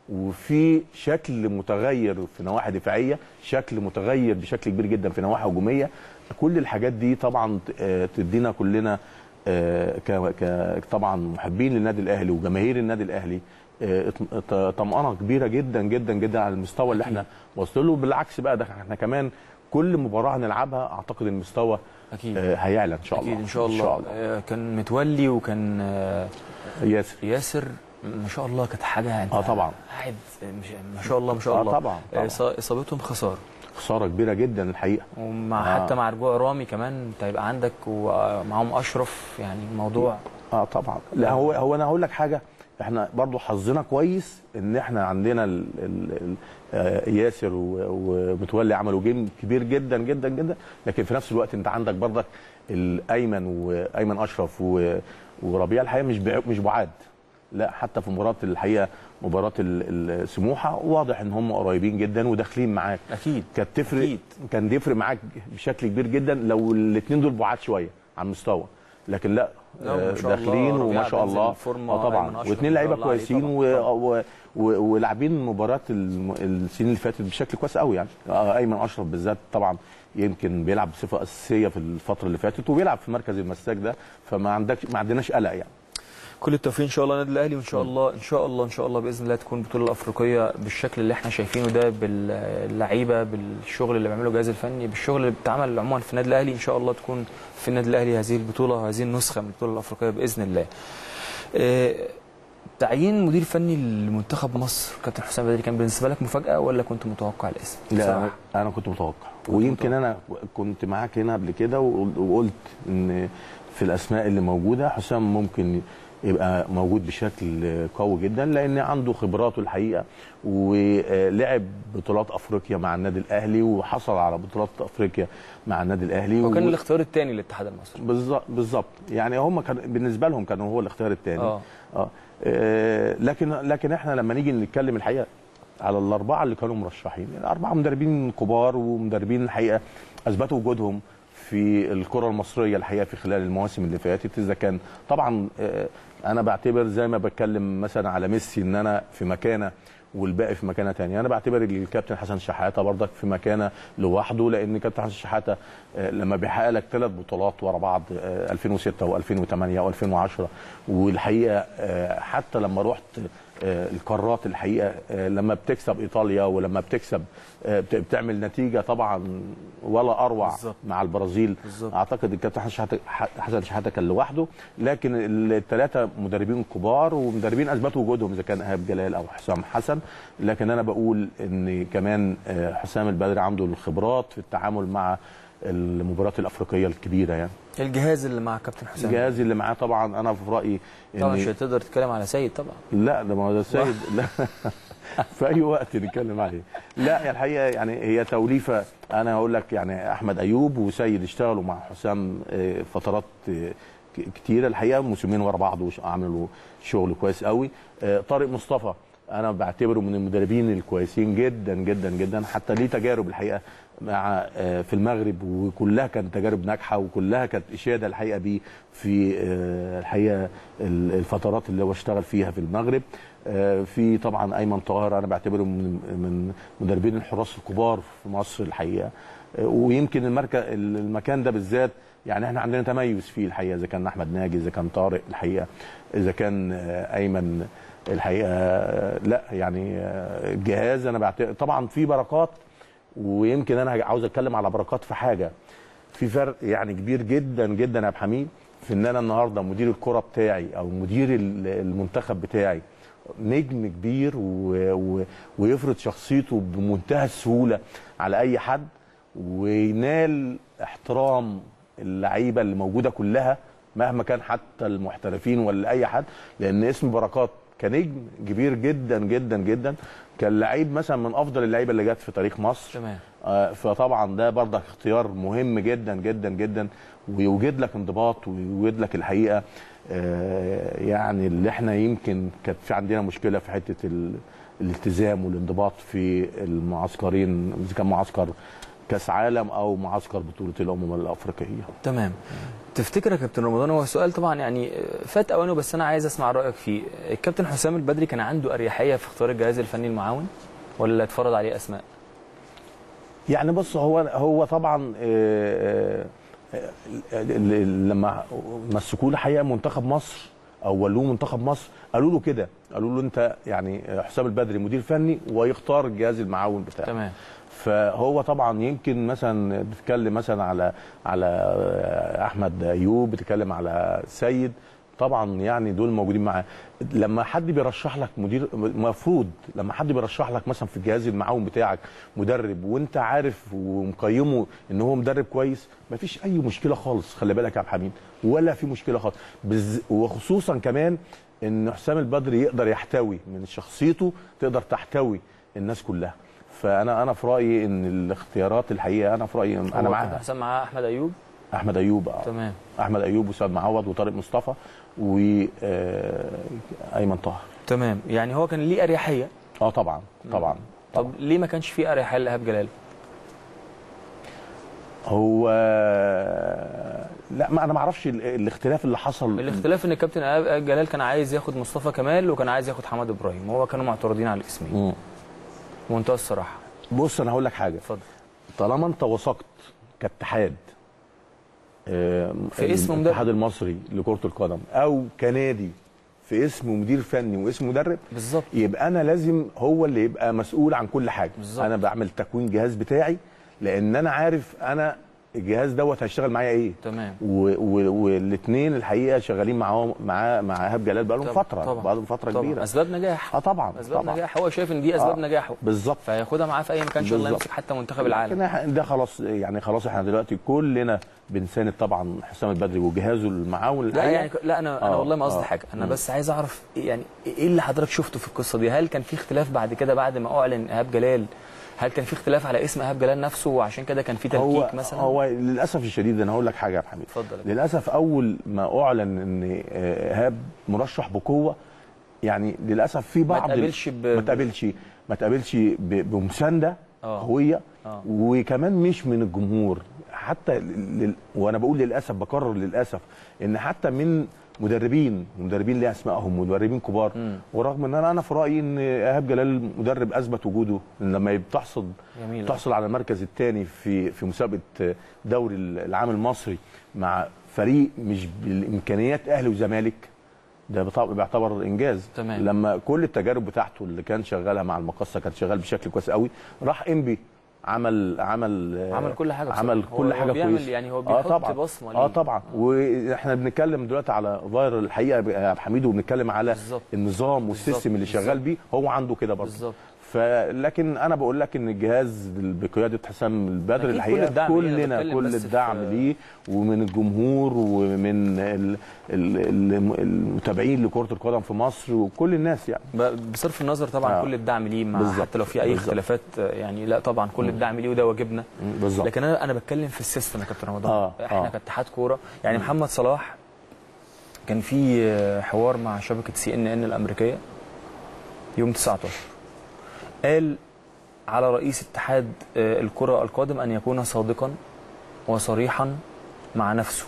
وفي شكل متغير في نواحي دفاعيه شكل متغير بشكل كبير جدا في نواحي هجوميه كل الحاجات دي طبعا آه، تدينا كلنا آه، ك- ك- طبعا محبين للنادي الاهلي وجماهير النادي الاهلي آه، اط- طمأنة كبيره جدا جدا جدا على المستوى اللي احنا وصلنا له بالعكس بقى ده احنا كمان كل مباراه هنلعبها اعتقد المستوى اكيد آه، هيعلى ان شاء الله اكيد ان شاء الله, ان شاء الله. آه، كان متولي وكان آه، ياسر ياسر ما شاء الله كانت حاجه انت آه طبعا. قاعد مش ما شاء الله ما شاء آه الله طبعا، طبعا. آه، إصا- اصابتهم خساره خساره كبيره جدا الحقيقه ومع آه. حتى مع رجوع رامي كمان انت هيبقى عندك ومعاهم اشرف يعني الموضوع اه طبعا لا هو هو انا هقول لك حاجه احنا برضو حظنا كويس ان احنا عندنا ال ال ال آه، ياسر و- ومتولي عملوا جيم كبير جدا جدا جدا لكن في نفس الوقت انت عندك برضك الايمن وايمن اشرف و- وربيع الحقيقه مش بع- مش بعاد لا حتى في مباراه الحقيقه مباراه ال- السموحه واضح ان هم قريبين جدا وداخلين معاك اكيد كانت تفرق أكيد. كان يفرق معاك بشكل كبير جدا لو الاثنين دول بعاد شويه عن المستوى لكن لا لا، آه، ما شاء الله، داخلين ربيعة وما شاء بينزل الله فورمة، اه أيمن طبعا أشرف واثنين ما شاء لعيبه الله عليه كويسين طبعاً. و... و... و... ولاعبين مباراه الم... السنين اللي فاتت بشكل كويس قوي يعني آه، ايمن اشرف بالذات طبعا يمكن بيلعب بصفه اساسيه في الفتره اللي فاتت وبيلعب في مركز المساك ده فما عندك ما عندناش قلق يعني كل التوفيق ان شاء الله النادي الاهلي وان شاء الله ان شاء الله ان شاء الله باذن الله تكون البطوله الافريقيه بالشكل اللي احنا شايفينه ده باللعيبه بالشغل اللي بيعمله الجهاز الفني بالشغل اللي بيتعمل عموما في النادي الاهلي ان شاء الله تكون في النادي الاهلي هذه البطوله وهذه النسخه من البطوله الافريقيه باذن الله. آه، تعيين مدير فني لمنتخب مصر كابتن حسام بدري كان بالنسبه لك مفاجاه ولا كنت متوقع الاسم؟ لا بصراحة. أنا- انا كنت متوقع ويمكن انا كنت معاك هنا قبل كده وقل- وقلت ان في الاسماء اللي موجوده حسام ممكن يبقى موجود بشكل قوي جدا لان عنده خبراته الحقيقه ولعب بطولات افريقيا مع النادي الاهلي وحصل على بطولات افريقيا مع النادي الاهلي وكان و- الاختيار الثاني للاتحاد المصري بالظبط بالظبط يعني هم كان بالنسبه لهم كانوا هو الاختيار الثاني اه اه آه، لكن لكن احنا لما نيجي نتكلم الحقيقه على الاربعه اللي كانوا مرشحين الاربعه مدربين كبار ومدربين الحقيقه اثبتوا وجودهم في الكره المصريه الحقيقه في خلال المواسم اللي فاتت اذا كان طبعا آه، انا بعتبر زي ما بتكلم مثلا على ميسي ان انا في مكانه والباقي في مكانه تانية انا بعتبر الكابتن حسن شحاته برضك في مكانه لوحده لان كابتن حسن شحاته آه، لما بيحقق لك ثلاث بطولات ورا بعض آه، 2006 و2008 و2010 والحقيقه آه، حتى لما رحت آه، القارات الحقيقه آه، لما بتكسب ايطاليا ولما بتكسب آه، بت- بتعمل نتيجه طبعا ولا اروع بالظبط. مع البرازيل بالظبط. اعتقد الكابتن حسن شحاته حسن شحاته كان لوحده لكن الثلاثه مدربين كبار ومدربين اثبتوا وجودهم اذا كان ايهاب جلال او حسام حسن لكن انا بقول ان كمان آه، حسام البدري عنده الخبرات في التعامل مع المباريات الافريقيه الكبيره يعني الجهاز اللي مع كابتن حسام الجهاز اللي معاه طبعا انا في رايي طبعا مش ان هتقدر تتكلم على سيد طبعا لا ده ما هو ده السيد لا في اي وقت نتكلم عليه لا الحقيقه يعني هي توليفه انا هقول لك يعني احمد ايوب وسيد اشتغلوا مع حسام آه، فترات آه، ك- كتيره الحقيقه موسمين ورا بعض وش- عملوا شغل كويس قوي آه، طارق مصطفى انا بعتبره من المدربين الكويسين جدا جدا جدا حتى ليه تجارب الحقيقه مع آه، في المغرب وكلها كانت تجارب ناجحه وكلها كانت اشاده الحقيقه بيه في آه، الحقيقه ال- الفترات اللي هو اشتغل فيها في المغرب آه، في طبعا ايمن طاهر انا بعتبره من من مدربين الحراس الكبار في مصر الحقيقه آه، ويمكن المركز المكان ده بالذات يعني احنا عندنا تميز فيه الحقيقه اذا كان احمد ناجي اذا كان طارق الحقيقه اذا كان آه، ايمن الحقيقه آه، لا يعني آه، الجهاز انا بعتبر طبعا في بركات ويمكن انا عاوز اتكلم على بركات في حاجه في فرق يعني كبير جدا جدا يا ابو حميد في ان انا النهارده مدير الكره بتاعي او مدير ال- المنتخب بتاعي نجم كبير و... و... ويفرض شخصيته بمنتهى السهوله على اي حد وينال احترام اللعيبه اللي موجوده كلها مهما كان حتى المحترفين ولا اي حد لان اسم بركات كنجم كبير جدا جدا جدا كان لعيب مثلا من افضل اللعيبه اللي جت في تاريخ مصر تمام آه، فطبعا ده برضك اختيار مهم جدا جدا جدا ويوجد لك انضباط ويوجد لك الحقيقه آه، يعني اللي احنا يمكن كانت في عندنا مشكله في حته ال- الالتزام والانضباط في المعسكرين اذا كان معسكر كاس عالم او معسكر بطوله الامم الافريقيه تمام تفتكر يا كابتن رمضان هو سؤال طبعا يعني فات اوانه بس انا عايز اسمع رايك فيه الكابتن حسام البدري كان عنده اريحيه في اختيار الجهاز الفني المعاون ولا اتفرض عليه اسماء يعني بص هو هو طبعا آه، آه، ال- ال- لما مسكوه الحقيقه منتخب مصر او ولوه منتخب مصر قالوا له كده قالوا له انت يعني حسام البدري مدير فني ويختار الجهاز المعاون بتاعه تمام فهو طبعا يمكن مثلا بتتكلم مثلا على على احمد ايوب بتتكلم على سيد طبعا يعني دول موجودين معاه لما حد بيرشح لك مدير المفروض لما حد بيرشح لك مثلا في الجهاز المعاون بتاعك مدرب وانت عارف ومقيمه ان هو مدرب كويس مفيش اي مشكله خالص خلي بالك يا عبد الحميد ولا في مشكله خالص بز... وخصوصا كمان ان حسام البدري يقدر يحتوي من شخصيته تقدر تحتوي الناس كلها فانا انا في رايي ان الاختيارات الحقيقه انا في رايي انا هو كابتن معاها حسام معاه احمد ايوب احمد ايوب آه. تمام احمد ايوب وسعد معوض وطارق مصطفى وايمن طاهر تمام يعني هو كان ليه اريحيه اه طبعا طبعا طب ليه ما كانش فيه اريحيه لايهاب جلال هو لا ما انا ما اعرفش ال- الاختلاف اللي حصل الاختلاف ان الكابتن ايهاب جلال كان عايز ياخد مصطفى كمال وكان عايز ياخد حماد ابراهيم هو كانوا معترضين على الاسمين مم. بمنتهى الصراحه بص انا هقول لك حاجه اتفضل طالما انت وثقت كاتحاد آه، في اسم مدرب. الاتحاد المصري لكره القدم او كنادي في اسم مدير فني واسم مدرب بالظبط يبقى انا لازم هو اللي يبقى مسؤول عن كل حاجه بالظبط. انا بعمل تكوين جهاز بتاعي لان انا عارف انا الجهاز دوت هيشتغل معايا ايه تمام والاثنين الحقيقه شغالين معاه مع مع ايهاب جلال بقالهم طبعا، فتره طبعا، بقالهم فتره طبعا كبيره اسباب نجاح اه طبعا اسباب طبعا نجاح هو شايف ان دي اسباب آه. نجاحه بالظبط فهياخدها معاه في اي مكان ان شاء الله بالظبط. يمسك حتى منتخب العالم لكن إحنا- ده خلاص يعني خلاص احنا دلوقتي كلنا بنساند طبعا حسام البدري وجهازه المعاون لا الحقيقة. يعني لا انا انا آه، والله ما قصدي آه. حاجه انا مم. بس عايز اعرف يعني ايه اللي حضرتك شفته في القصه دي هل كان في اختلاف بعد كده بعد ما اعلن ايهاب جلال هل كان في اختلاف على اسم ايهاب جلال نفسه وعشان كده كان في هو تلكيك مثلا هو للاسف الشديد انا هقول لك حاجه يا أبو حميد اتفضل للاسف اول ما اعلن ان آه، ايهاب مرشح بقوه يعني للاسف في ما بعض تقابلش ب... ما تقابلش ما تقابلش ب- بمسانده آه. قويه آه. وكمان مش من الجمهور حتى لل... وانا بقول للاسف بكرر للاسف ان حتى من مدربين مدربين ليه اسمائهم مدربين كبار مم. ورغم ان انا انا في رايي ان ايهاب جلال مدرب اثبت وجوده إن لما بتحصد جميل تحصل على المركز الثاني في في مسابقه دوري العام المصري مع فريق مش بالامكانيات اهلي وزمالك ده بطا- بيعتبر انجاز تمام. لما كل التجارب بتاعته اللي كان شغالها مع المقصه كان شغال بشكل كويس قوي راح انبي عمل عمل عمل كل حاجه بصراحة. عمل هو- كل هو حاجه بيعمل كويس يعني هو اه بيحط طبعا بصمه اه ليه. طبعا واحنا بنتكلم دلوقتي على فاير الحقيقه يا عبد الحميد وبنتكلم على بالظبط. النظام والسيستم اللي شغال بالظبط. بيه هو عنده كده برضه بالظبط فلكن انا بقول لك ان الجهاز بقياده حسام البدر أكيد كل الحقيقه الدعم ليه، أنا كلنا بتكلم كل بس في- الدعم ليه ومن الجمهور ومن ال- ال- ال- المتابعين لكره القدم في مصر وكل الناس يعني ب- بصرف النظر طبعا آه. كل الدعم ليه مع بالظبط. حتى لو في اي بالظبط. اختلافات آه، يعني لا طبعا كل الدعم ليه وده واجبنا بالظبط لكن انا انا بتكلم في السيستم يا كابتن رمضان آه، احنا آه. كاتحاد كوره يعني محمد صلاح كان في آه، حوار مع شبكه سي ان ان الامريكيه يوم 19 قال على رئيس اتحاد آه، الكرة القادم أن يكون صادقا وصريحا مع نفسه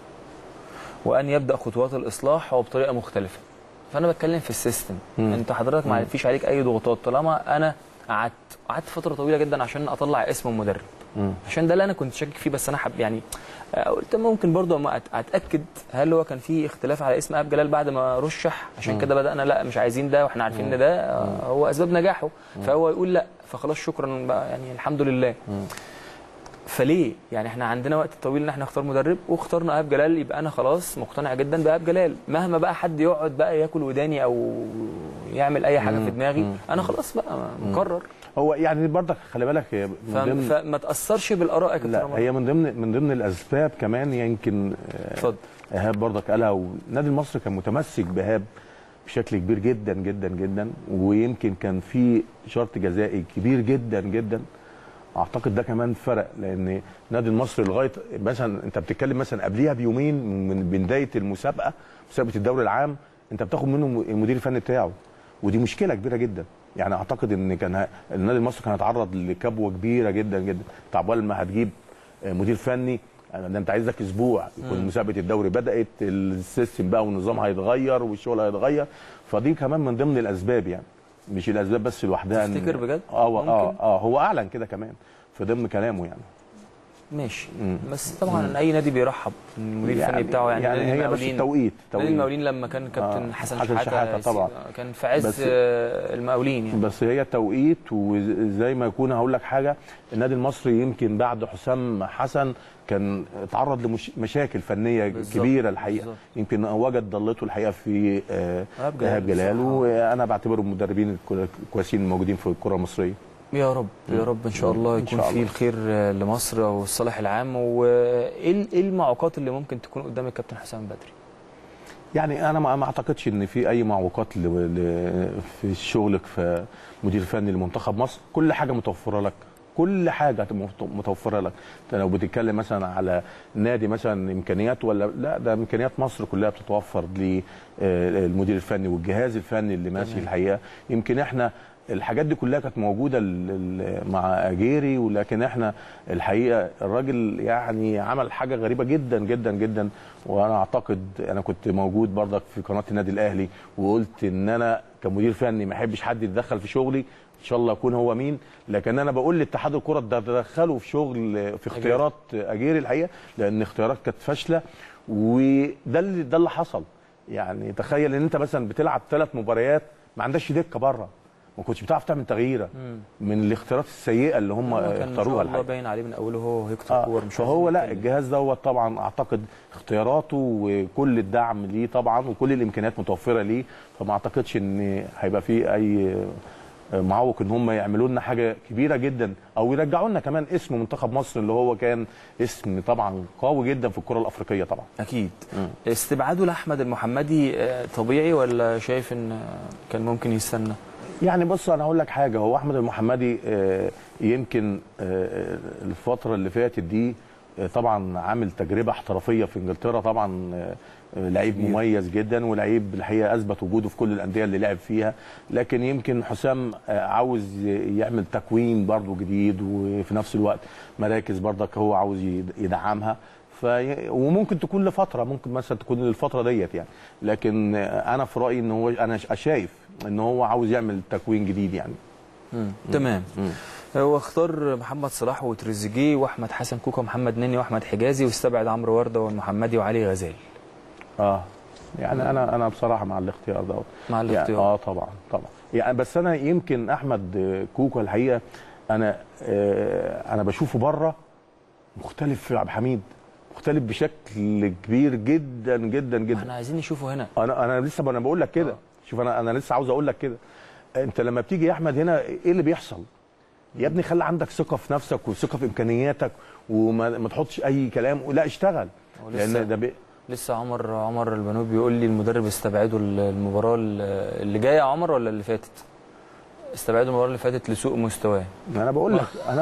وأن يبدأ خطوات الإصلاح وبطريقة مختلفة فأنا بتكلم في السيستم مم. أنت حضرتك ما فيش عليك أي ضغوطات طالما أنا قعدت قعدت فترة طويلة جدا عشان أطلع اسم المدرب مم. عشان ده اللي انا كنت شاكك فيه بس انا حب يعني آه، قلت ممكن برضه أما أت- اتاكد هل هو كان في اختلاف على اسم اب جلال بعد ما رشح عشان كده بدانا لا مش عايزين ده واحنا عارفين ان ده آه، هو اسباب نجاحه فهو يقول لا فخلاص شكرا بقى يعني الحمد لله فليه يعني احنا عندنا وقت طويل ان احنا نختار مدرب واخترنا ايهاب جلال يبقى انا خلاص مقتنع جدا بايهاب جلال مهما بقى حد يقعد بقى ياكل وداني او يعمل اي حاجه في دماغي انا خلاص بقى مقرر هو يعني برضك خلي بالك هي من ف- ضمن فما تاثرش بالاراء يا كابتن لا رمضان. هي من ضمن من ضمن الاسباب كمان يمكن آه، اتفضل ايهاب برضك قالها والنادي المصري كان متمسك بايهاب بشكل كبير جدا جدا جدا ويمكن كان في شرط جزائي كبير جدا جدا اعتقد ده كمان فرق لان النادي المصري لغايه مثلا انت بتتكلم مثلا قبليها بيومين من بدايه المسابقه مسابقه الدوري العام انت بتاخد منه المدير الفني بتاعه ودي مشكله كبيره جدا يعني اعتقد ان كان ه- النادي المصري كان هيتعرض لكبوه كبيره جدا جدا طب أول ما هتجيب مدير فني ده انت عايز لك اسبوع يكون مسابقه الدوري بدات السيستم بقى والنظام هيتغير والشغل هيتغير فدي كمان من ضمن الاسباب يعني مش الاسباب بس لوحدها إن- تفتكر بجد؟ اه و- اه ممكن؟ اه هو اعلن كده كمان في ضمن كلامه يعني ماشي مم. بس طبعا اي نادي بيرحب المدير الفني بتاعه يعني, يعني نادي هي بس المقاولين التوقيت نادي توقيت المقاولين لما كان كابتن آه، حسن حسن شحاته, شحاتة طبعا. كان في عز بس- آه، المقاولين يعني بس هي توقيت وزي ما يكون هقول لك حاجه النادي المصري يمكن بعد حسام حسن كان اتعرض لمشاكل فنيه بالظبط، كبيره الحقيقه بالظبط. يمكن وجد ضلته الحقيقه في آه، إيهاب جلال ايهاب جلال بصراحة. وانا بعتبره من المدربين الكو- الكويسين الموجودين في الكره المصريه يا رب يا رب ان شاء الله إن يكون شاء في الله. الخير آه، لمصر والصالح العام وايه ال- إيه المعوقات اللي ممكن تكون قدام الكابتن حسام بدري يعني انا ما ما اعتقدش ان في اي معوقات ل... ل... في شغلك في مدير فني لمنتخب مصر كل حاجه متوفره لك كل حاجه هتبقى مت- متوفره لك انت لو بتتكلم مثلا على نادي مثلا امكانيات ولا لا ده امكانيات مصر كلها بتتوفر للمدير الفني والجهاز الفني اللي ماشي تمام. الحقيقه يمكن احنا الحاجات دي كلها كانت موجوده ال- ال- مع اجيري ولكن احنا الحقيقه الراجل يعني عمل حاجه غريبه جدا جدا جدا وانا اعتقد انا كنت موجود برضك في قناه النادي الاهلي وقلت ان انا كمدير فني ما احبش حد يتدخل في شغلي ان شاء الله يكون هو مين لكن انا بقول لاتحاد الكره ده تدخلوا في شغل في اختيارات اجيري الحقيقه لان اختيارات كانت فاشله وده اللي ده اللي حصل يعني تخيل ان انت مثلا بتلعب ثلاث مباريات ما عندكش دكه بره ما كنتش بتعرف تعمل تغييره من الاختيارات السيئه اللي هم هو كان ما شاء اختاروها الله الحقيقه باين عليه من اوله هو هيكتور آه كور مش فهو عايزين لا نتكلم. الجهاز دوت طبعا اعتقد اختياراته وكل الدعم ليه طبعا وكل الامكانيات متوفره ليه فما اعتقدش ان هيبقى فيه اي معوق ان هم يعملوا لنا حاجه كبيره جدا او يرجعوا لنا كمان اسم منتخب مصر اللي هو كان اسم طبعا قوي جدا في الكره الافريقيه طبعا اكيد استبعاده لاحمد المحمدي آه، طبيعي ولا شايف ان آه، كان ممكن يستنى يعني بص انا اقول لك حاجه هو احمد المحمدي آه، يمكن آه، الفتره اللي فاتت دي آه، طبعا عامل تجربه احترافيه في انجلترا طبعا آه، آه، لعيب مميز جدا ولعيب الحقيقه اثبت وجوده في كل الانديه اللي لعب فيها لكن يمكن حسام آه، عاوز يعمل تكوين برضه جديد وفي نفس الوقت مراكز برضك هو عاوز يد- يدعمها في وممكن تكون لفتره ممكن مثلا تكون للفتره ديت يعني لكن آه، انا في رايي ان هو انا ش- شايف ان هو عاوز يعمل تكوين جديد يعني تمام هو اختار محمد صلاح وتريزيجيه واحمد حسن كوكا ومحمد نني واحمد حجازي واستبعد عمرو ورده والمحمدي وعلي غزال اه يعني انا انا بصراحه مع الاختيار دوت مع يعني الاختيار اه طبعا طبعا يعني بس انا يمكن احمد آه، كوكا الحقيقه انا آه انا بشوفه بره مختلف في عبد الحميد مختلف بشكل كبير جدا جدا جدا احنا عايزين نشوفه هنا انا انا لسه انا بقول لك كده آه. شوف انا انا لسه عاوز اقول لك كده انت لما بتيجي يا احمد هنا ايه اللي بيحصل يا ابني خلي عندك ثقه في نفسك وثقه في امكانياتك وما ما تحطش اي كلام لا اشتغل هو لسه- لان ده بي... لسه عمر عمر البنوب بيقول لي المدرب استبعده المباراه اللي جايه يا عمر ولا اللي فاتت استبعده المباراه اللي فاتت لسوء مستواه انا بقول لك انا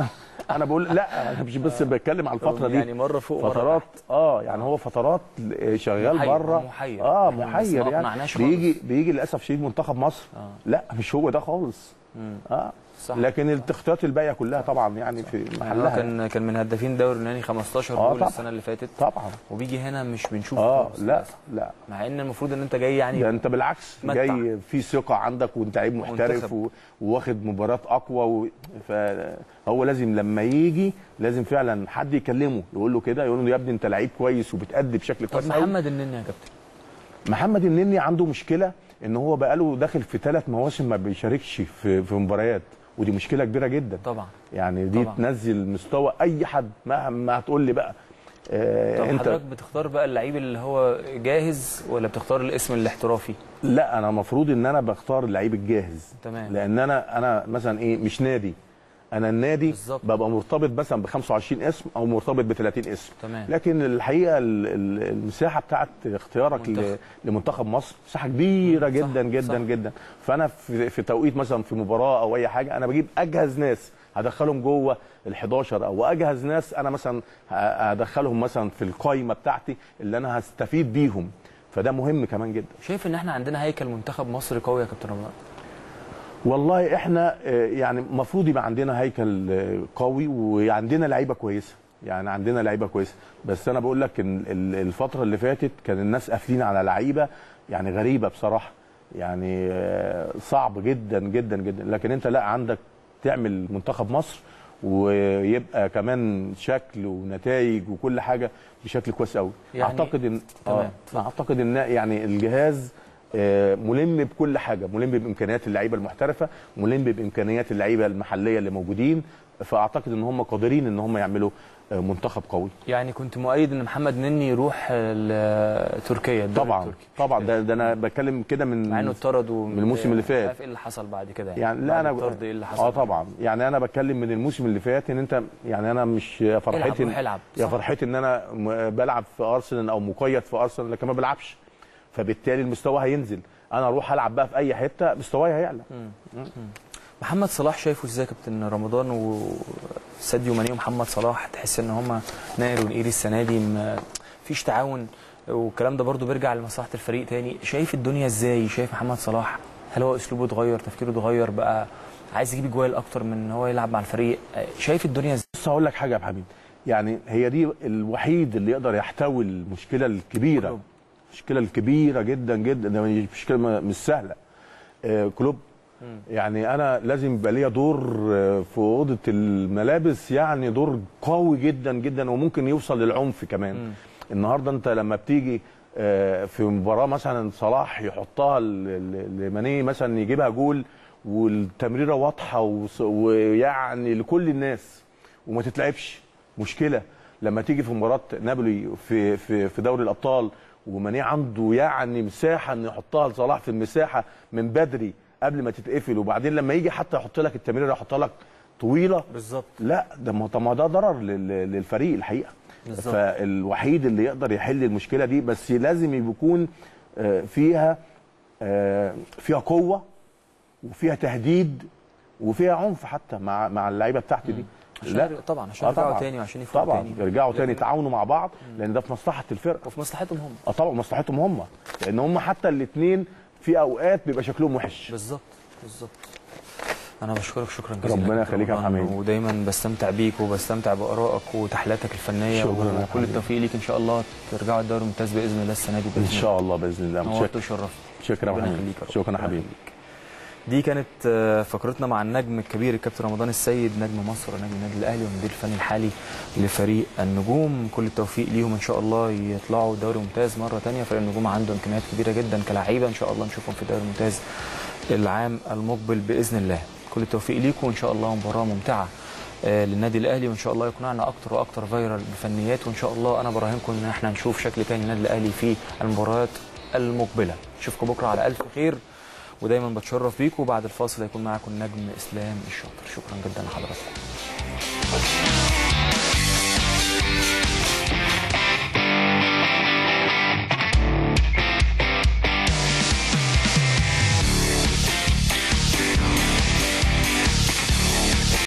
انا بقول لا انا مش بس بتكلم على الفتره دي يعني مره فوق ومرة فترات تحت. اه يعني هو فترات شغال محير، بره محير. اه إحنا محير لسه ما يعني أقنعناش بيجي بيجي للاسف شديد منتخب مصر آه. لا مش هو ده خالص اه صح. لكن الاختيارات الباقيه كلها طبعا يعني في يعني هو محلها كان كان من هدافين الدوري اليوناني 15 آه جول طبعا. السنه اللي فاتت طبعا وبيجي هنا مش بنشوف اه خالص لا للأسف. لا مع ان المفروض ان انت جاي يعني ده انت بالعكس متع. جاي في ثقه عندك وانت لعيب محترف منتخب. و... وواخد مباراه اقوى و... فهو لازم لما يجي لازم فعلا حد يكلمه يقول له كده يقول له يا ابني انت لعيب كويس وبتأدي بشكل طب كويس أوي. محمد النني يا كابتن محمد النني عنده مشكله ان هو بقاله داخل في ثلاث مواسم ما بيشاركش في في مباريات ودي مشكله كبيره جدا طبعا يعني دي طبعا. تنزل مستوى اي حد مهما هتقول لي بقى آه طب انت حضرتك بتختار بقى اللعيب اللي هو جاهز ولا بتختار الاسم الاحترافي لا انا المفروض ان انا بختار اللعيب الجاهز تمام. لان انا انا مثلا ايه مش نادي انا النادي بالظبط. ببقى مرتبط مثلا ب 25 اسم او مرتبط ب 30 اسم تمام. لكن الحقيقه ال- ال- المساحه بتاعت اختيارك منتخب. ل- لمنتخب مصر مساحه كبيره صح، جدا جدا صح. جدا فانا في, في توقيت مثلا في مباراه او اي حاجه انا بجيب اجهز ناس هدخلهم جوه ال 11 او اجهز ناس انا مثلا ه- هدخلهم مثلا في القايمه بتاعتي اللي انا هستفيد بيهم فده مهم كمان جدا شايف ان احنا عندنا هيكل منتخب مصر قوي يا كابتن رمضان والله احنا آه، يعني المفروض يبقى عندنا هيكل آه، قوي وعندنا لعيبه كويسه يعني عندنا لعيبه كويسه بس انا بقول لك ان ال- الفتره اللي فاتت كان الناس قافلين على لعيبه يعني غريبه بصراحه يعني آه، صعب جدا جدا جدا لكن انت لا عندك تعمل منتخب مصر ويبقى كمان شكل ونتائج وكل حاجه بشكل كويس قوي يعني- اعتقد ان تمام، اه اتفضل. اعتقد ان يعني الجهاز آه، ملم بكل حاجه ملم بامكانيات اللعيبه المحترفه ملم بامكانيات اللعيبه المحليه اللي موجودين فاعتقد ان هم قادرين ان هم يعملوا آه، منتخب قوي يعني كنت مؤيد ان محمد نني يروح لتركيا الدوري طبعا التركي. طبعا ده, ده انا بتكلم كده من مع انه اتطرد من الموسم اللي فات. مش عارف ايه اللي حصل بعد كده يعني لا بعد انا الطرد ايه اللي حصل اه طبعا يعني انا بتكلم من الموسم اللي فات ان انت يعني انا مش يا فرحتي روح العب. يا صح. فرحتي ان انا م- بلعب في ارسنال او مقيد في ارسنال لكن ما بلعبش فبالتالي المستوى هينزل انا اروح العب بقى في اي حته مستواي هيعلى محمد صلاح شايفه ازاي يا كابتن رمضان وساديو ماني ومحمد صلاح تحس ان هم ناير ونقيري السنه دي ما فيش تعاون والكلام ده برضو بيرجع لمصلحه الفريق تاني شايف الدنيا ازاي شايف محمد صلاح هل هو اسلوبه اتغير تفكيره اتغير بقى عايز يجيب جوال اكتر من ان هو يلعب مع الفريق شايف الدنيا ازاي بص هقول لك حاجه يا أبو حميد يعني هي دي الوحيد اللي يقدر يحتوي المشكله الكبيره كلوب. المشكله الكبيره جدا جدا ده مش مشكله ما- مش سهله آه كلوب يعني انا لازم يبقى ليا دور آه، في اوضه الملابس يعني دور قوي جدا جدا وممكن يوصل للعنف كمان النهارده انت لما بتيجي آه، في مباراه مثلا صلاح يحطها ل- ل- لماني مثلا يجيبها جول والتمريره واضحه وص- ويعني لكل الناس وما تتلعبش مشكله لما تيجي في مباراه نابولي في في في دوري الابطال وماني عنده يعني مساحه انه يحطها لصلاح في المساحه من بدري قبل ما تتقفل وبعدين لما يجي حتى يحط لك التمريره يحطها لك طويله بالظبط لا ده ما طب ما ده ضرر لل- للفريق الحقيقه بالظبط. فالوحيد اللي يقدر يحل المشكله دي بس لازم يكون آه، فيها آه، فيها قوه وفيها تهديد وفيها عنف حتى مع مع اللعيبه بتاعتي دي عشان طبعا عشان آه يرجعوا طبعاً. تاني وعشان يفوقوا طبعا تاني يرجعوا تاني لكن- يتعاونوا مع بعض لان ده في مصلحه الفرقه وفي مصلحتهم هم اه طبعا مصلحتهم هم لان هم حتى الاثنين في اوقات بيبقى شكلهم وحش بالظبط بالظبط انا بشكرك شكرا جزيلا ربنا كابتن يخليك يا رمضان، حميد. ودايما بستمتع بيك وبستمتع بارائك وتحليلاتك الفنيه شكراً يا وكل حبيبي. التوفيق ليك ان شاء الله ترجعوا الدوري الممتاز باذن الله السنه دي ان باذن الله شاء الله باذن الله نورت متشكر وشرفت شكرا يا ربنا حبيبي يخليك يا رب. شكرا يا ربنا حبيبي يخليك. دي كانت آه، فقرتنا مع النجم الكبير الكابتن رمضان السيد نجم مصر ونجم النادي الاهلي والمدير الفني الحالي لفريق النجوم كل التوفيق ليهم ان شاء الله يطلعوا دوري ممتاز مره ثانيه فريق النجوم عنده امكانيات كبيره جدا كلاعيبه ان شاء الله نشوفهم في الدوري الممتاز العام المقبل باذن الله كل التوفيق ليكم وان شاء الله مباراه ممتعه آه، للنادي الاهلي وان شاء الله يقنعنا اكتر واكتر فايرال بفنيات وان شاء الله انا براهنكم ان احنا نشوف شكل تاني للنادي الاهلي في المباريات المقبله اشوفكم بكره على الف خير ودايما بتشرف بيكم وبعد الفاصل هيكون معاكم النجم اسلام الشاطر شكرا جدا لحضراتكم